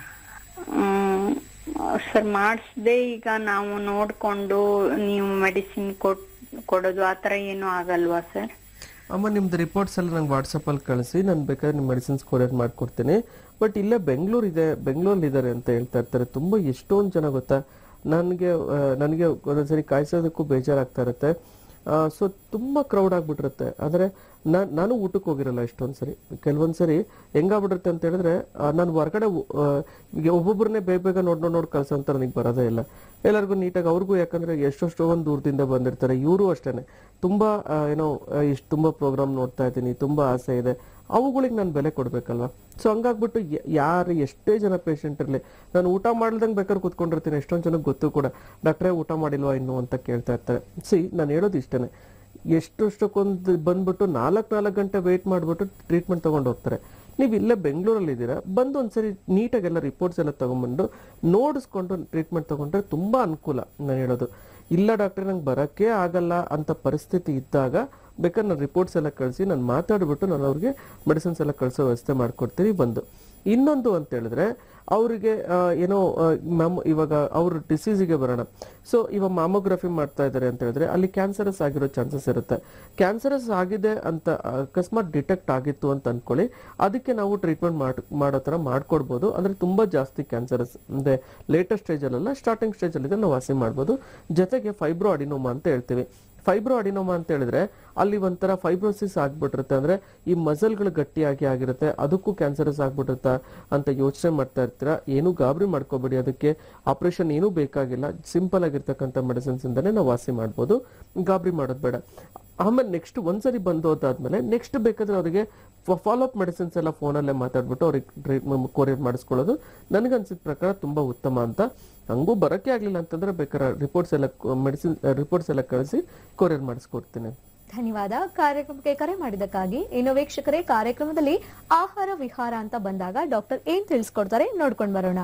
N: ಸರ್ ಮಾಡಿಸ್ದೆ ಈಗ ನಾವು ನೋಡ್ಕೊಂಡು ನೀವು ಮೆಡಿಸಿನ್ ಕೊಟ್ ಕೊಡೋದು ಆತರ ಏನು ಆಗಲ್ವಾ ಸರ್
B: ಅಮ್ಮ ನಿಮ್ದು ರಿಪೋರ್ಟ್ಸ್ ಎಲ್ಲ ನಂಗೆ ವಾಟ್ಸಪ್ಪಲ್ಲಿ ಕಳಿಸಿ ನಾನು ಬೇಕಾದ್ರೆ ನಿಮ್ಮ ಮೆಡಿಸಿನ್ಸ್ ಕೊರಿಯರ್ ಮಾಡ್ಕೊಡ್ತೀನಿ ಬಟ್ ಇಲ್ಲೇ ಬೆಂಗಳೂರು ಇದೆ ಬೆಂಗಳೂರಲ್ಲಿ ಇದ್ದಾರೆ ಅಂತ ಹೇಳ್ತಾ ಇರ್ತಾರೆ ತುಂಬ ಎಷ್ಟೊಂದು ಜನ ಗೊತ್ತಾ ನನಗೆ ನನಗೆ ಒಂದೊಂದ್ಸರಿ ಕಾಯಿಸೋದಕ್ಕೂ ಬೇಜಾರಾಗ್ತಾ ಇರುತ್ತೆ ಸೊ ತುಂಬ ಕ್ರೌಡ್ ಆಗಿಬಿಟ್ಟಿರುತ್ತೆ ಆದರೆ ನಾನು ನಾನು ಊಟಕ್ಕೆ ಹೋಗಿರಲ್ಲ ಎಷ್ಟೊಂದು ಸರಿ ಕೆಲವೊಂದು ಸರಿ ಹೆಂಗಾಗ್ಬಿಟ್ಟಿರುತ್ತೆ ಅಂತ ಹೇಳಿದ್ರೆ ನಾನು ಹೊರಗಡೆ ಈಗ ಒಬ್ಬೊಬ್ಬರನ್ನೇ ಬೇಗ ಬೇಗ ನೋಡ್ ನೋಡ್ ನೋಡಿ ಕಳ್ಸೋ ಅಂತ ನನಗೆ ಬರೋದೇ ಇಲ್ಲ ಎಲ್ಲರಿಗೂ ನೀಟಾಗಿ ಅವ್ರಿಗೂ ಯಾಕಂದ್ರೆ ಎಷ್ಟೆಷ್ಟೋ ಒಂದು ದೂರದಿಂದ ಬಂದಿರ್ತಾರೆ ಇವರು ಅಷ್ಟೇನೆ ತುಂಬಾ ಆ, ಏನೋ ಆ, ಇಷ್ಟು ತುಂಬಾ ಪ್ರೋಗ್ರಾಮ್ ನೋಡ್ತಾ ಇದ್ದೀನಿ ತುಂಬಾ ಆಸೆ ಇದೆ ಅವುಗಳಿಗೆ ನಾನು ಬೆಲೆ ಕೊಡ್ಬೇಕಲ್ವಾ ಸೊ ಹಂಗಾಗ್ಬಿಟ್ಟು ಯ- ಯಾರು ಎಷ್ಟೇ ಜನ ಪೇಷಂಟ್ ಇರಲಿ ನಾನು ಊಟ ಮಾಡ್ದಂಗೆ ಬೇಕಾದ್ರೆ ಕುತ್ಕೊಂಡಿರ್ತೀನಿ ಎಷ್ಟೊಂದು ಜನಕ್ಕೆ ಗೊತ್ತು ಕೂಡ ಡಾಕ್ಟ್ರೇ ಊಟ ಮಾಡಿಲ್ವಾ ಇನ್ನು ಅಂತ ಕೇಳ್ತಾ ಇರ್ತಾರೆ ಸಿ ನಾನು ಹೇಳೋದು ಇಷ್ಟೇನೆ ಎಷ್ಟೊಷ್ಟಕ್ಕೊಂದು ಬಂದ್ಬಿಟ್ಟು ನಾಲ್ಕು ನಾಲ್ಕು ಗಂಟೆ ವೆಯ್ಟ್ ಮಾಡಿಬಿಟ್ಟು ಟ್ರೀಟ್ಮೆಂಟ್ ತಗೊಂಡು ಹೋಗ್ತಾರೆ ನೀವು ಇಲ್ಲೇ ಬೆಂಗಳೂರಲ್ಲಿ ಇದ್ದೀರಾ ಬಂದು ಒಂದ್ಸರಿ ನೀಟಾಗೆಲ್ಲ ರಿಪೋರ್ಟ್ಸ್ ಎಲ್ಲ ತಗೊಂಡ್ಬಂದು ನೋಡಿಸ್ಕೊಂಡು ಟ್ರೀಟ್ಮೆಂಟ್ ತಗೊಂಡ್ರೆ ತುಂಬಾ ಅನುಕೂಲ ನಾನು ಹೇಳೋದು ಇಲ್ಲ ಡಾಕ್ಟ್ರೆ ನಂಗೆ ಬರೋಕ್ಕೆ ಆಗಲ್ಲ ಅಂತ ಪರಿಸ್ಥಿತಿ ಇದ್ದಾಗ ಬೇಕಾದ್ರೆ ನಾನು ರಿಪೋರ್ಟ್ಸ್ ಎಲ್ಲ ಕಳಿಸಿ ನಾನು ಮಾತಾಡ್ಬಿಟ್ಟು ನಾನು ಅವ್ರಿಗೆ ಮೆಡಿಸಿನ್ಸ್ ಎಲ್ಲ ಕಳಿಸೋ ವ್ಯವಸ್ಥೆ ಮಾಡ್ಕೊಡ್ತೀನಿ ಒಂದು ಇನ್ನೊಂದು ಅಂತ ಹೇಳಿದ್ರೆ ಅವರಿಗೆ ಏನೋ ಮ್ಯಾಮ್ ಇವಾಗ ಅವ್ರ ಡಿಸೀಸಿಗೆ ಬರೋಣ ಸೊ ಇವಾಗ ಮಾಮೋಗ್ರಫಿ ಮಾಡ್ತಾ ಇದ್ದಾರೆ ಅಂತ ಹೇಳಿದ್ರೆ ಅಲ್ಲಿ ಕ್ಯಾನ್ಸರಸ್ ಆಗಿರೋ ಚಾನ್ಸಸ್ ಇರುತ್ತೆ ಕ್ಯಾನ್ಸರಸ್ ಆಗಿದೆ ಅಂತ ಅಕಸ್ಮಾತ್ ಡಿಟೆಕ್ಟ್ ಆಗಿತ್ತು ಅಂತ ಅನ್ಕೊಳ್ಳಿ ಅದಕ್ಕೆ ನಾವು ಟ್ರೀಟ್ಮೆಂಟ್ ಮಾಡ್ ಮಾಡೋ ಥರ ಮಾಡ್ಕೊಡ್ಬೋದು ಅಂದ್ರೆ ತುಂಬಾ ಜಾಸ್ತಿ ಕ್ಯಾನ್ಸರಸ್ ಅಂದ್ರೆ ಲೇಟೆಸ್ಟ್ ಸ್ಟೇಜಲ್ಲ ಸ್ಟಾರ್ಟಿಂಗ್ ಸ್ಟೇಜಲ್ಲಿ ನಾವು ವಾಸಿ ಮಾಡ್ಬೋದು ಜೊತೆಗೆ ಫೈಬ್ರೋ ಅಡಿನೋಮಾ ಅಂತ ಹೇಳ್ತೀವಿ ಫೈಬ್ರೋ ಅಡಿನೋಮಾ ಅಂತ ಹೇಳಿದ್ರೆ ಅಲ್ಲಿ ಒಂಥರ ಫೈಬ್ರೋಸಿಸ್ ಆಗ್ಬಿಟ್ಟಿರುತ್ತೆ ಅಂದ್ರೆ ಈ ಮಸಲ್ಗಳು ಗಟ್ಟಿಯಾಗಿ ಆಗಿರುತ್ತೆ ಅದಕ್ಕೂ ಕ್ಯಾನ್ಸರಸ್ ಆಗ್ಬಿಟ್ಟಿರುತ್ತಾ ಅಂತ ಯೋಚನೆ ಮಾಡ್ತಾ ಇರ್ತೀರಾ ಏನು ಗಾಬರಿ ಮಾಡ್ಕೋಬೇಡಿ ಅದಕ್ಕೆ ಆಪರೇಷನ್ ಏನೂ ಬೇಕಾಗಿಲ್ಲ ಸಿಂಪಲ್ ಆಗಿರ್ತಕ್ಕಂಥ ಮೆಡಿಸಿನ್ಸ್ ಇಂದಾನೆ ನಾವು ವಾಸಿ ಮಾಡ್ಬೋದು ಗಾಬರಿ ಮಾಡೋದು ಬೇಡ ಆಮೇಲೆ ನೆಕ್ಸ್ಟ್ ಒಂದ್ಸರಿ ಬಂದು ಹೋದಾದ್ಮೇಲೆ ನೆಕ್ಸ್ಟ್ ಬೇಕಾದ್ರೆ ಅವರಿಗೆ ಫಾಲೋ ಅಪ್ ಮೆಡಿಸಿನ್ಸ್ ಎಲ್ಲ ಫೋನಲ್ಲೇ ಮಾತಾಡ್ಬಿಟ್ಟು ಅವ್ರಿಗೆ ಟ್ರೀಟ್ಮೆಂಟ್ ಕೊರಿಯರ್ ಮಾಡಿಸ್ಕೊಳ್ಳೋದು ನನಗನ್ಸಿದ ಪ್ರಕಾರ ತುಂಬಾ ಉತ್ತಮ ಅಂತ ಹಂಗೂ ಬರೋಕೆ ಆಗ್ಲಿಲ್ಲ ಅಂತಂದ್ರೆ ಬೇಕಾದ್ರೆ ರಿಪೋರ್ಟ್ಸ್ ಎಲ್ಲ ಮೆಡಿಸಿನ್ ರಿಪೋರ್ಟ್ಸ್ ಎಲ್ಲ ಕಳಿಸಿ ಕೊರಿಯರ್ ಮಾಡಿಸ್ಕೊಡ್ತೀನಿ
A: ಧನ್ಯವಾದ ಕಾರ್ಯಕ್ರಮಕ್ಕೆ ಕರೆ ಮಾಡಿದ್ದಕ್ಕಾಗಿ ಇನ್ನು ವೀಕ್ಷಕರೇ ಕಾರ್ಯಕ್ರಮದಲ್ಲಿ ಆಹಾರ ವಿಹಾರ ಅಂತ ಬಂದಾಗ ಡಾಕ್ಟರ್ ಏನ್ ತಿಳಿಸ್ಕೊಡ್ತಾರೆ ನೋಡ್ಕೊಂಡ್ ಬರೋಣ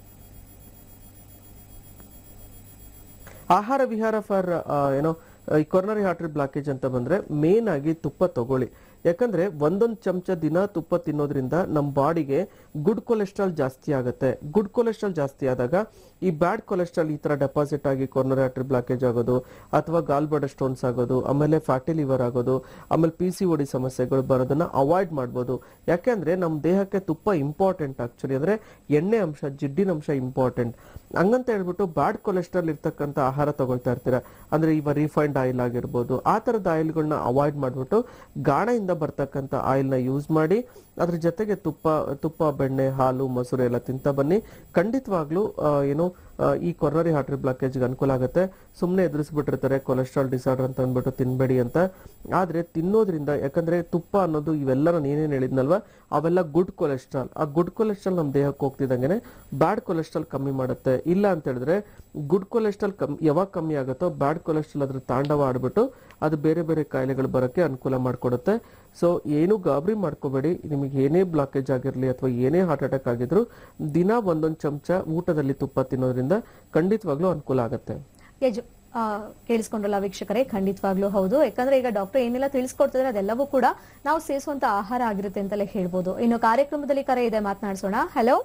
B: ಆಹಾರ ವಿಹಾರ ಫಾರ್ ಏನೋ ಈ ಕೊರ್ನರಿ ಆರ್ಟರಿ ಬ್ಲಾಕೇಜ್ ಅಂತ ಬಂದ್ರೆ ಮೇನ್ ಆಗಿ ತುಪ್ಪ ತಗೊಳ್ಳಿ ಯಾಕಂದ್ರೆ ಒಂದೊಂದು ಚಮಚ ದಿನ ತುಪ್ಪ ತಿನ್ನೋದ್ರಿಂದ ನಮ್ಮ ಬಾಡಿಗೆ ಗುಡ್ ಕೊಲೆಸ್ಟ್ರಾಲ್ ಜಾಸ್ತಿ ಆಗುತ್ತೆ ಗುಡ್ ಕೊಲೆಸ್ಟ್ರಾಲ್ ಜಾಸ್ತಿ ಆದಾಗ ಈ ಬ್ಯಾಡ್ ಕೊಲೆಸ್ಟ್ರಾಲ್ ಈ ತರ ಡೆಪಾಸಿಟ್ ಆಗಿ ಕೊರ್ನರಿ ಆರ್ಟರಿ ಬ್ಲಾಕೇಜ್ ಆಗೋದು ಅಥವಾ ಗಾಲ್ಬಡ ಸ್ಟೋನ್ಸ್ ಆಗೋದು ಆಮೇಲೆ ಫ್ಯಾಟಿ ಲಿವರ್ ಆಗೋದು ಆಮೇಲೆ ಪಿ ಸಿ ಒಡಿ ಸಮಸ್ಯೆಗಳು ಬರೋದನ್ನ ಅವಾಯ್ಡ್ ಮಾಡ್ಬೋದು ಯಾಕೆಂದ್ರೆ ನಮ್ಮ ದೇಹಕ್ಕೆ ತುಪ್ಪ ಇಂಪಾರ್ಟೆಂಟ್ ಆಕ್ಚುಲಿ ಅಂದ್ರೆ ಎಣ್ಣೆ ಅಂಶ ಜಿಡ್ಡಿನ ಅಂಶ ಇಂಪಾರ್ಟೆಂಟ್ ಹಂಗಂತ ಹೇಳ್ಬಿಟ್ಟು ಬ್ಯಾಡ್ ಕೊಲೆಸ್ಟ್ರಾಲ್ ಇರ್ತಕ್ಕಂಥ ಆಹಾರ ತಗೊಳ್ತಾ ಇರ್ತೀರಾ ಅಂದ್ರೆ ಇವ ರಿಫೈನ್ಡ್ ಆಯಿಲ್ ಆಗಿರ್ಬೋದು ಆ ತರದ ಆಯಿಲ್ಗಳನ್ನ ಅವಾಯ್ಡ್ ಮಾಡ್ಬಿಟ್ಟು ಗಾಣದಿಂದ ಬರ್ತಕ್ಕಂಥ ಆಯಿಲ್ನ ಯೂಸ್ ಮಾಡಿ ಅದ್ರ ಜೊತೆಗೆ ತುಪ್ಪ ತುಪ್ಪ ಬೆಣ್ಣೆ ಹಾಲು ಮೊಸರು ಎಲ್ಲ ತಿಂತ ಬನ್ನಿ ಖಂಡಿತವಾಗ್ಲೂ ಆ, ಏನು ಆ, ಈ ಕೊರ್ನರಿ ಆರ್ಟರಿ ಬ್ಲಾಕೇಜ್ಗೆ ಅನುಕೂಲ ಆಗುತ್ತೆ ಸುಮ್ಮನೆ ಎದುರಿಸ್ಬಿಟ್ಟಿರ್ತಾರೆ ಕೊಲೆಸ್ಟ್ರಾಲ್ ಡಿಸಾರ್ಡರ್ ಅಂತ ಅಂದ್ಬಿಟ್ಟು ತಿನ್ಬೇಡಿ ಅಂತ ಆದ್ರೆ ತಿನ್ನೋದ್ರಿಂದ ಯಾಕಂದ್ರೆ ತುಪ್ಪ ಅನ್ನೋದು ಇವೆಲ್ಲ ನಾನು ಏನೇನು ಹೇಳಿದ್ನಲ್ವಾ ಅವೆಲ್ಲ ಗುಡ್ ಕೊಲೆಸ್ಟ್ರಾಲ್ ಆ ಗುಡ್ ಕೊಲೆಸ್ಟ್ರಾಲ್ ನಮ್ಮ ದೇಹಕ್ಕೆ ಹೋಗ್ತಿದ್ದಂಗೆ ಬ್ಯಾಡ್ ಕೊಲೆಸ್ಟ್ರಾಲ್ ಕಮ್ಮಿ ಮಾಡುತ್ತೆ ಇಲ್ಲ ಅಂತ ಹೇಳಿದ್ರೆ ಗುಡ್ ಕೊಲೆಸ್ಟ್ರಾಲ್ ಕಮ್ಮಿ ಯಾವಾಗ ಕಮ್ಮಿ ಆಗುತ್ತೋ ಬ್ಯಾಡ್ ಕೊಲೆಸ್ಟ್ರಾಲ್ ಅದ್ರ ತಾಂಡವ ಆಡ್ಬಿಟ್ಟು ಅದು ಬೇರೆ ಬೇರೆ ಕಾಯಿಲೆಗಳು ಬರೋಕ್ಕೆ ಅನುಕೂಲ ಮಾಡಿಕೊಡುತ್ತೆ ಸೊ ಏನು ಗಾಬರಿ ಮಾಡ್ಕೋಬೇಡಿ ನಿಮಗೆ ಏನೇ ಬ್ಲಾಕೇಜ್ ಆಗಿರಲಿ ಅಥವಾ ಏನೇ ಹಾರ್ಟ್ ಅಟ್ಯಾಕ್ ಆಗಿದ್ರು ದಿನ ಒಂದೊಂದು ಚಮಚ ಊಟದಲ್ಲಿ ತುಪ್ಪ ತಿನ್ನೋದ್ರಿಂದ ಖಂಡಿತವಾಗ್ಲೂ ಅನುಕೂಲ ಆಗುತ್ತೆ
A: ಯಜು ಆ, ಕೇಳಿಸ್ಕೊಂಡ್ರಲ್ಲ ವೀಕ್ಷಕರೇ ಖಂಡಿತವಾಗ್ಲೂ ಹೌದು ಯಾಕಂದ್ರೆ ಈಗ ಡಾಕ್ಟರ್ ಏನೆಲ್ಲ ತಿಳಿಸ್ಕೊಡ್ತಿದ್ರೆ ಅದೆಲ್ಲವೂ ಕೂಡ ನಾವು ಸೇರಿಸುವಂತ ಆಹಾರ ಆಗಿರುತ್ತೆ ಅಂತಲೇ ಹೇಳ್ಬೋದು ಇನ್ನು ಕಾರ್ಯಕ್ರಮದಲ್ಲಿ ಕರೆ ಇದೆ ಮಾತನಾಡಿಸೋಣ ಹಲೋ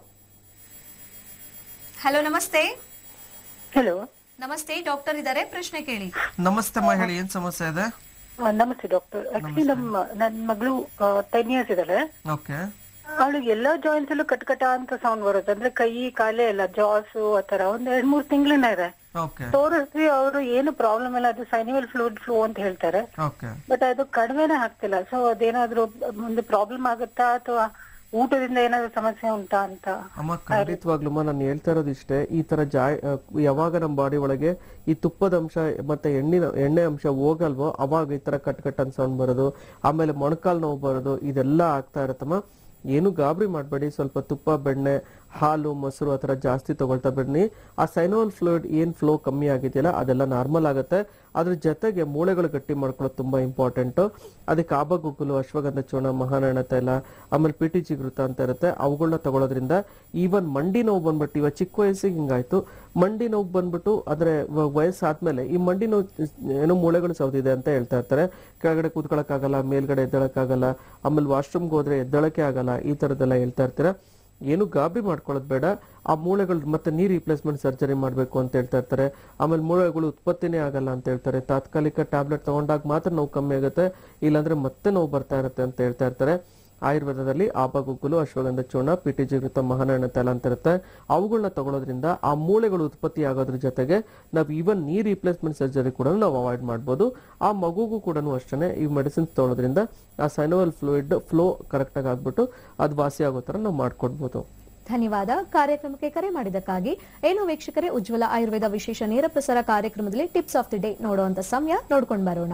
A: ಹಲೋ ನಮಸ್ತೆ
O: ಹಲೋ
A: ನಮಸ್ತೆ ಡಾಕ್ಟರ್ ಇದ್ದಾರೆ ಪ್ರಶ್ನೆ ಕೇಳಿ
B: ನಮಸ್ತೆ ಹೇಳಿ ಏನ್ ಸಮಸ್ಯೆ ಇದೆ
O: ನಮಸ್ತೆ ಡಾಕ್ಟರ್ ಆಕ್ಚುಲಿ ನಮ್ಮ ನನ್ ಮಗಳು ಟೆನ್ ಇಯರ್ಸ್ ಇದಾಳೆ
B: ಓಕೆ
O: ಅವಳಿಗೆ ಎಲ್ಲಾ ಜಾಯಿಂಟ್ಸ್ ಅಲ್ಲೂ ಕಟ್ ಕಟ ಅಂತ ಸೌಂಡ್ ಬರುತ್ತೆ ಅಂದ್ರೆ ಕೈ ಕಾಲೇ ಎಲ್ಲ ಜಾಸು ಆತರ ಒಂದ್ ಎರಡ್ ಮೂರ್ ತಿಂಗಳಿನ ಇದೆ
B: ಓಕೆ
O: ತೋರಿಸ್ವಿ ಅವರು ಏನು ಪ್ರಾಬ್ಲಮ್ ಇಲ್ಲ ಅದು ಸೈನಿವಲ್ ಫ್ಲೂಯಿಡ್ ಫ್ಲೋ ಅಂತ ಹೇಳ್ತಾರೆ
B: ಓಕೆ
O: ಬಟ್ ಅದು ಕಡಿಮೆನೆ ಆಗ್ತಿಲ್ಲ ಸೊ ಅದೇನಾದ್ರೂ ಮುಂದೆ ಪ್ರಾಬ್ಲಮ್ ಆಗುತ್ತಾ ಅಥವಾ ಊಟದಿಂದ ಏನಾದ್ರು ಸಮಸ್ಯೆ ಉಂಟಾ ಅಂತ
B: ಅಮ್ಮ ಖಂಡಿತವಾಗ್ಲೂ ನಾನು ಹೇಳ್ತಾ ಇರೋದು ಇಷ್ಟೇ ಈ ತರ ಜಾಯ್ ಆ, ಯಾವಾಗ ನಮ್ಮ ಬಾಡಿ ಒಳಗೆ ಈ ತುಪ್ಪದ ಅಂಶ ಮತ್ತೆ ಎಣ್ಣಿನ ಎಣ್ಣೆ ಅಂಶ ಹೋಗಲ್ವೋ ಅವಾಗ ಈ ತರ ಕಟ್ ಕಟ್ ಅಂತ ಸೌಂಡ್ ಬರೋದು ಆಮೇಲೆ ಮೊಣಕಾಲ್ ನೋವು ಬರೋದು ಇದೆಲ್ಲ ಆಗ್ತಾ ಇರತ್ತಮ್ಮ ಏನು ಗಾಬರಿ ಮಾಡಬೇಡಿ ಸ್ವಲ್ಪ ತುಪ್ಪ ಬೆಣ್ಣೆ ಹಾಲು ಮೊಸರು ಆ ಥರ ಜಾಸ್ತಿ ತಗೊಳ್ತಾ ಬನ್ನಿ ಆ ಸೈನೋಲ್ ಫ್ಲೂಯಿಡ್ ಏನ್ ಫ್ಲೋ ಕಮ್ಮಿ ಆಗಿದೆಯಲ್ಲ ಅದೆಲ್ಲ ನಾರ್ಮಲ್ ಆಗುತ್ತೆ ಅದ್ರ ಜೊತೆಗೆ ಮೂಳೆಗಳು ಗಟ್ಟಿ ಮಾಡ್ಕೊಳ್ಳೋದು ತುಂಬಾ ಇಂಪಾರ್ಟೆಂಟ್ ಅದಕ್ಕೆ ಆಬಗುಗ್ಗುಲು ಅಶ್ವಗಂಧ ಚೂರ್ಣ ಮಹಾನಾರಾಯಣ ತೈಲ ಆಮೇಲೆ ಪಿ ಟಿ ಜಿಗೃತ ಅಂತ ಇರುತ್ತೆ ಅವುಗಳನ್ನ ತಗೊಳ್ಳೋದ್ರಿಂದ ಈವನ್ ಮಂಡಿ ನೋವು ಬಂದ್ಬಿಟ್ಟು ಇವಾಗ ಚಿಕ್ಕ ವಯಸ್ಸಿಗೆ ಹಿಂಗಾಯ್ತು ಮಂಡಿ ನೋವು ಬಂದ್ಬಿಟ್ಟು ಅಂದ್ರೆ ವ- ವಯಸ್ಸಾದ್ಮೇಲೆ ಈ ಮಂಡಿ ನೋವು ಏನೋ ಮೂಳೆಗಳು ಸೌದಿದೆ ಅಂತ ಹೇಳ್ತಾ ಇರ್ತಾರೆ ಕೆಳಗಡೆ ಕೂತ್ಕೊಳಕ್ಕಾಗಲ್ಲ ಮೇಲ್ಗಡೆ ಎದ್ದೇಳಕ್ಕಾಗಲ್ಲ ಆಮೇಲೆ ವಾಶ್ರೂಮ್ಗೆ ಹೋದ್ರೆ ಎದ್ದೇಳಕ್ಕೆ ಆಗಲ್ಲ ಈ ತರದೆಲ್ಲ ಹೇಳ್ತಾ ಇರ್ತೀರಾ ಏನು ಗಾಬರಿ ಮಾಡ್ಕೊಳ್ಳೋದು ಬೇಡ ಆ ಮೂಳೆಗಳು ಮತ್ತೆ ನೀ ರಿಪ್ಲೇಸ್ಮೆಂಟ್ ಸರ್ಜರಿ ಮಾಡಬೇಕು ಅಂತ ಹೇಳ್ತಾ ಇರ್ತಾರೆ ಆಮೇಲೆ ಮೂಳೆಗಳು ಉತ್ಪತ್ತಿನೇ ಆಗಲ್ಲ ಅಂತ ಹೇಳ್ತಾರೆ ತಾತ್ಕಾಲಿಕ ಟ್ಯಾಬ್ಲೆಟ್ ತಗೊಂಡಾಗ ಮಾತ್ರ ನೋವು ಕಮ್ಮಿ ಆಗುತ್ತೆ ಇಲ್ಲಾಂದ್ರೆ ಮತ್ತೆ ನೋವು ಬರ್ತಾ ಇರುತ್ತೆ ಅಂತ ಹೇಳ್ತಾ ಇರ್ತಾರೆ ಆಯುರ್ವೇದದಲ್ಲಿ ಆಪಗುಗ್ಗುಲು ಅಶ್ವಗಂಧ ಚೂರ್ಣ ಪಿಟಿ ಜಿಗೃತ ಮಹಾನಾರಾಯಣ ತೈಲ ಅಂತ ಇರುತ್ತೆ ಅವುಗಳನ್ನ ತಗೊಳ್ಳೋದ್ರಿಂದ ಆ ಮೂಳೆಗಳು ಉತ್ಪತ್ತಿ ಆಗೋದ್ರ ಜೊತೆಗೆ ನಾವು ಈವನ್ ನೀ ರಿಪ್ಲೇಸ್ಮೆಂಟ್ ಸರ್ಜರಿ ಕೂಡ ನಾವು ಅವಾಯ್ಡ್ ಮಾಡ್ಬೋದು ಆ ಮಗುಗೂ ಕೂಡ ಅಷ್ಟೇ ಈ ಮೆಡಿಸಿನ್ಸ್ ತಗೊಳ್ಳೋದ್ರಿಂದ ಆ ಸೈನೋವಲ್ ಫ್ಲೂಯಿಡ್ ಫ್ಲೋ ಕರೆಕ್ಟಾಗಿ ಆಗ್ಬಿಟ್ಟು ಅದು ವಾಸಿ ಆಗೋ ಥರ ನಾವು ಮಾಡ್ಕೊಡ್ಬೋದು
A: ಧನ್ಯವಾದ ಕಾರ್ಯಕ್ರಮಕ್ಕೆ ಕರೆ ಮಾಡಿದ್ದಕ್ಕಾಗಿ ಏನು ವೀಕ್ಷಕರೇ ಉಜ್ವಲ ಆಯುರ್ವೇದ ವಿಶೇಷ ನೇರ ಪ್ರಸಾರ ಕಾರ್ಯಕ್ರಮದಲ್ಲಿ ಟಿಪ್ಸ್ ಆಫ್ ದಿ ಡೇ ನೋಡುವಂತ ಸಮಯ ನೋಡ್ಕೊಂಡು ಬರೋಣ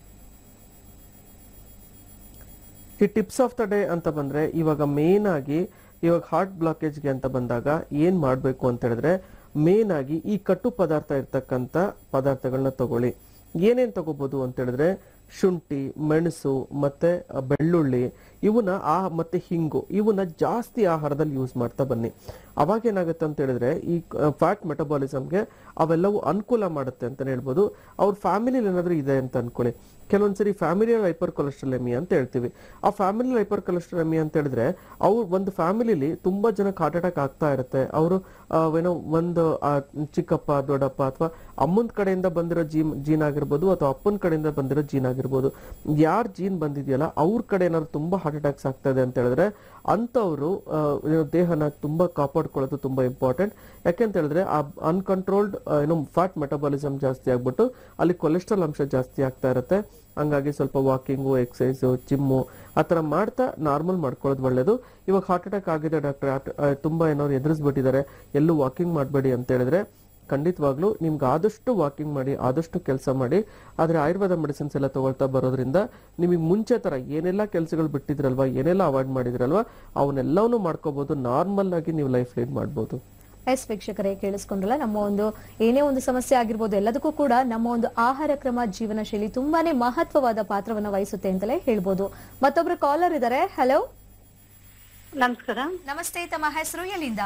B: ಈ ಟಿಪ್ಸ್ ಆಫ್ ದ ಡೇ ಅಂತ ಬಂದ್ರೆ ಇವಾಗ ಮೇನ್ ಆಗಿ ಇವಾಗ ಹಾರ್ಟ್ ಬ್ಲಾಕೇಜ್ಗೆ ಅಂತ ಬಂದಾಗ ಏನ್ ಮಾಡ್ಬೇಕು ಅಂತ ಹೇಳಿದ್ರೆ ಮೇನ್ ಆಗಿ ಈ ಕಟ್ಟು ಪದಾರ್ಥ ಇರ್ತಕ್ಕಂಥ ಪದಾರ್ಥಗಳನ್ನ ತಗೊಳ್ಳಿ ಏನೇನ್ ತಗೋಬಹುದು ಅಂತ ಹೇಳಿದ್ರೆ ಶುಂಠಿ ಮೆಣಸು ಮತ್ತೆ ಆ, ಬೆಳ್ಳುಳ್ಳಿ ಇವನ್ನ ಆ ಮತ್ತೆ ಹಿಂಗು ಇವನ್ನ ಜಾಸ್ತಿ ಆಹಾರದಲ್ಲಿ ಯೂಸ್ ಮಾಡ್ತಾ ಬನ್ನಿ ಅವಾಗ ಏನಾಗುತ್ತೆ ಅಂತ ಹೇಳಿದ್ರೆ ಈ ಫ್ಯಾಟ್ ಮೆಟಬಾಲಿಸಮ್ಗೆ ಅವೆಲ್ಲವೂ ಅನುಕೂಲ ಮಾಡುತ್ತೆ ಅಂತ ಹೇಳ್ಬೋದು ಅವ್ರ ಫ್ಯಾಮಿಲಿಲಿ ಏನಾದ್ರೂ ಇದೆ ಅಂತ ಅನ್ಕೊಳ್ಳಿ ಕೆಲವೊಂದ್ಸರಿ ಫ್ಯಾಮಿಲಿಯಲ್ ಹೈಪರ್ ಕೊಲೆಸ್ಟ್ರಲೆಮಿ ಅಂತ ಹೇಳ್ತೀವಿ ಆ ಫ್ಯಾಮಿಲಿ ಹೈಪರ್ ಕೊಲೆಸ್ಟ್ರಲೆಮಿ ಅಂತ ಹೇಳಿದ್ರೆ ಅವ್ರು ಒಂದು ಫ್ಯಾಮಿಲಿಲಿ ತುಂಬಾ ಜನಕ್ಕೆ ಹಾರ್ಟ್ ಅಟ್ಯಾಕ್ ಆಗ್ತಾ ಇರುತ್ತೆ ಅವರು ಏನೋ ಒಂದು ಆ, ಚಿಕ್ಕಪ್ಪ ದೊಡ್ಡಪ್ಪ ಅಥವಾ ಅಮ್ಮನ ಕಡೆಯಿಂದ ಬಂದಿರೋ ಜೀನ್ ಜೀನ್ ಆಗಿರ್ಬೋದು ಅಥವಾ ಅಪ್ಪನ ಕಡೆಯಿಂದ ಬಂದಿರೋ ಜೀನ್ ಆಗಿರ್ಬೋದು ಯಾರ್ ಜೀನ್ ಬಂದಿದೆಯಲ್ಲ ಅವ್ರ ಕಡೆ ಏನಾದ್ರು ತುಂಬಾ ಹಾರ್ಟ್ ಅಟ್ಯಾಕ್ಸ್ ಆಗ್ತಾ ಇದೆ ಅಂತ ಹೇಳಿದ್ರೆ ಅಂಥವ್ರು ಆ, ಏನು ದೇಹನ ತುಂಬಾ ಕಾಪಾಡ್ಕೊಳ್ಳೋದು ತುಂಬಾ ಇಂಪಾರ್ಟೆಂಟ್ ಯಾಕೆಂತ ಹೇಳಿದ್ರೆ ಆ ಅನ್ಕಂಟ್ರೋಲ್ಡ್ ಏನು ಫ್ಯಾಟ್ ಮೆಟಬಾಲಿಸಮ್ ಜಾಸ್ತಿ ಆಗ್ಬಿಟ್ಟು ಅಲ್ಲಿ ಕೊಲೆಸ್ಟ್ರಾಲ್ ಅಂಶ ಜಾಸ್ತಿ ಆಗ್ತಾ ಇರುತ್ತೆ ಹಂಗಾಗಿ ಸ್ವಲ್ಪ ವಾಕಿಂಗು ಎಕ್ಸಸೈಸು ಜಿಮ್ಮು ಆ ಥರ ಮಾಡ್ತಾ ನಾರ್ಮಲ್ ಮಾಡ್ಕೊಳ್ಳೋದು ಒಳ್ಳೇದು ಇವಾಗ ಹಾರ್ಟ್ ಅಟ್ಯಾಕ್ ಆಗಿದೆ ಡಾಕ್ಟರ್ ತುಂಬಾ ಏನಾದ್ರು ಎದುರಿಸ್ಬಿಟ್ಟಿದ್ದಾರೆ ಎಲ್ಲೂ ವಾಕಿಂಗ್ ಮಾಡಬೇಡಿ ಅಂತ ಹೇಳಿದ್ರೆ ಖಂಡಿತವಾಗ್ಲೂ ನಿಮ್ಗೆ ಆದಷ್ಟು ವಾಕಿಂಗ್ ಮಾಡಿ ಆದಷ್ಟು ಕೆಲಸ ಮಾಡಿ ಆದರೆ ಆಯುರ್ವೇದ ಮೆಡಿಸಿನ್ಸ್ ಎಲ್ಲ ತಗೊಳ್ತಾ ಬರೋದ್ರಿಂದ ನಿಮಗೆ ಮುಂಚೆ ಥರ ಏನೆಲ್ಲ ಕೆಲಸಗಳು ಬಿಟ್ಟಿದ್ರಲ್ವಾ ಏನೆಲ್ಲ ಅವಾಯ್ಡ್ ಮಾಡಿದ್ರಲ್ವಾ ಅವನ್ನೆಲ್ಲವನ್ನೂ ಮಾಡ್ಕೋಬಹುದು ನಾರ್ಮಲ್ ಆಗಿ ನೀವು ಲೈಫ್ ಲೀಡ್ ಮಾಡ್ಬೋದು
A: ಎಸ್ ವೀಕ್ಷಕರೇ ಕೇಳಿಸ್ಕೊಂಡ್ರಲ್ಲ ನಮ್ಮ ಒಂದು ಏನೇ ಒಂದು ಸಮಸ್ಯೆ ಆಗಿರ್ಬೋದು ಎಲ್ಲದಕ್ಕೂ ಕೂಡ ನಮ್ಮ ಒಂದು ಆಹಾರ ಕ್ರಮ ಜೀವನ ಶೈಲಿ ತುಂಬಾನೇ ಮಹತ್ವವಾದ ಪಾತ್ರವನ್ನ ವಹಿಸುತ್ತೆ ಅಂತಲೇ ಹೇಳ್ಬೋದು ಮತ್ತೊಬ್ರು ಕಾಲರ್ ಇದಾರೆ ಹಲೋ
F: ನಮಸ್ಕಾರ
A: ನಮಸ್ತೆ ತಮ್ಮ ಹೆಸರು ಎಲ್ಲಿಂದ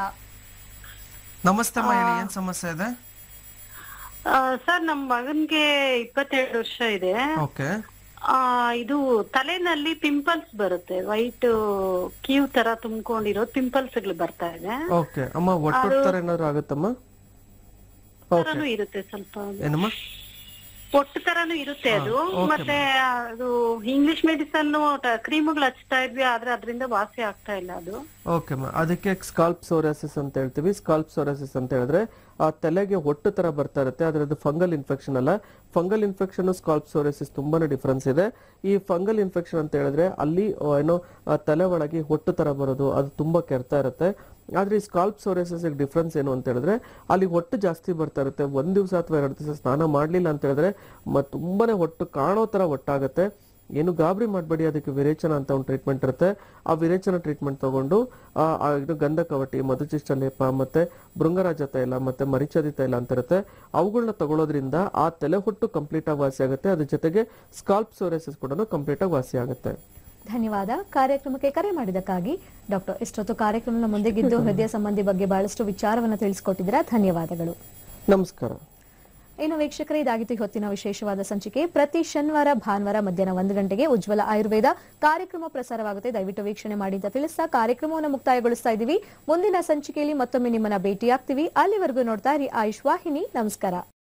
B: ನಮಸ್ತೆ ಹೇಳಿ ಏನ್ ಸಮಸ್ಯೆ ಇದೆ
F: ಸರ್ ನಮ್ ಮಗನ್ಗೆ ಇಪ್ಪತ್ತೆರಡು ವರ್ಷ ಇದೆ
B: ಓಕೆ
F: ಆ, ಇದು ತಲೆನಲ್ಲಿ ಪಿಂಪಲ್ಸ್ ಬರುತ್ತೆ ವೈಟ್ ಕೀವ್ ತರ ತುಂಬಿಕೊಂಡಿರೋ ಪಿಂಪಲ್ಸ್ ಗಳು ಬರ್ತಾ ಇದೆ
B: ಓಕೆ ಅಮ್ಮ ಒಟ್ಟು ತರ ಏನಾದ್ರು ಆಗುತ್ತಮ್ಮ
F: ತರನು ಇರುತ್ತೆ ಸ್ವಲ್ಪ
B: ಏನಮ್ಮ
F: పొట్టు ತರಾನು ಇರುತ್ತೆ ಅದು ಮತ್ತೆ ಅದು ಇಂಗ್ಲಿಷ್ ಮೆಡಿಸನ್ ಕ್ರೀಮ್ಗಳು ಹಚ್ತಾ ಇದ್ವಿ ಆದ್ರೆ ಅದರಿಂದ ವಾಸಿ ಆಗ್ತಾ ಇಲ್ಲ ಅದು
B: ಓಕೆ ಅಮ್ಮ ಅದಕ್ಕೆ ಸ್ಕಾಲ್ಪ್ ಸೋರಾಸಿಸ್ ಅಂತ ಹೇಳ್ತೀವಿ ಸ್ಕಾಲ್ಪ್ ಸೋರಾಸಿಸ್ ಅಂತ ಹೇಳಿದ್ರೆ ಆ ತಲೆಗೆ ಹೊಟ್ಟು ತರ ಬರ್ತಾ ಇರುತ್ತೆ ಆದ್ರೆ ಅದು ಫಂಗಲ್ ಇನ್ಫೆಕ್ಷನ್ ಅಲ್ಲ ಫಂಗಲ್ ಇನ್ಫೆಕ್ಷನ್ ಸ್ಕಾಲ್ಪ್ ಸೋರಾಸಿಸ್ ತುಂಬಾನೇ ಡಿಫ್ರೆನ್ಸ್ ಇದೆ ಈ ಫಂಗಲ್ ಇನ್ಫೆಕ್ಷನ್ ಅಂತ ಹೇಳಿದ್ರೆ ಅಲ್ಲಿ ಆ, ಏನೋ ಆ ತಲೆ ಒಳಗೆ ಹೊಟ್ಟು ತರ ಬರೋದು ಅದು ತುಂಬಾ ಕೆಡ್ತಾ ಇರುತ್ತೆ ಆದ್ರೆ ಈ ಸ್ಕಾಲ್ಪ್ ಸೋರಾಸಿಸ್ ಡಿಫ್ರೆನ್ಸ್ ಏನು ಅಂತ ಹೇಳಿದ್ರೆ ಅಲ್ಲಿ ಹೊಟ್ಟು ಜಾಸ್ತಿ ಬರ್ತಾ ಇರುತ್ತೆ ಒಂದ್ ದಿವಸ ಅಥವಾ ಎರಡು ದಿವಸ ಸ್ನಾನ ಮಾಡ್ಲಿಲ್ಲ ಅಂತ ಹೇಳಿದ್ರೆ ಮ- ತುಂಬಾನೇ ಹೊಟ್ಟು ಕಾಣೋ ತರ ಒಟ್ಟಾಗತ್ತೆ ಏನು ಗಾಬರಿ ಮಾಡಬೇಡಿ ಅದಕ್ಕೆ ವಿರೇಚನ ಅಂತ ಒಂದು ಟ್ರೀಟ್ಮೆಂಟ್ ಇರುತ್ತೆ ಆ ವಿರೇಚನ ಟ್ರೀಟ್ಮೆಂಟ್ ತಗೊಂಡು ಆ ಆ ಇದು ಗಂಧ ಕವಟಿ ಮಧುಚಿಷ್ಟ ಲೇಪ ಮತ್ತೆ ಭೃಂಗರಾಜ ತೈಲ ಮತ್ತೆ ಮರಿಚದಿ ತೈಲ ಅಂತ ಇರುತ್ತೆ ಅವುಗಳನ್ನ ತಗೊಳ್ಳೋದ್ರಿಂದ ಆ ತಲೆ ಹೊಟ್ಟು ಕಂಪ್ಲೀಟ್ ಆಗಿ ವಾಸಿ ಆಗುತ್ತೆ ಅದ್ರ ಜೊತೆಗೆ ಸ್ಕಾಲ್ಪ್ ಸೋರೆಸಿಸ್ ಕೂಡ ಕಂಪ್ಲೀಟ್ ಆಗಿ ವಾಸಿ ಆಗುತ್ತೆ
A: ಧನ್ಯವಾದ ಕಾರ್ಯಕ್ರಮಕ್ಕೆ ಕರೆ ಮಾಡಿದಕ್ಕಾಗಿ ಡಾಕ್ಟರ್ ಇಷ್ಟೊತ್ತು ಕಾರ್ಯಕ್ರಮದ ಮುಂದೆಗಿದ್ದು ಹೃದಯ ಸಂಬಂಧಿ ಬಗ್ಗೆ ಬಹಳಷ್ಟು ವಿಚಾರವನ್ನ ತಿಳಿಸಿಕೊಟ್ಟಿದ್ದೀರಾ ಧನ್ಯವಾದಗಳು
B: ನಮಸ್ಕಾರ
A: ಇನ್ನು ವೀಕ್ಷಕರೇ ಇದಾಗಿತ್ತು ಹೊತ್ತಿನ ವಿಶೇಷವಾದ ಸಂಚಿಕೆ ಪ್ರತಿ ಶನಿವಾರ ಭಾನುವಾರ ಮಧ್ಯಾಹ್ನ ಒಂದು ಗಂಟೆಗೆ ಉಜ್ವಲ ಆಯುರ್ವೇದ ಕಾರ್ಯಕ್ರಮ ಪ್ರಸಾರವಾಗುತ್ತೆ ದಯವಿಟ್ಟು ವೀಕ್ಷಣೆ ಮಾಡಿ ಅಂತ ತಿಳಿಸ್ತಾ ಕಾರ್ಯಕ್ರಮವನ್ನು ಮುಕ್ತಾಯಗೊಳಿಸ್ತಾ ಇದ್ದೀವಿ ಮುಂದಿನ ಸಂಚಿಕೆಯಲ್ಲಿ ಮತ್ತೊಮ್ಮೆ ನಿಮ್ಮನ್ನ ಭೇಟಿಯಾಗ್ತೀವಿ ಅಲ್ಲಿವರೆಗೂ ನೋಡ್ತಾ ಇರಿ ಆಯುಷ್ ವಾಹಿನಿ ನಮಸ್ಕಾರ